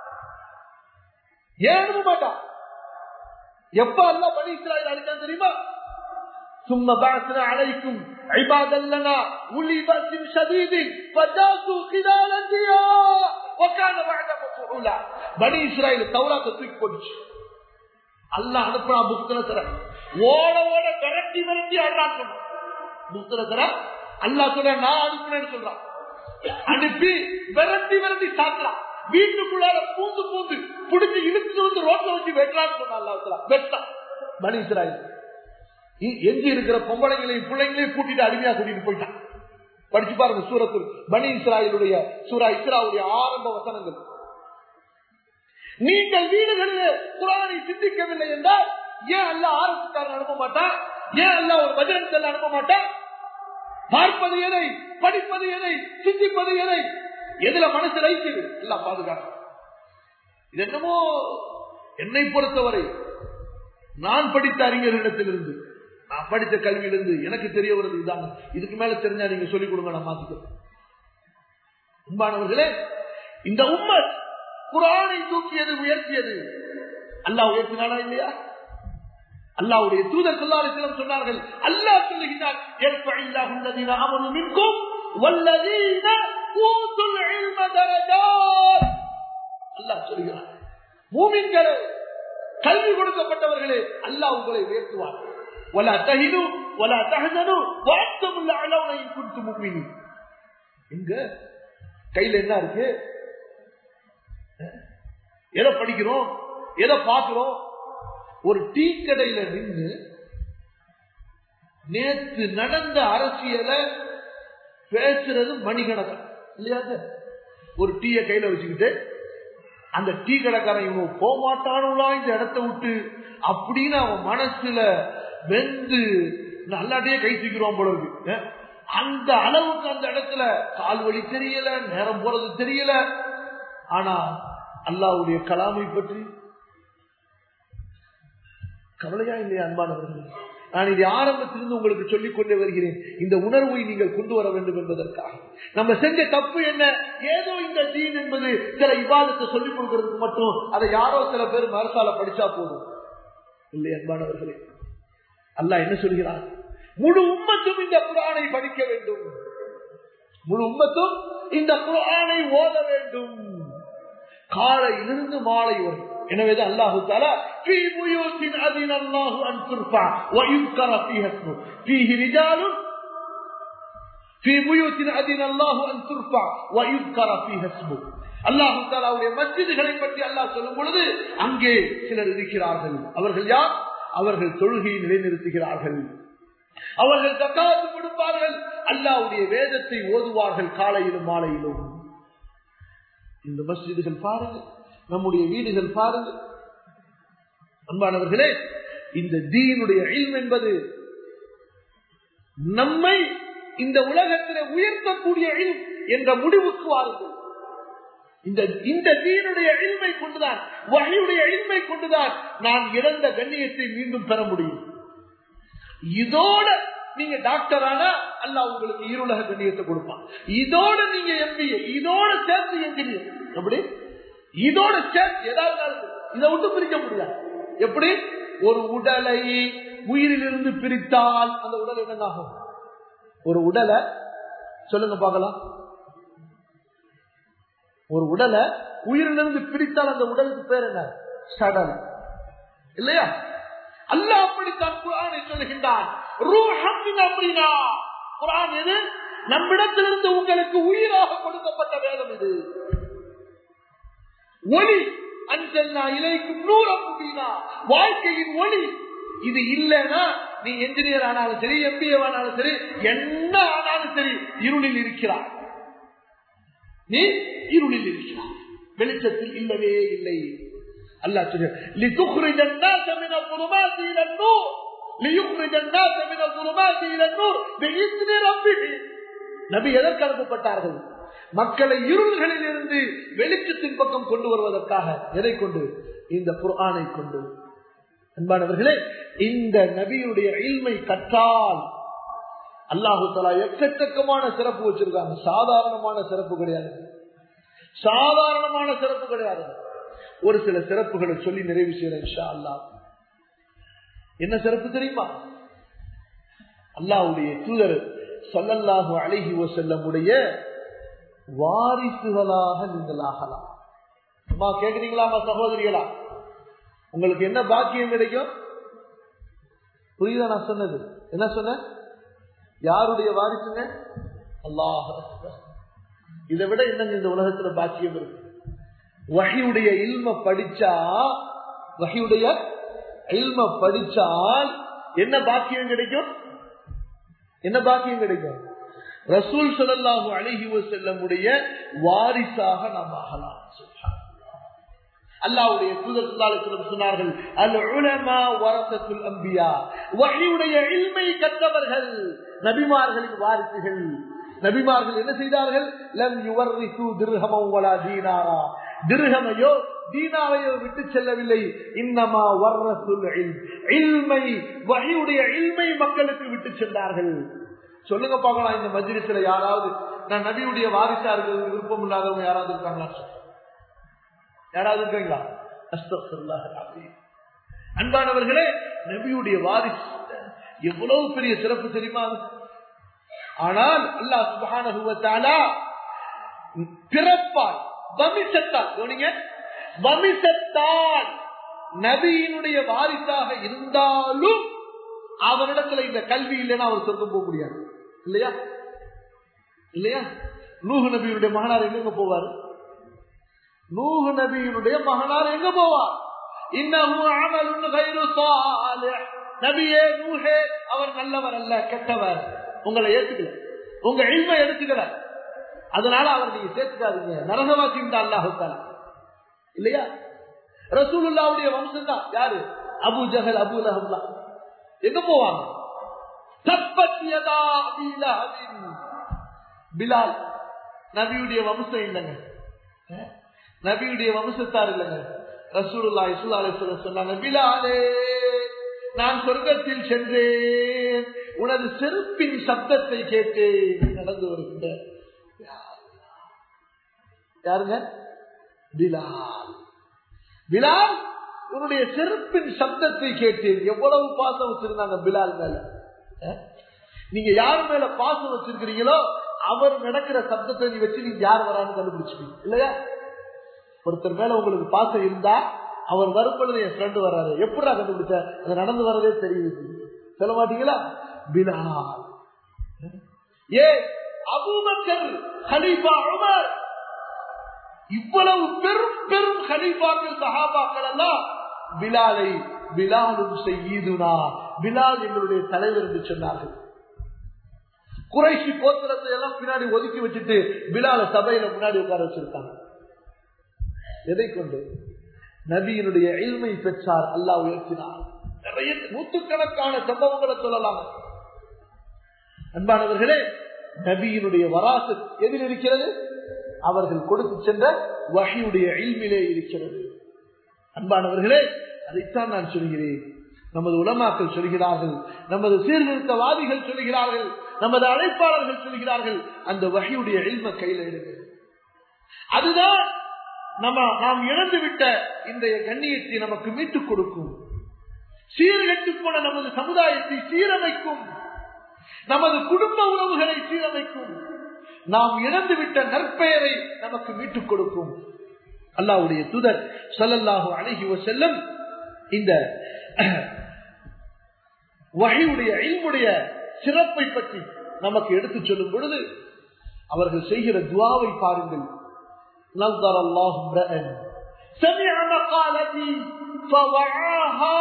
ஏன் அனுப்ப மாட்டான் எப்ப அல்லா பணி இஸ்ராயல் அடிச்சான் தெரியுமா ثم بعثنا عليكم عبادا لنا اولي باس شديد فجاسوا خلال الديار وكان بعد مفعولا பனி இஸ்ராயல் தௌராத்தை தூக்கி போட்டுச்சு அல்லாஹ் அனுப்புறா புத்தன தர ஓட ஓட விரட்டி விரட்டி ஆடுறான் புத்தன தர அல்லாஹ் சொல்ற நான் அனுப்புறேன்னு சொல்றான் அனுப்பி விரட்டி விரட்டி சாத்துறான் வீட்டுக்குள்ளார பூந்து பூந்து புடிச்சு இழுத்து வந்து ரோட்ல வச்சு வெட்டுறான்னு சொன்னா அல்லாஹ் வெட்டான் பனி இஸ்ராயல் எஞ்சி இருக்கிற பொம்பளைங்களையும் பிள்ளைங்களையும் கூட்டிட்டு அடிமையா கூட்டிட்டு போயிட்டான் படிச்சு பாருங்க சூரத்தில் பனி இஸ்ராயலுடைய சூரா இஸ்ராவுடைய ஆரம்ப வசனங்கள் நீங்கள் வீடுகளிலே குரானை சிந்திக்கவில்லை என்றால் ஏன் அல்ல ஆரம்பக்காரன் அனுப்ப மாட்டான் ஏன் அல்ல ஒரு பஜரன் செல்ல அனுப்ப மாட்டான் பார்ப்பது எதை படிப்பது எதை சிந்திப்பது எதை எதுல மனசு ரைக்குது எல்லாம் பாதுகாக்க இது என்னமோ என்னை பொறுத்தவரை நான் படித்த அறிஞர்களிடத்திலிருந்து நான் படித்த கல்வியிலிருந்து எனக்கு தெரிய வருது இதாங்க இதுக்கு மேல தெரிஞ்சா நீங்க சொல்லிக் கொடுங்க நான் மாத்திக்கிறேன் அன்பானவர்களே இந்த உம்மத் குரானை தூக்கியது உயர்த்தியது அல்லாஹ் உயர்த்தினானா இல்லையா அல்லாவுடைய தூதர் சொல்லாரிசிலம் சொன்னார்கள் அல்லாஹ் சொல்லுகிறார் ஏற்பழில்லாஹ் உள்ளதீன அமனு மின்கும் வல்லதீன ஊத்துல் இல்ம தரஜாத் அல்லாஹ் சொல்கிறார் மூமின்களே கல்வி கொடுக்கப்பட்டவர்களே அல்லாஹ் உங்களை உயர்த்துவார் ولا تهنوا ولا تحزنوا وانتم الاعلون ان كنتم مؤمنين எங்க கையில என்ன இருக்கு எதை படிக்கிறோம் எதை பார்க்கிறோம் ஒரு டீ கடையில நின்று நேத்து நடந்த அரசியலை பேசுறது மணிகணக்கன் இல்லையா ஒரு டீய கையில வச்சுக்கிட்டு அந்த டீ கடைக்காரன் இவங்க போக மாட்டானுங்களா இந்த இடத்த விட்டு அப்படின்னு அவன் மனசுல வெந்து நல்லாட்டே கை தூக்கிறோம் போல இருக்கு அந்த அளவுக்கு அந்த இடத்துல கால் வலி தெரியல நேரம் போறது தெரியல ஆனா அல்லாவுடைய கலாமை பற்றி கவலையா இல்லையா அன்பானவர்கள் நான் இது ஆரம்பத்திலிருந்து உங்களுக்கு சொல்லிக் கொண்டே வருகிறேன் இந்த உணர்வை நீங்கள் கொண்டு வர வேண்டும் என்பதற்காக நம்ம செஞ்ச தப்பு என்ன ஏதோ இந்த தீன் என்பது சில விவாதத்தை சொல்லிக் கொடுக்கறதுக்கு மட்டும் அதை யாரோ சில பேர் மரசால படிச்சா போதும் இல்லை அன்பானவர்களே அல்லாஹ் என்ன சொல்கிறார் முழு உம்மத்தும் இந்த குரானை படிக்க வேண்டும் முழு உம்மத்தும் இந்த குரானை ஓத வேண்டும் காலையிலிருந்து மாலை வரை எனவேதான் அல்லாஹு தாலா في بيوت أذن الله أن ترفع ويذكر فيها اسمه فيه رجال في بيوت أذن الله أن ترفع ويذكر فيها اسمه அல்லாஹு தாலாவுடைய மஸ்ஜிதுகளை பற்றி அல்லாஹ் சொல்லும் பொழுது அங்கே சிலர் இருக்கிறார்கள் அவர்கள் யார் அவர்கள் தொழுகையை நிலைநிறுத்துகிறார்கள் அவர்கள் தக்காத்து கொடுப்பார்கள் அல்லாவுடைய வேதத்தை ஓதுவார்கள் காலையிலும் மாலையிலும் இந்த மஸ்ஜிதுகள் பாருங்கள் நம்முடைய வீடுகள் பாருங்கள் அன்பானவர்களே இந்த தீனுடைய இல்ம் என்பது நம்மை இந்த உலகத்தில் உயர்த்தக்கூடிய இல்ம் என்ற முடிவுக்கு வாருங்கள் இந்த இந்த தீனுடைய இல்மை கொண்டுதான் வகையுடைய இல்மை கொண்டுதான் நான் இழந்த கண்ணியத்தை மீண்டும் பெற முடியும் இதோட நீங்க டாக்டர் ஆனா அல்ல உங்களுக்கு ஈருலக கண்ணியத்தை கொடுப்பான் இதோட நீங்க எம்பிஏ இதோட சேர்த்து என்ஜினியர் எப்படி இதோட சேர்த்து ஏதாவது இதை விட்டு பிரிக்க முடியாது எப்படி ஒரு உடலை உயிரிலிருந்து பிரித்தால் அந்த உடல் என்னங்காகும் ஒரு உடலை சொல்லுங்க பார்க்கலாம் ஒரு உடலை உயிரிலிருந்து பிரித்தால் அந்த உடலுக்கு பேர் என்ன சடல் இல்லையா அல்ல அப்படித்தான் குரானை சொல்லுகின்றான் குரான் எது நம்மிடத்திலிருந்து உங்களுக்கு உயிராக கொடுக்கப்பட்ட வேதம் இது ஒளி அஞ்சல்லா இலைக்கும் நூறம் முடியினா வாழ்க்கையின் ஒளி இது இல்லைன்னா நீ என்ஜினியர் ஆனாலும் சரி எம்பிஏ ஆனாலும் சரி என்ன ஆனாலும் சரி இருளில் இருக்கிறார் நீ இருளில் இருக்கிறார் வெளிச்சத்தில் இல்லவே இல்லை அல்லா لتخرج الناس من الظلمات الى النور ليخرج الناس من الظلمات الى النور باذن ربهم நபி எதற்கு அனுப்பப்பட்டார்கள் மக்களை இருள்களில் இருந்து வெளிச்சத்தின் பக்கம் கொண்டு வருவதற்காக எதை கொண்டு இந்த குர்ஆனை கொண்டு அன்பானவர்களே இந்த நபியுடைய இல்மை கற்றால் அல்லாஹு தலா எக்கச்சக்கமான சிறப்பு வச்சிருக்காங்க சாதாரணமான சிறப்பு கிடையாது சாதாரணமான சிறப்பு கிடையாது ஒரு சில சிறப்புகளை சொல்லி நிறைவு செய்யறேன் அல்லா என்ன சிறப்பு தெரியுமா அல்லாவுடைய தூதர் சொல்லல்லாஹு அழகி செல்லமுடைய வாரிசுகளாக நீங்கள் ஆகலாம் அம்மா கேக்குறீங்களாமா சகோதரிகளா உங்களுக்கு என்ன பாக்கியம் கிடைக்கும் புரியுதா நான் சொன்னது என்ன சொன்ன யாருடைய வாரிசுங்க அல்லாஹ் இதை விட என்னங்க இந்த உலகத்துல பாக்கியம் இருக்கு வகையுடைய இல்ம படிச்சா வகையுடைய இல்ம படிச்சால் என்ன பாக்கியம் கிடைக்கும் என்ன பாக்கியம் கிடைக்கும் ரசூல் சொல்லல்லாஹு அழகி செல்லமுடைய வாரிசாக நாம் ஆகலாம் அல்லாவுடைய தூதர் சுல்லாலிஸ்லம் சொன்னார்கள் அல் உலமா வரசத்துல் அம்பியா வகையுடைய இல்மை கற்றவர்கள் நபிமார்களின் வாரிசுகள் நபிமார்கள் என்ன செய்தார்கள் லம் யுவர்ரிசு திருஹமம் வலா தீனாரா திருஹமையோ தீனாவையோ விட்டு செல்லவில்லை இன்னமா வர்ரசுல் இல்மை வகையுடைய இல்மை மக்களுக்கு விட்டு சென்றார்கள் சொல்லுங்க பார்க்கலாம் இந்த மஜ்லிஸ்ல யாராவது நான் நபியுடைய வாரிசா இருக்கிறது விருப்பம் இல்லாதவங்க யாராவது இருக்காங்களா யாராவது இருக்கீங்களா அன்பானவர்களே நபியுடைய வாரிசு எவ்வளவு பெரிய சிறப்பு தெரியுமா ஆனால் அல்லாஹ் சுபஹானஹுவத்தால பிறப்பால் வமிசத்தால் கவனிங்க வமிசத்தால் நபியினுடைய வாரிசாக இருந்தாலும் அவரிடத்துல இந்த கல்வி இல்லைன்னா அவர் சொர்க்கம் போக முடியாது இல்லையா இல்லையா நூகு நபியினுடைய மகனார் எங்க போவார் நூகு நபியினுடைய மகனார் எங்க போவார் நபியே நூஹே அவர் நல்லவர் அல்ல கெட்டவர் உங்களை ஏத்துக்கல உங்க இல்மை எடுத்துக்கல அதனால அவர் நீங்க சேர்த்துக்காதீங்க நரகவாசி இந்த அல்லாஹால இல்லையா ரசூலுல்லாவுடைய வம்சம் தான் யாரு அபு ஜஹல் அபு லஹம்லா எங்க போவாங்க பிலால் நபியுடைய வம்சம் இல்லைங்க நபியுடைய வம்சத்தார் இல்லைங்க ரசூலுல்லா இசுல்லா அலிஸ்வல சொன்னாங்க பிலாலே நான் சொர்க்கத்தில் சென்றேன் உனது செருப்பின் சப்தத்தை கேட்டேன் நடந்து வருகின்ற யாருங்க பிலால் பிலால் உன்னுடைய செருப்பின் சப்தத்தை கேட்டேன் எவ்வளவு பாசம் வச்சிருந்தாங்க பிலால் மேல நீங்க யார் மேல பாசம் வச்சிருக்கிறீங்களோ அவர் நடக்கிற சப்தத்தை நீ வச்சு நீங்க யார் வரான்னு கண்டுபிடிச்சிருக்கீங்க இல்லையா ஒருத்தர் மேல உங்களுக்கு பாசம் இருந்தா அவர் வரும்பொழுது என் ஃப்ரெண்டு வர்றாரு எப்படா கண்டுபிடிச்ச அது நடந்து வரதே தெரியுது சொல்ல மாட்டீங்களா பிலால் ஏ அபூபக்கர் ஹலீஃபா உமர் இவ்வளவு பெரும் பெரும் ஹலீஃபாக்கள் சஹாபாக்கள் எல்லாம் பிலாலை பிலாலும் செய்யுதுனா பிலால் எங்களுடைய தலைவர் என்று சொன்னார்கள் குறைசி கோத்திரத்தை எல்லாம் பின்னாடி ஒதுக்கி வச்சுட்டு பிலால சபையில முன்னாடி உட்கார வச்சிருக்காங்க எதை கொண்டு நபியினுடைய எல்மை பெற்றார் அல்லாஹ் உயர்த்தினார் நிறைய நூற்றுக்கணக்கான சம்பவங்களை சொல்லலாம் அன்பானவர்களே நபியினுடைய வராசு எதில் இருக்கிறது அவர்கள் கொடுத்து சென்ற வகையுடைய இல்மிலே இருக்கிறது அன்பானவர்களே அதைத்தான் நான் சொல்கிறேன் நமது உலமாக்கள் சொல்கிறார்கள் நமது சீர்திருத்தவாதிகள் சொல்கிறார்கள் நமது அழைப்பாளர்கள் சொல்கிறார்கள் அந்த வகையுடைய இல்ம கையில் எடுங்க அதுதான் நம்ம நாம் இழந்துவிட்ட இன்றைய கண்ணியத்தை நமக்கு மீட்டுக் கொடுக்கும் சீர்கெட்டு போன நமது சமுதாயத்தை சீரமைக்கும் நமது குடும்ப உறவுகளை சீரமைக்கும் நாம் இழந்துவிட்ட நற்பெயரை நமக்கு மீட்டுக் கொடுக்கும் அல்லாவுடைய துதர் சல்லல்லாஹு அழகி செல்லும் இந்த வகையுடைய இல்முடைய சிறப்பை பற்றி நமக்கு எடுத்து சொல்லும் பொழுது அவர்கள் செய்கிற துவாவை பாருங்கள் نظر الله امرأ سمع مقالتي فوعاها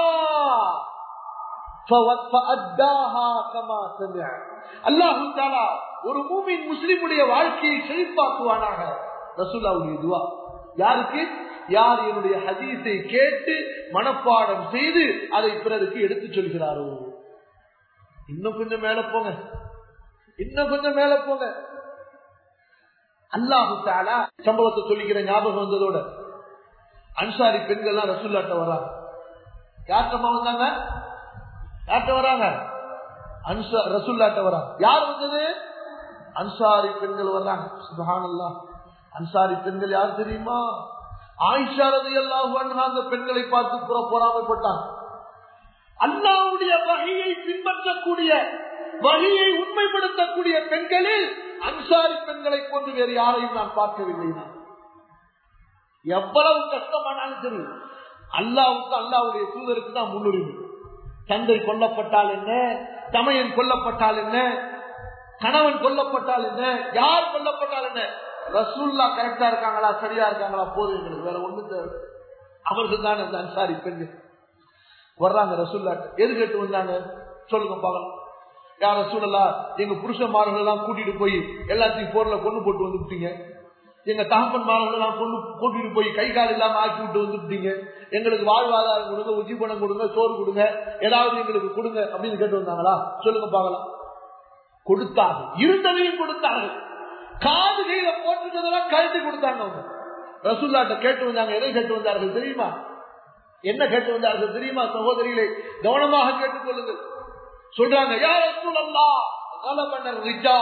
فأداها كما سمع الله تعالى ஒரு மூமின் முஸ்லிமுடைய வாழ்க்கையை செழிப்பாக்குவானாக ரசூல்லாவுடைய துவா யாருக்கு யார் என்னுடைய ஹதீஸை கேட்டு மனப்பாடம் செய்து அதை பிறருக்கு எடுத்துச் சொல்கிறாரோ இன்னும் கொஞ்சம் மேல போங்க இன்னும் கொஞ்சம் மேல போங்க அல்லாஹு தாலா சம்பவத்தை சொல்லிக்கிற ஞாபகம் வந்ததோட அன்சாரி பெண்கள்லாம் ரசூல்லாட்ட வராங்க யார்கிட்டமா வந்தாங்க யார்கிட்ட வராங்க அன்சா ரசூல்லாட்ட வராங்க யார் வந்தது அன்சாரி பெண்கள் வர்றாங்க சுபஹானல்லா அன்சாரி பெண்கள் யார் தெரியுமா ஆயிஷா ரதி அல்லாஹு அந்த பெண்களை பார்த்து புற பொறாமைப்பட்டாங்க அல்லாவுடைய வகையை பின்பற்றக்கூடிய வகையை உண்மைப்படுத்தக்கூடிய பெண்களில் அன்சாரி பெண்களை கொண்டு வேறு யாரையும் நான் பார்க்கவில்லை எவ்வளவு கஷ்டமானாலும் சரி அல்லாவுக்கு அல்லாவுடைய தூதருக்கு தான் முன்னுரிமை தந்தை கொல்லப்பட்டால் என்ன தமையன் கொல்லப்பட்டால் என்ன கணவன் கொல்லப்பட்டால் என்ன யார் கொல்லப்பட்டால் என்ன ரசூல்லா கரெக்டா இருக்காங்களா சரியா இருக்காங்களா போதும் எங்களுக்கு வேற ஒண்ணு தேவை அவர்கள் தான் அந்த அன்சாரி பெண்கள் வர்றாங்க ரசூல்லா எது கேட்டு வந்தாங்க சொல்லுங்க பாக்கலாம் யார சூழலா எங்க புருஷன்மார்கள் எல்லாம் கூட்டிட்டு போய் எல்லாத்தையும் போர்ல கொண்டு போட்டு வந்துட்டீங்க எங்க தகப்பன்மாரெல்லாம் கொண்டு கூட்டிட்டு போய் கை கால் இல்லாம ஆக்கி விட்டு வந்துட்டீங்க எங்களுக்கு வாழ்வாதாரம் கொடுங்க உச்சி பணம் கொடுங்க சோறு கொடுங்க ஏதாவது எங்களுக்கு கொடுங்க அப்படின்னு கேட்டு வந்தாங்களா சொல்லுங்க பார்க்கலாம் கொடுத்தார்கள் இருந்ததையும் கொடுத்தார்கள் காது கையில போட்டுட்டதெல்லாம் கழட்டி கொடுத்தாங்க அவங்க ரசூல்லாட்ட கேட்டு வந்தாங்க எதை கேட்டு வந்தார்கள் தெரியுமா என்ன கேட்டு வந்தார்கள் தெரியுமா சகோதரிகளை கவனமாக கேட்டுக் கொள்ளுங்கள் சொல்றாங்க யார் ரசூல் அல்லா ரிஜா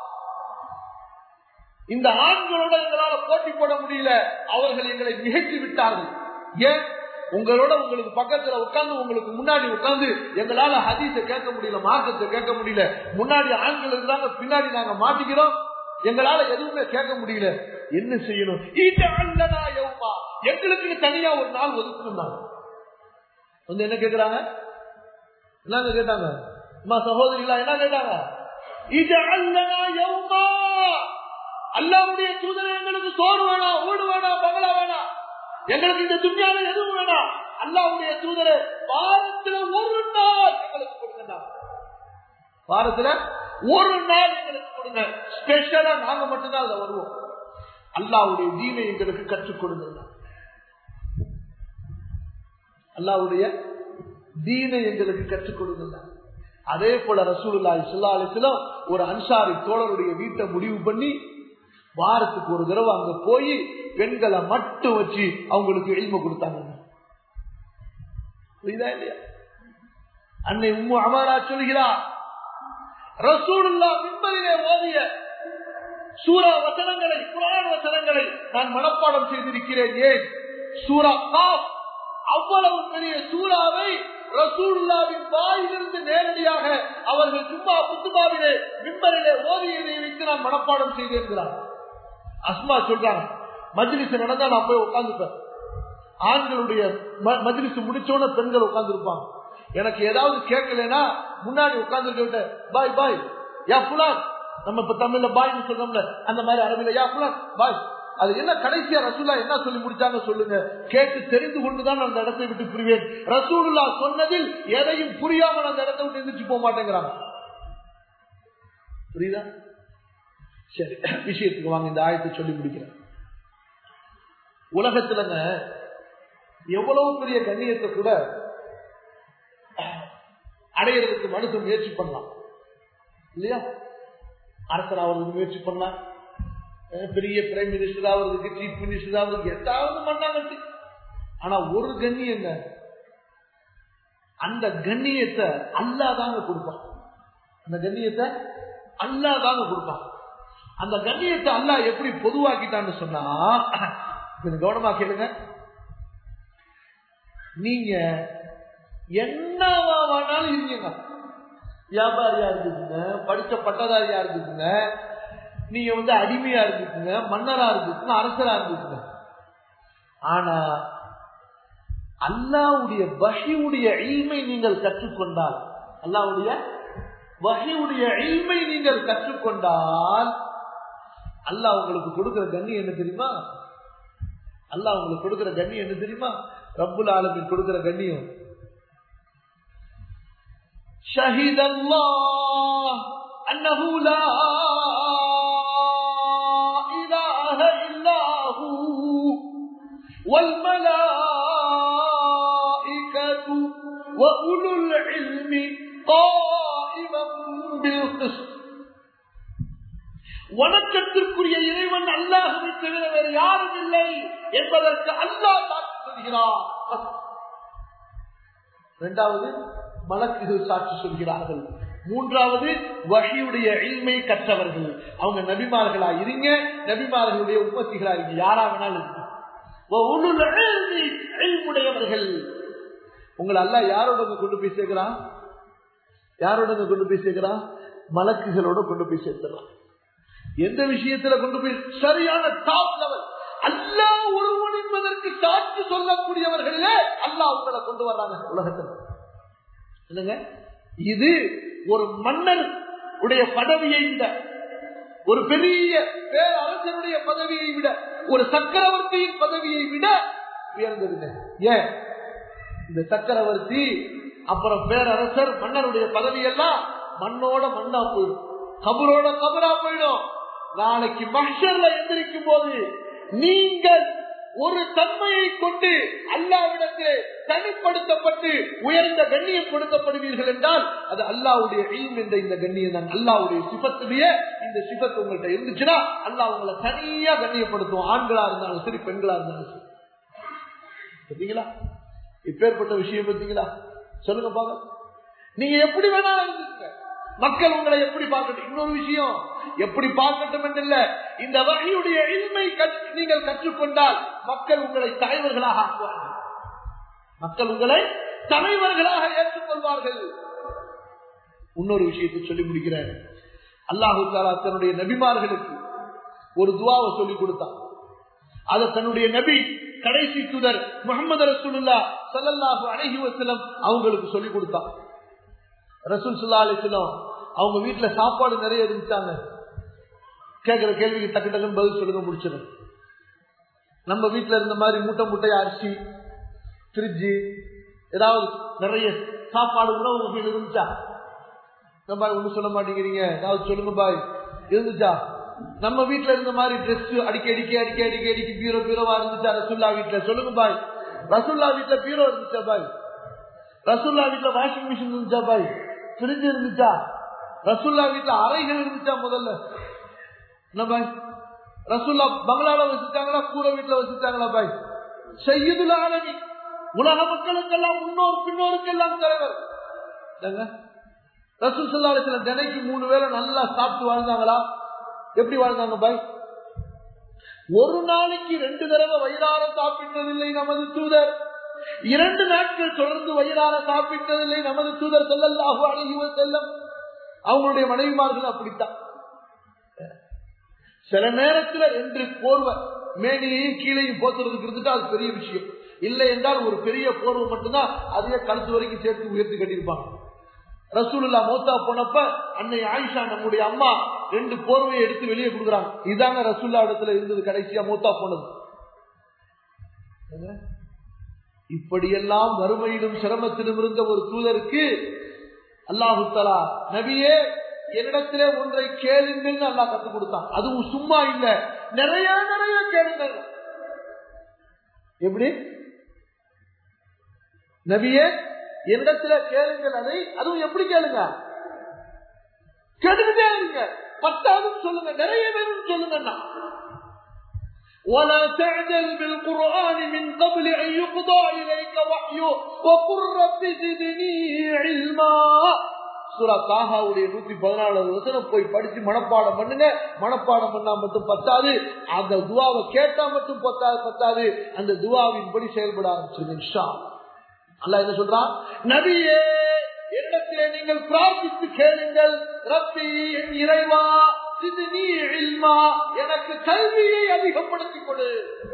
இந்த ஆண்களோட எங்களால போட்டி போட முடியல அவர்கள் எங்களை நிகழ்த்தி விட்டார்கள் ஏன் உங்களோட உங்களுக்கு பக்கத்துல உட்கார்ந்து உங்களுக்கு முன்னாடி உட்கார்ந்து எங்களால ஹதீஸ கேட்க முடியல மார்க்கத்தை கேட்க முடியல முன்னாடி ஆண்கள் இருந்தாங்க பின்னாடி நாங்க மாட்டிக்கிறோம் எங்களால எதுவுமே கேட்க முடியல என்ன செய்யணும் எங்களுக்கு தனியா ஒரு நாள் ஒதுக்கணும் வந்து என்ன கேக்குறாங்க என்னங்க கேட்டாங்க அம்மா சகோதரிகளா என்ன கேட்டாங்க இது அல்லனா யௌமா அல்லாவுடைய தூதரை எங்களுக்கு சோறு வேணாம் வீடு வேணாம் பங்களா வேணாம் எங்களுக்கு இந்த துணியால எதுவும் வேணாம் அல்லாவுடைய தூதரை வாரத்துல ஒரு நாள் எங்களுக்கு கொடுங்க வாரத்துல ஒரு நாள் எங்களுக்கு கொடுங்க ஸ்பெஷலா நாங்க மட்டும்தான் அதுல வருவோம் அல்லாவுடைய தீனை எங்களுக்கு கற்றுக் கொடுங்க அல்லாவுடைய தீனை எங்களுக்கு கற்றுக் கொடுங்க அதே போல ரசூலுல்லாஹி ஸல்லல்லாஹு ஒரு அன்சாரி தோழருடைய வீட்டை முடிவு பண்ணி வாரத்துக்கு ஒரு தடவை அங்க போய் பெண்களை மட்டும் வச்சு அவங்களுக்கு எளிமை கொடுத்தாங்க புரியுதா இல்லையா அன்னை உம்மு அமரா சொல்கிறார் ரசூலுல்லா மின்பரிலே ஓதிய சூரா வசனங்களை குரான் வசனங்களை நான் மனப்பாடம் செய்திருக்கிறேன் ஏன் சூரா காப் அவ்வளவு பெரிய சூறாவை ரசூல்லாவின் வாயிலிருந்து நேரடியாக அவர்கள் சும்மா புத்துமாவிலே மின்பரிலே ஓதியதை வைத்து நான் மனப்பாடம் செய்திருக்கிறார் அஸ்மா சொல்றாங்க மஜ்லிஸ் நடந்தா நான் போய் உட்காந்துப்பேன் ஆண்களுடைய மஜ்லிஸ் முடிச்சோட பெண்கள் உட்கார்ந்து இருப்பாங்க எனக்கு ஏதாவது கேட்கலன்னா முன்னாடி உட்கார்ந்து பாய் பாய் யா புலான் நம்ம இப்ப தமிழ்ல பாய்னு சொல்றோம்ல அந்த மாதிரி அரபில யா புலான் பாய் அது என்ன கடைசியா ரசூல்லா என்ன சொல்லி முடிச்சாங்க சொல்லுங்க கேட்டு தெரிந்து கொண்டுதான் அந்த இடத்தை விட்டு புரிவேன் ரசூலுல்லா சொன்னதில் எதையும் புரியாமல் அந்த இடத்தை விட்டு எந்திரிச்சு போக மாட்டேங்கிறாங்க புரியுதா சரி விஷயத்துக்கு வாங்க இந்த ஆயத்தை சொல்லி முடிக்கிறேன் உலகத்துலங்க எவ்வளவு பெரிய கண்ணியத்தை கூட அடையிறதுக்கு மனுஷன் முயற்சி பண்ணலாம் இல்லையா அரசர் ஆவறதுக்கு முயற்சி பண்ணலாம் பெரிய பிரைம் மினிஸ்டர் ஆவறதுக்கு சீஃப் மினிஸ்டர் ஆவறதுக்கு எதாவது பண்ணாங்க ஆனா ஒரு கண்ணியங்க அந்த கண்ணியத்தை அல்லாதாங்க கொடுப்பான் அந்த கண்ணியத்தை அல்லாதாங்க கொடுப்பான் அந்த கண்ணியத்தை அல்லா எப்படி பொதுவாக்கிட்டான்னு சொன்னா கொஞ்சம் கவனமா கேளுங்க நீங்க என்னவா வேணாலும் இருக்கீங்க வியாபாரியா இருந்துக்குங்க படிச்ச பட்டதாரியா இருந்துக்குங்க நீங்க வந்து அடிமையா இருந்துக்குங்க மன்னரா இருந்துக்குங்க அரசரா இருந்துக்குங்க ஆனா அல்லாவுடைய வகையுடைய இல்மை நீங்கள் கற்றுக்கொண்டால் அல்லாவுடைய வகையுடைய இல்மை நீங்கள் கற்றுக்கொண்டால் அல்லாஹ் உங்களுக்கு கொடுக்கிற கண்ணி என்ன தெரியுமா அல்லாஹ் உங்களுக்கு கொடுக்கிற கண்ணி என்ன தெரியுமா ரப்புல் ஆலமின் கொடுக்கிற கண்ணியம் شهد الله أنه لا إله إلا هو والملائكة وأولو العلم قائما بالقسط வணக்கத்திற்குரிய இறைவன் அல்லாஹுவை தவிர வேறு யாரும் இல்லை என்பதற்கு அல்லாஹ் சாட்சி சொல்கிறார் இரண்டாவது மலக்குகள் சாட்சி சொல்கிறார்கள் மூன்றாவது வகையுடைய இல்மை கற்றவர்கள் அவங்க நபிமார்களா இருங்க நபிமார்களுடைய உற்பத்திகளா இருங்க யாரா வேணாலும் உடையவர்கள் உங்களை அல்ல யாரோட கொண்டு போய் சேர்க்கிறான் யாரோட கொண்டு போய் சேர்க்கிறான் மலக்குகளோட கொண்டு போய் சேர்த்துறான் எந்த விஷயத்துல கொண்டு போய் சரியான டாப் லெவல் அல்லா ஒருவன் என்பதற்கு சாட்சி சொல்லக்கூடியவர்களே அல்லா உங்களை கொண்டு வர்றாங்க உலகத்தில் இல்லைங்க இது ஒரு மன்னர் உடைய பதவியை விட ஒரு பெரிய பேரரசனுடைய பதவியை விட ஒரு சக்கரவர்த்தியின் பதவியை விட உயர்ந்ததுங்க ஏன் இந்த சக்கரவர்த்தி அப்புறம் பேரரசர் மன்னருடைய பதவி எல்லாம் மண்ணோட மண்ணா போயிடும் கபரோட கபரா போயிடும் நாளைக்கு மஷர்ல எந்திரிக்கும் போது நீங்கள் ஒரு தன்மையை கொண்டு அல்லாவிடத்தில் தனிப்படுத்தப்பட்டு உயர்ந்த கண்ணியம் கொடுக்கப்படுவீர்கள் என்றால் அது அல்லாவுடைய இல்ம் என்ற இந்த கண்ணியம் தான் அல்லாவுடைய சிபத்துடைய இந்த சிபத்து உங்கள்கிட்ட இருந்துச்சுன்னா அல்லாஹ் உங்களை தனியா கண்ணியப்படுத்தும் ஆண்களா இருந்தாலும் சரி பெண்களா இருந்தாலும் சரி பார்த்தீங்களா இப்பேற்பட்ட விஷயம் பார்த்தீங்களா சொல்லுங்க பாக்க நீங்க எப்படி வேணாலும் இருந்துங்க மக்கள் உங்களை எப்படி பார்க்கட்டும் இன்னொரு விஷயம் எப்படி பார்க்கட்டும் என்று இல்ல இந்த வகையுடைய எளிமை நீங்கள் கற்றுக்கொண்டால் மக்கள் உங்களை தலைவர்களாக ஆக்குவார்கள் மக்கள் உங்களை தலைவர்களாக ஏற்றுக்கொள்வார்கள் இன்னொரு விஷயத்தை சொல்லி முடிக்கிறேன் அல்லாஹு தாலா தன்னுடைய நபிமார்களுக்கு ஒரு துவாவை சொல்லி கொடுத்தான் அதை தன்னுடைய நபி கடைசி தூதர் முகமது ரசூலுல்லா சல்லல்லாஹு அலைஹி வஸல்லம் அவங்களுக்கு சொல்லி கொடுத்தான் ரசூல் சுல்லா அலிஸ்லாம் அவங்க வீட்டுல சாப்பாடு நிறைய இருந்துச்சாங்க கேட்கிற கேள்விக்கு டக்கு டக்குன்னு பதில் சொல்லுங்க முடிச்சிடும் நம்ம வீட்டுல இருந்த மாதிரி மூட்டை மூட்டையா அரிசி ஃப்ரிட்ஜு ஏதாவது நிறைய சாப்பாடு உணவு வகைகள் இருந்துச்சா நம்ம ஒண்ணு சொல்ல மாட்டேங்கிறீங்க ஏதாவது சொல்லுங்க பாய் இருந்துச்சா நம்ம வீட்டுல இருந்த மாதிரி ட்ரெஸ் அடிக்க அடிக்க அடிக்க அடிக்க அடிக்க பீரோ பீரோவா இருந்துச்சா ரசுல்லா வீட்டுல சொல்லுங்க பாய் ரசுல்லா வீட்டுல பீரோ இருந்துச்சா பாய் ரசுல்லா வீட்டுல வாஷிங் மிஷின் இருந்துச்சா பாய் ஃப்ரிட்ஜ் இருந்துச்சா ரசுல்லா வீட்டுல அறைகள் இருந்துச்சா முதல்ல என்ன பாய் ரசுல்லா பங்களால வச்சுட்டாங்களா கூரை வீட்டுல வச்சுட்டாங்களா பாய் செய்யுதுல ஆலமி உலக மக்களுக்கெல்லாம் முன்னோர் பின்னோருக்கெல்லாம் தலைவர் ரசூல் சல்லாலத்துல தினைக்கு மூணு வேளை நல்லா சாப்பிட்டு வாழ்ந்தாங்களா எப்படி வாழ்ந்தாங்க பாய் ஒரு நாளைக்கு ரெண்டு தடவை வயிறார சாப்பிட்டதில்லை நமது தூதர் இரண்டு நாட்கள் தொடர்ந்து வயிறார சாப்பிட்டதில்லை நமது தூதர் செல்லல்லாஹு அழகி செல்லம் அவங்களுடைய மனைவிமார்கள் அப்படித்தான் சில நேரத்தில் ரெண்டு போர்வை மேனியையும் கீழையும் போத்துறதுக்கு இருந்துட்டு அது பெரிய விஷயம் இல்லை என்றால் ஒரு பெரிய போர்வை மட்டும்தான் அதையே கழுத்து வரைக்கும் சேர்த்து உயர்த்தி கட்டியிருப்பாங்க ரசூலுல்லா மௌத்தா போனப்ப அன்னை ஆயிஷா நம்முடைய அம்மா ரெண்டு போர்வையை எடுத்து வெளியே கொடுக்குறாங்க இதாங்க ரசூல்லா இடத்துல இருந்தது கடைசியா மூத்தா போனது இப்படியெல்லாம் வறுமையிலும் சிரமத்திலும் இருந்த ஒரு தூதருக்கு அல்லாஹு தலா நபியே என்னிடத்திலே ஒன்றை கேளுங்கள் அல்லா கத்துக் கொடுத்தான் அதுவும் சும்மா இல்ல நிறைய நிறைய கேளுங்கள் எப்படி நபியே என்னிடத்துல கேளுங்கள் அதை அதுவும் எப்படி கேளுங்க கேட்டுக்கிட்டே இருங்க பத்தாவது சொல்லுங்க நிறைய பேரும் சொல்லுங்க ولا تعجل بالقرآن من قبل أن يقضى إليك وحيه وقل رب زدني علما சூரா தாகாவுடைய நூத்தி பதினாலாவது வசனம் போய் படிச்சு மனப்பாடம் பண்ணுங்க மனப்பாடம் பண்ணா மட்டும் பத்தாது அந்த துவாவை கேட்டா மட்டும் பத்தாது பத்தாது அந்த துவாவின் படி செயல்பட ஆரம்பிச்சிருங்க அல்ல என்ன சொல்றான் நபியே என்னத்திலே நீங்கள் பிரார்த்தித்து கேளுங்கள் ரப்பி என் இறைவா இது நீ இல்மா எனக்கு கல்வியை அதிகப்படுத்திக் கொடு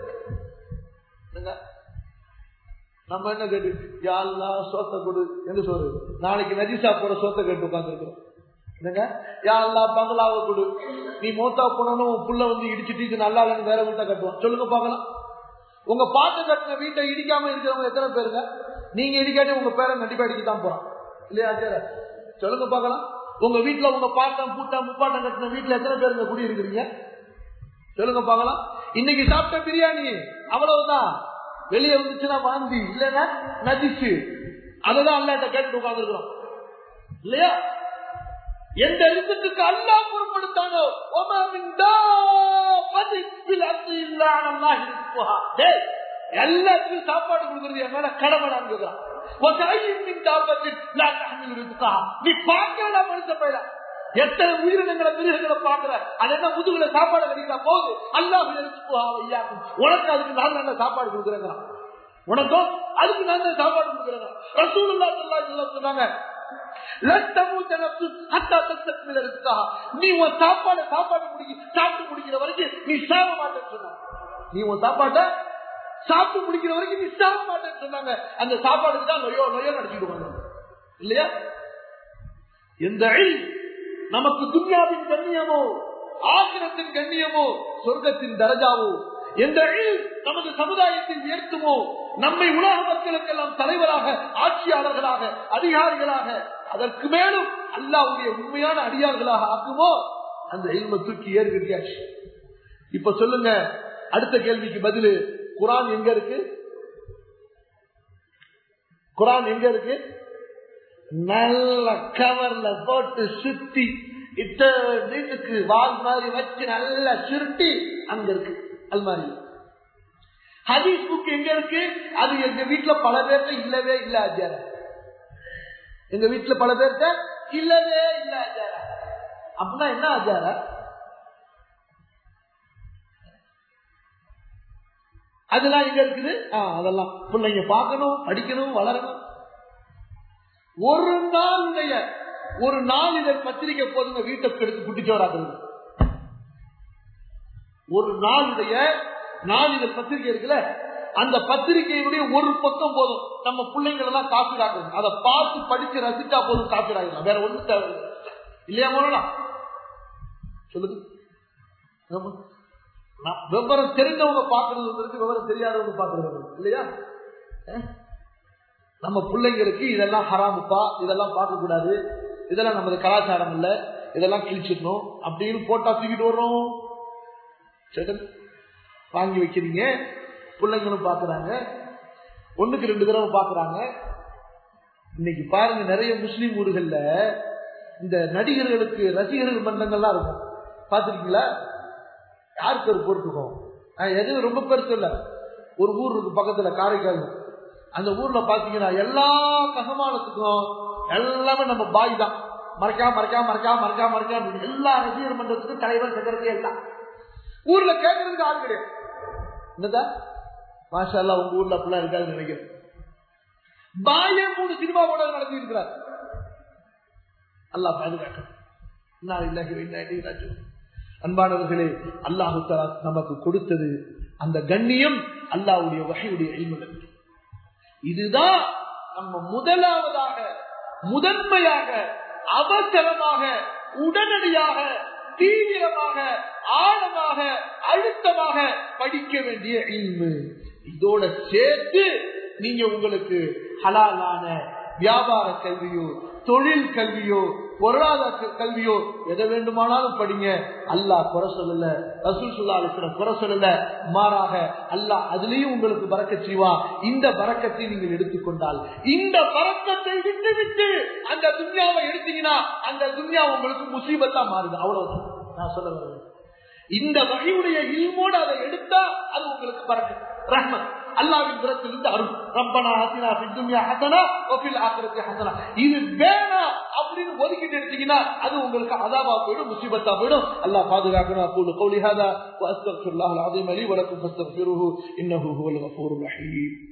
நம்ம என்ன கேட்டு யாழ்லா சோத்த கொடு என்று சொல்லு நாளைக்கு நஜிசா போற சோத்த கேட்டு உட்காந்துருக்கிறோம் என்னங்க யாழ்லா பங்களாவை கொடு நீ மூத்தா போனோம் உன் புள்ள வந்து இடிச்சுட்டு இது நல்லா இல்லைன்னு வேற வீட்டை கட்டுவான் சொல்லுங்க பாக்கலாம் உங்க பாட்டு கட்டின வீட்டை இடிக்காம இருக்கிறவங்க எத்தனை பேருங்க நீங்க இடிக்காட்டி உங்க பேரை கண்டிப்பா இடிக்கத்தான் போறான் இல்லையா சார் சொல்லுங்க பாக்கலாம் உங்க வீட்டுல உங்க பாட்டம் பூட்டம் முப்பாட்டம் கட்டின வீட்டுல எத்தனை பேருங்க குடி இருக்கிறீங்க சொல்லுங்க பாக்கலாம் இன்னைக்கு சாப்பிட்ட பிரியாணி அவ்வளவுதான் வெளியே வந்துச்சுன்னா வாந்தி இல்லைன்னா நதிச்சு அதுதான் அல்லாட்ட கேட்டு உட்காந்துருக்கிறோம் இல்லையா எந்த ரிசத்துக்கு அல்லா பொருட்படுத்தானோ எல்லாத்துக்கும் சாப்பாடு கொடுக்கறது என் மேல கடமை நான் கேட்கிறான் நீ பார்க்கல மனுஷ பயில எத்தனை உயிரினங்களை மிருகங்களை பாக்குற அது என்ன முதுகுல சாப்பாடு கிடைக்கிறா போகுது அல்லாஹ் உனக்கு அதுக்கு நான் நல்ல சாப்பாடு கொடுக்குறேங்க உனக்கும் அதுக்கு நான் தான் சாப்பாடு கொடுக்குறேங்க ரசூலுல்லா சொன்னாங்க நீ உன் சாப்பாடு சாப்பாடு முடிக்க சாப்பிட்டு முடிக்கிற வரைக்கும் நீ சாக மாட்டேன்னு சொன்ன நீ உன் சாப்பாட்டை சாப்பிட்டு முடிக்கிற வரைக்கும் நீ சாக மாட்டேன்னு சொன்னாங்க அந்த சாப்பாடுக்கு தான் நொயோ நொயோ நடிச்சுடுவாங்க இல்லையா எந்த நமக்கு துன்யாவின் கண்ணியமோ ஆசிரத்தின் கண்ணியமோ சொர்க்கத்தின் தரஜாவோ எந்த நமது சமுதாயத்தை உயர்த்துமோ நம்மை உலக மக்களுக்கெல்லாம் தலைவராக ஆட்சியாளர்களாக அதிகாரிகளாக அதற்கு மேலும் அல்லாவுடைய உண்மையான அடியார்களாக ஆக்குமோ அந்த இல்ம தூக்கி ஏறு கட்டியாச்சு இப்ப சொல்லுங்க அடுத்த கேள்விக்கு பதில் குரான் எங்க இருக்கு குரான் எங்க இருக்கு நல்ல கவர்ல போட்டு சுத்தி இத்த வீட்டுக்கு வால் மாதிரி வச்சு நல்லா சுருட்டி அங்க இருக்கு அல்மாரி ஹதீஸ் புக் எங்க இருக்கு அது எங்க வீட்டுல பல பேர்த்த இல்லவே இல்ல ஆச்சார எங்க வீட்டுல பல பேர்த்த இல்லவே இல்ல ஆச்சார அப்படின்னா என்ன ஆச்சார அதெல்லாம் எங்க இருக்குது ஆஹ் அதெல்லாம் பிள்ளைங்க பார்க்கணும் படிக்கணும் வளரணும் ஒரு நாளுடைய ஒரு நாளிதழ் பத்திரிகை போதுங்க வீட்டை எடுத்து குட்டிச்சோராக்குறது ஒரு நாளுடைய நாளிதழ் பத்திரிகை இருக்குல்ல அந்த பத்திரிகையினுடைய ஒரு பக்கம் போதும் நம்ம பிள்ளைங்களை எல்லாம் காப்பீடு ஆக்கணும் அதை பார்த்து படிச்சு ரசிச்சா போதும் காப்பீடு ஆகிடலாம் வேற ஒண்ணும் தேவை இல்லையா போனா சொல்லுங்க ஆமா. நான் விவரம் தெரிஞ்சவங்க பாக்குறது இருக்கு விவரம் தெரியாதவங்க பாக்குறது இருக்கு. இல்லையா அஹ்? நம்ம பிள்ளைங்களுக்கு இதெல்லாம் ஹராமுப்பா இதெல்லாம் பார்க்க கூடாது இதெல்லாம் நமது கலாச்சாரம் இல்ல இதெல்லாம் கிழிச்சிடணும் அப்படின்னு போட்டா தூக்கிட்டு வர்றோம் சரி வாங்கி வைக்கிறீங்க பிள்ளைங்களும் பாக்குறாங்க ஒண்ணுக்கு ரெண்டு தடவை பாக்குறாங்க இன்னைக்கு பாருங்க நிறைய முஸ்லீம் ஊர்கள்ல இந்த நடிகர்களுக்கு ரசிகர்கள் பந்தங்கள்லாம் இருக்கும் பாத்துருக்கீங்களா யாருக்கு ஒரு பொறுத்துக்கும் எதுவும் ரொம்ப பெருசு இல்ல ஒரு ஊர் இருக்கு பக்கத்துல காரைக்கால் அந்த ஊர்ல பாத்தீங்கன்னா எல்லா கசமானத்துக்கும் எல்லாமே நம்ம பாய் தான் மறைக்கா மறைக்கா மறைக்கா மறைக்கா மறைக்கா எல்லா ரசிகர் மன்றத்துக்கும் தலைவர் செக்ரட்டரி எல்லாம் ஊர்ல கேட்கறதுக்கு ஆள் கிடையாது என்னதா மாஷா அல்லா உங்க ஊர்ல அப்படிலாம் இருக்காதுன்னு நினைக்கிறேன் பாயே மூணு சினிமா கூட நடத்தி இருக்கிறார் அல்லாஹ் பாதுகாக்கணும் நான் இல்லை அன்பானவர்களே அல்லாஹு தலா நமக்கு கொடுத்தது அந்த கண்ணியம் அல்லாவுடைய வகையுடைய எல்முதல் இதுதான் நம்ம முதலாவதாக முதன்மையாக அவசரமாக உடனடியாக தீவிரமாக ஆழமாக அழுத்தமாக படிக்க வேண்டிய இல்மு இதோட சேர்த்து நீங்க உங்களுக்கு ஹலாலான வியாபார கல்வியோ தொழில் கல்வியோ பொருளாதார கல்வியோ எதை வேண்டுமானாலும் படிங்க அல்லாஹ் குறை சொல்லல ரசூல் சுல்லா அலிஸ்லம் குறை சொல்லல மாறாக அல்லாஹ் அதுலயும் உங்களுக்கு பறக்க செய்வா இந்த பறக்கத்தை நீங்கள் எடுத்துக்கொண்டால் இந்த பறக்கத்தை விட்டு விட்டு அந்த துன்யாவை எடுத்தீங்கன்னா அந்த துன்யா உங்களுக்கு முசீபத்தா மாறுது அவ்வளவுதான் நான் சொல்ல வரேன் இந்த வகையுடைய இல்மோடு அதை எடுத்தா அது உங்களுக்கு பறக்க ரஹ்மத் அல்லாவின் புறத்திலிருந்து அருள் ரப்பனா ஹசினா ஃபித்துன்யா ஹசனா வஃபில் ஆখিরাতি ஹசனா இது வேணாம் அப்படின்னு ஒதுக்கிட்டு எடுத்தீங்கன்னா அது உங்களுக்கு அதாபா போயிடும் முசீபத்தா போயிடும் அல்லாஹ் பாதுகாக்கணும் அகூலு கௌலி ஹாதா வஅஸ்தக்ஃபிருல்லாஹல் அஸீம் லி வலக்கும் ஃபஸ்தக்ஃபிருஹு இன்னஹு ஹுவல் கஃபூருர் ரஹீம்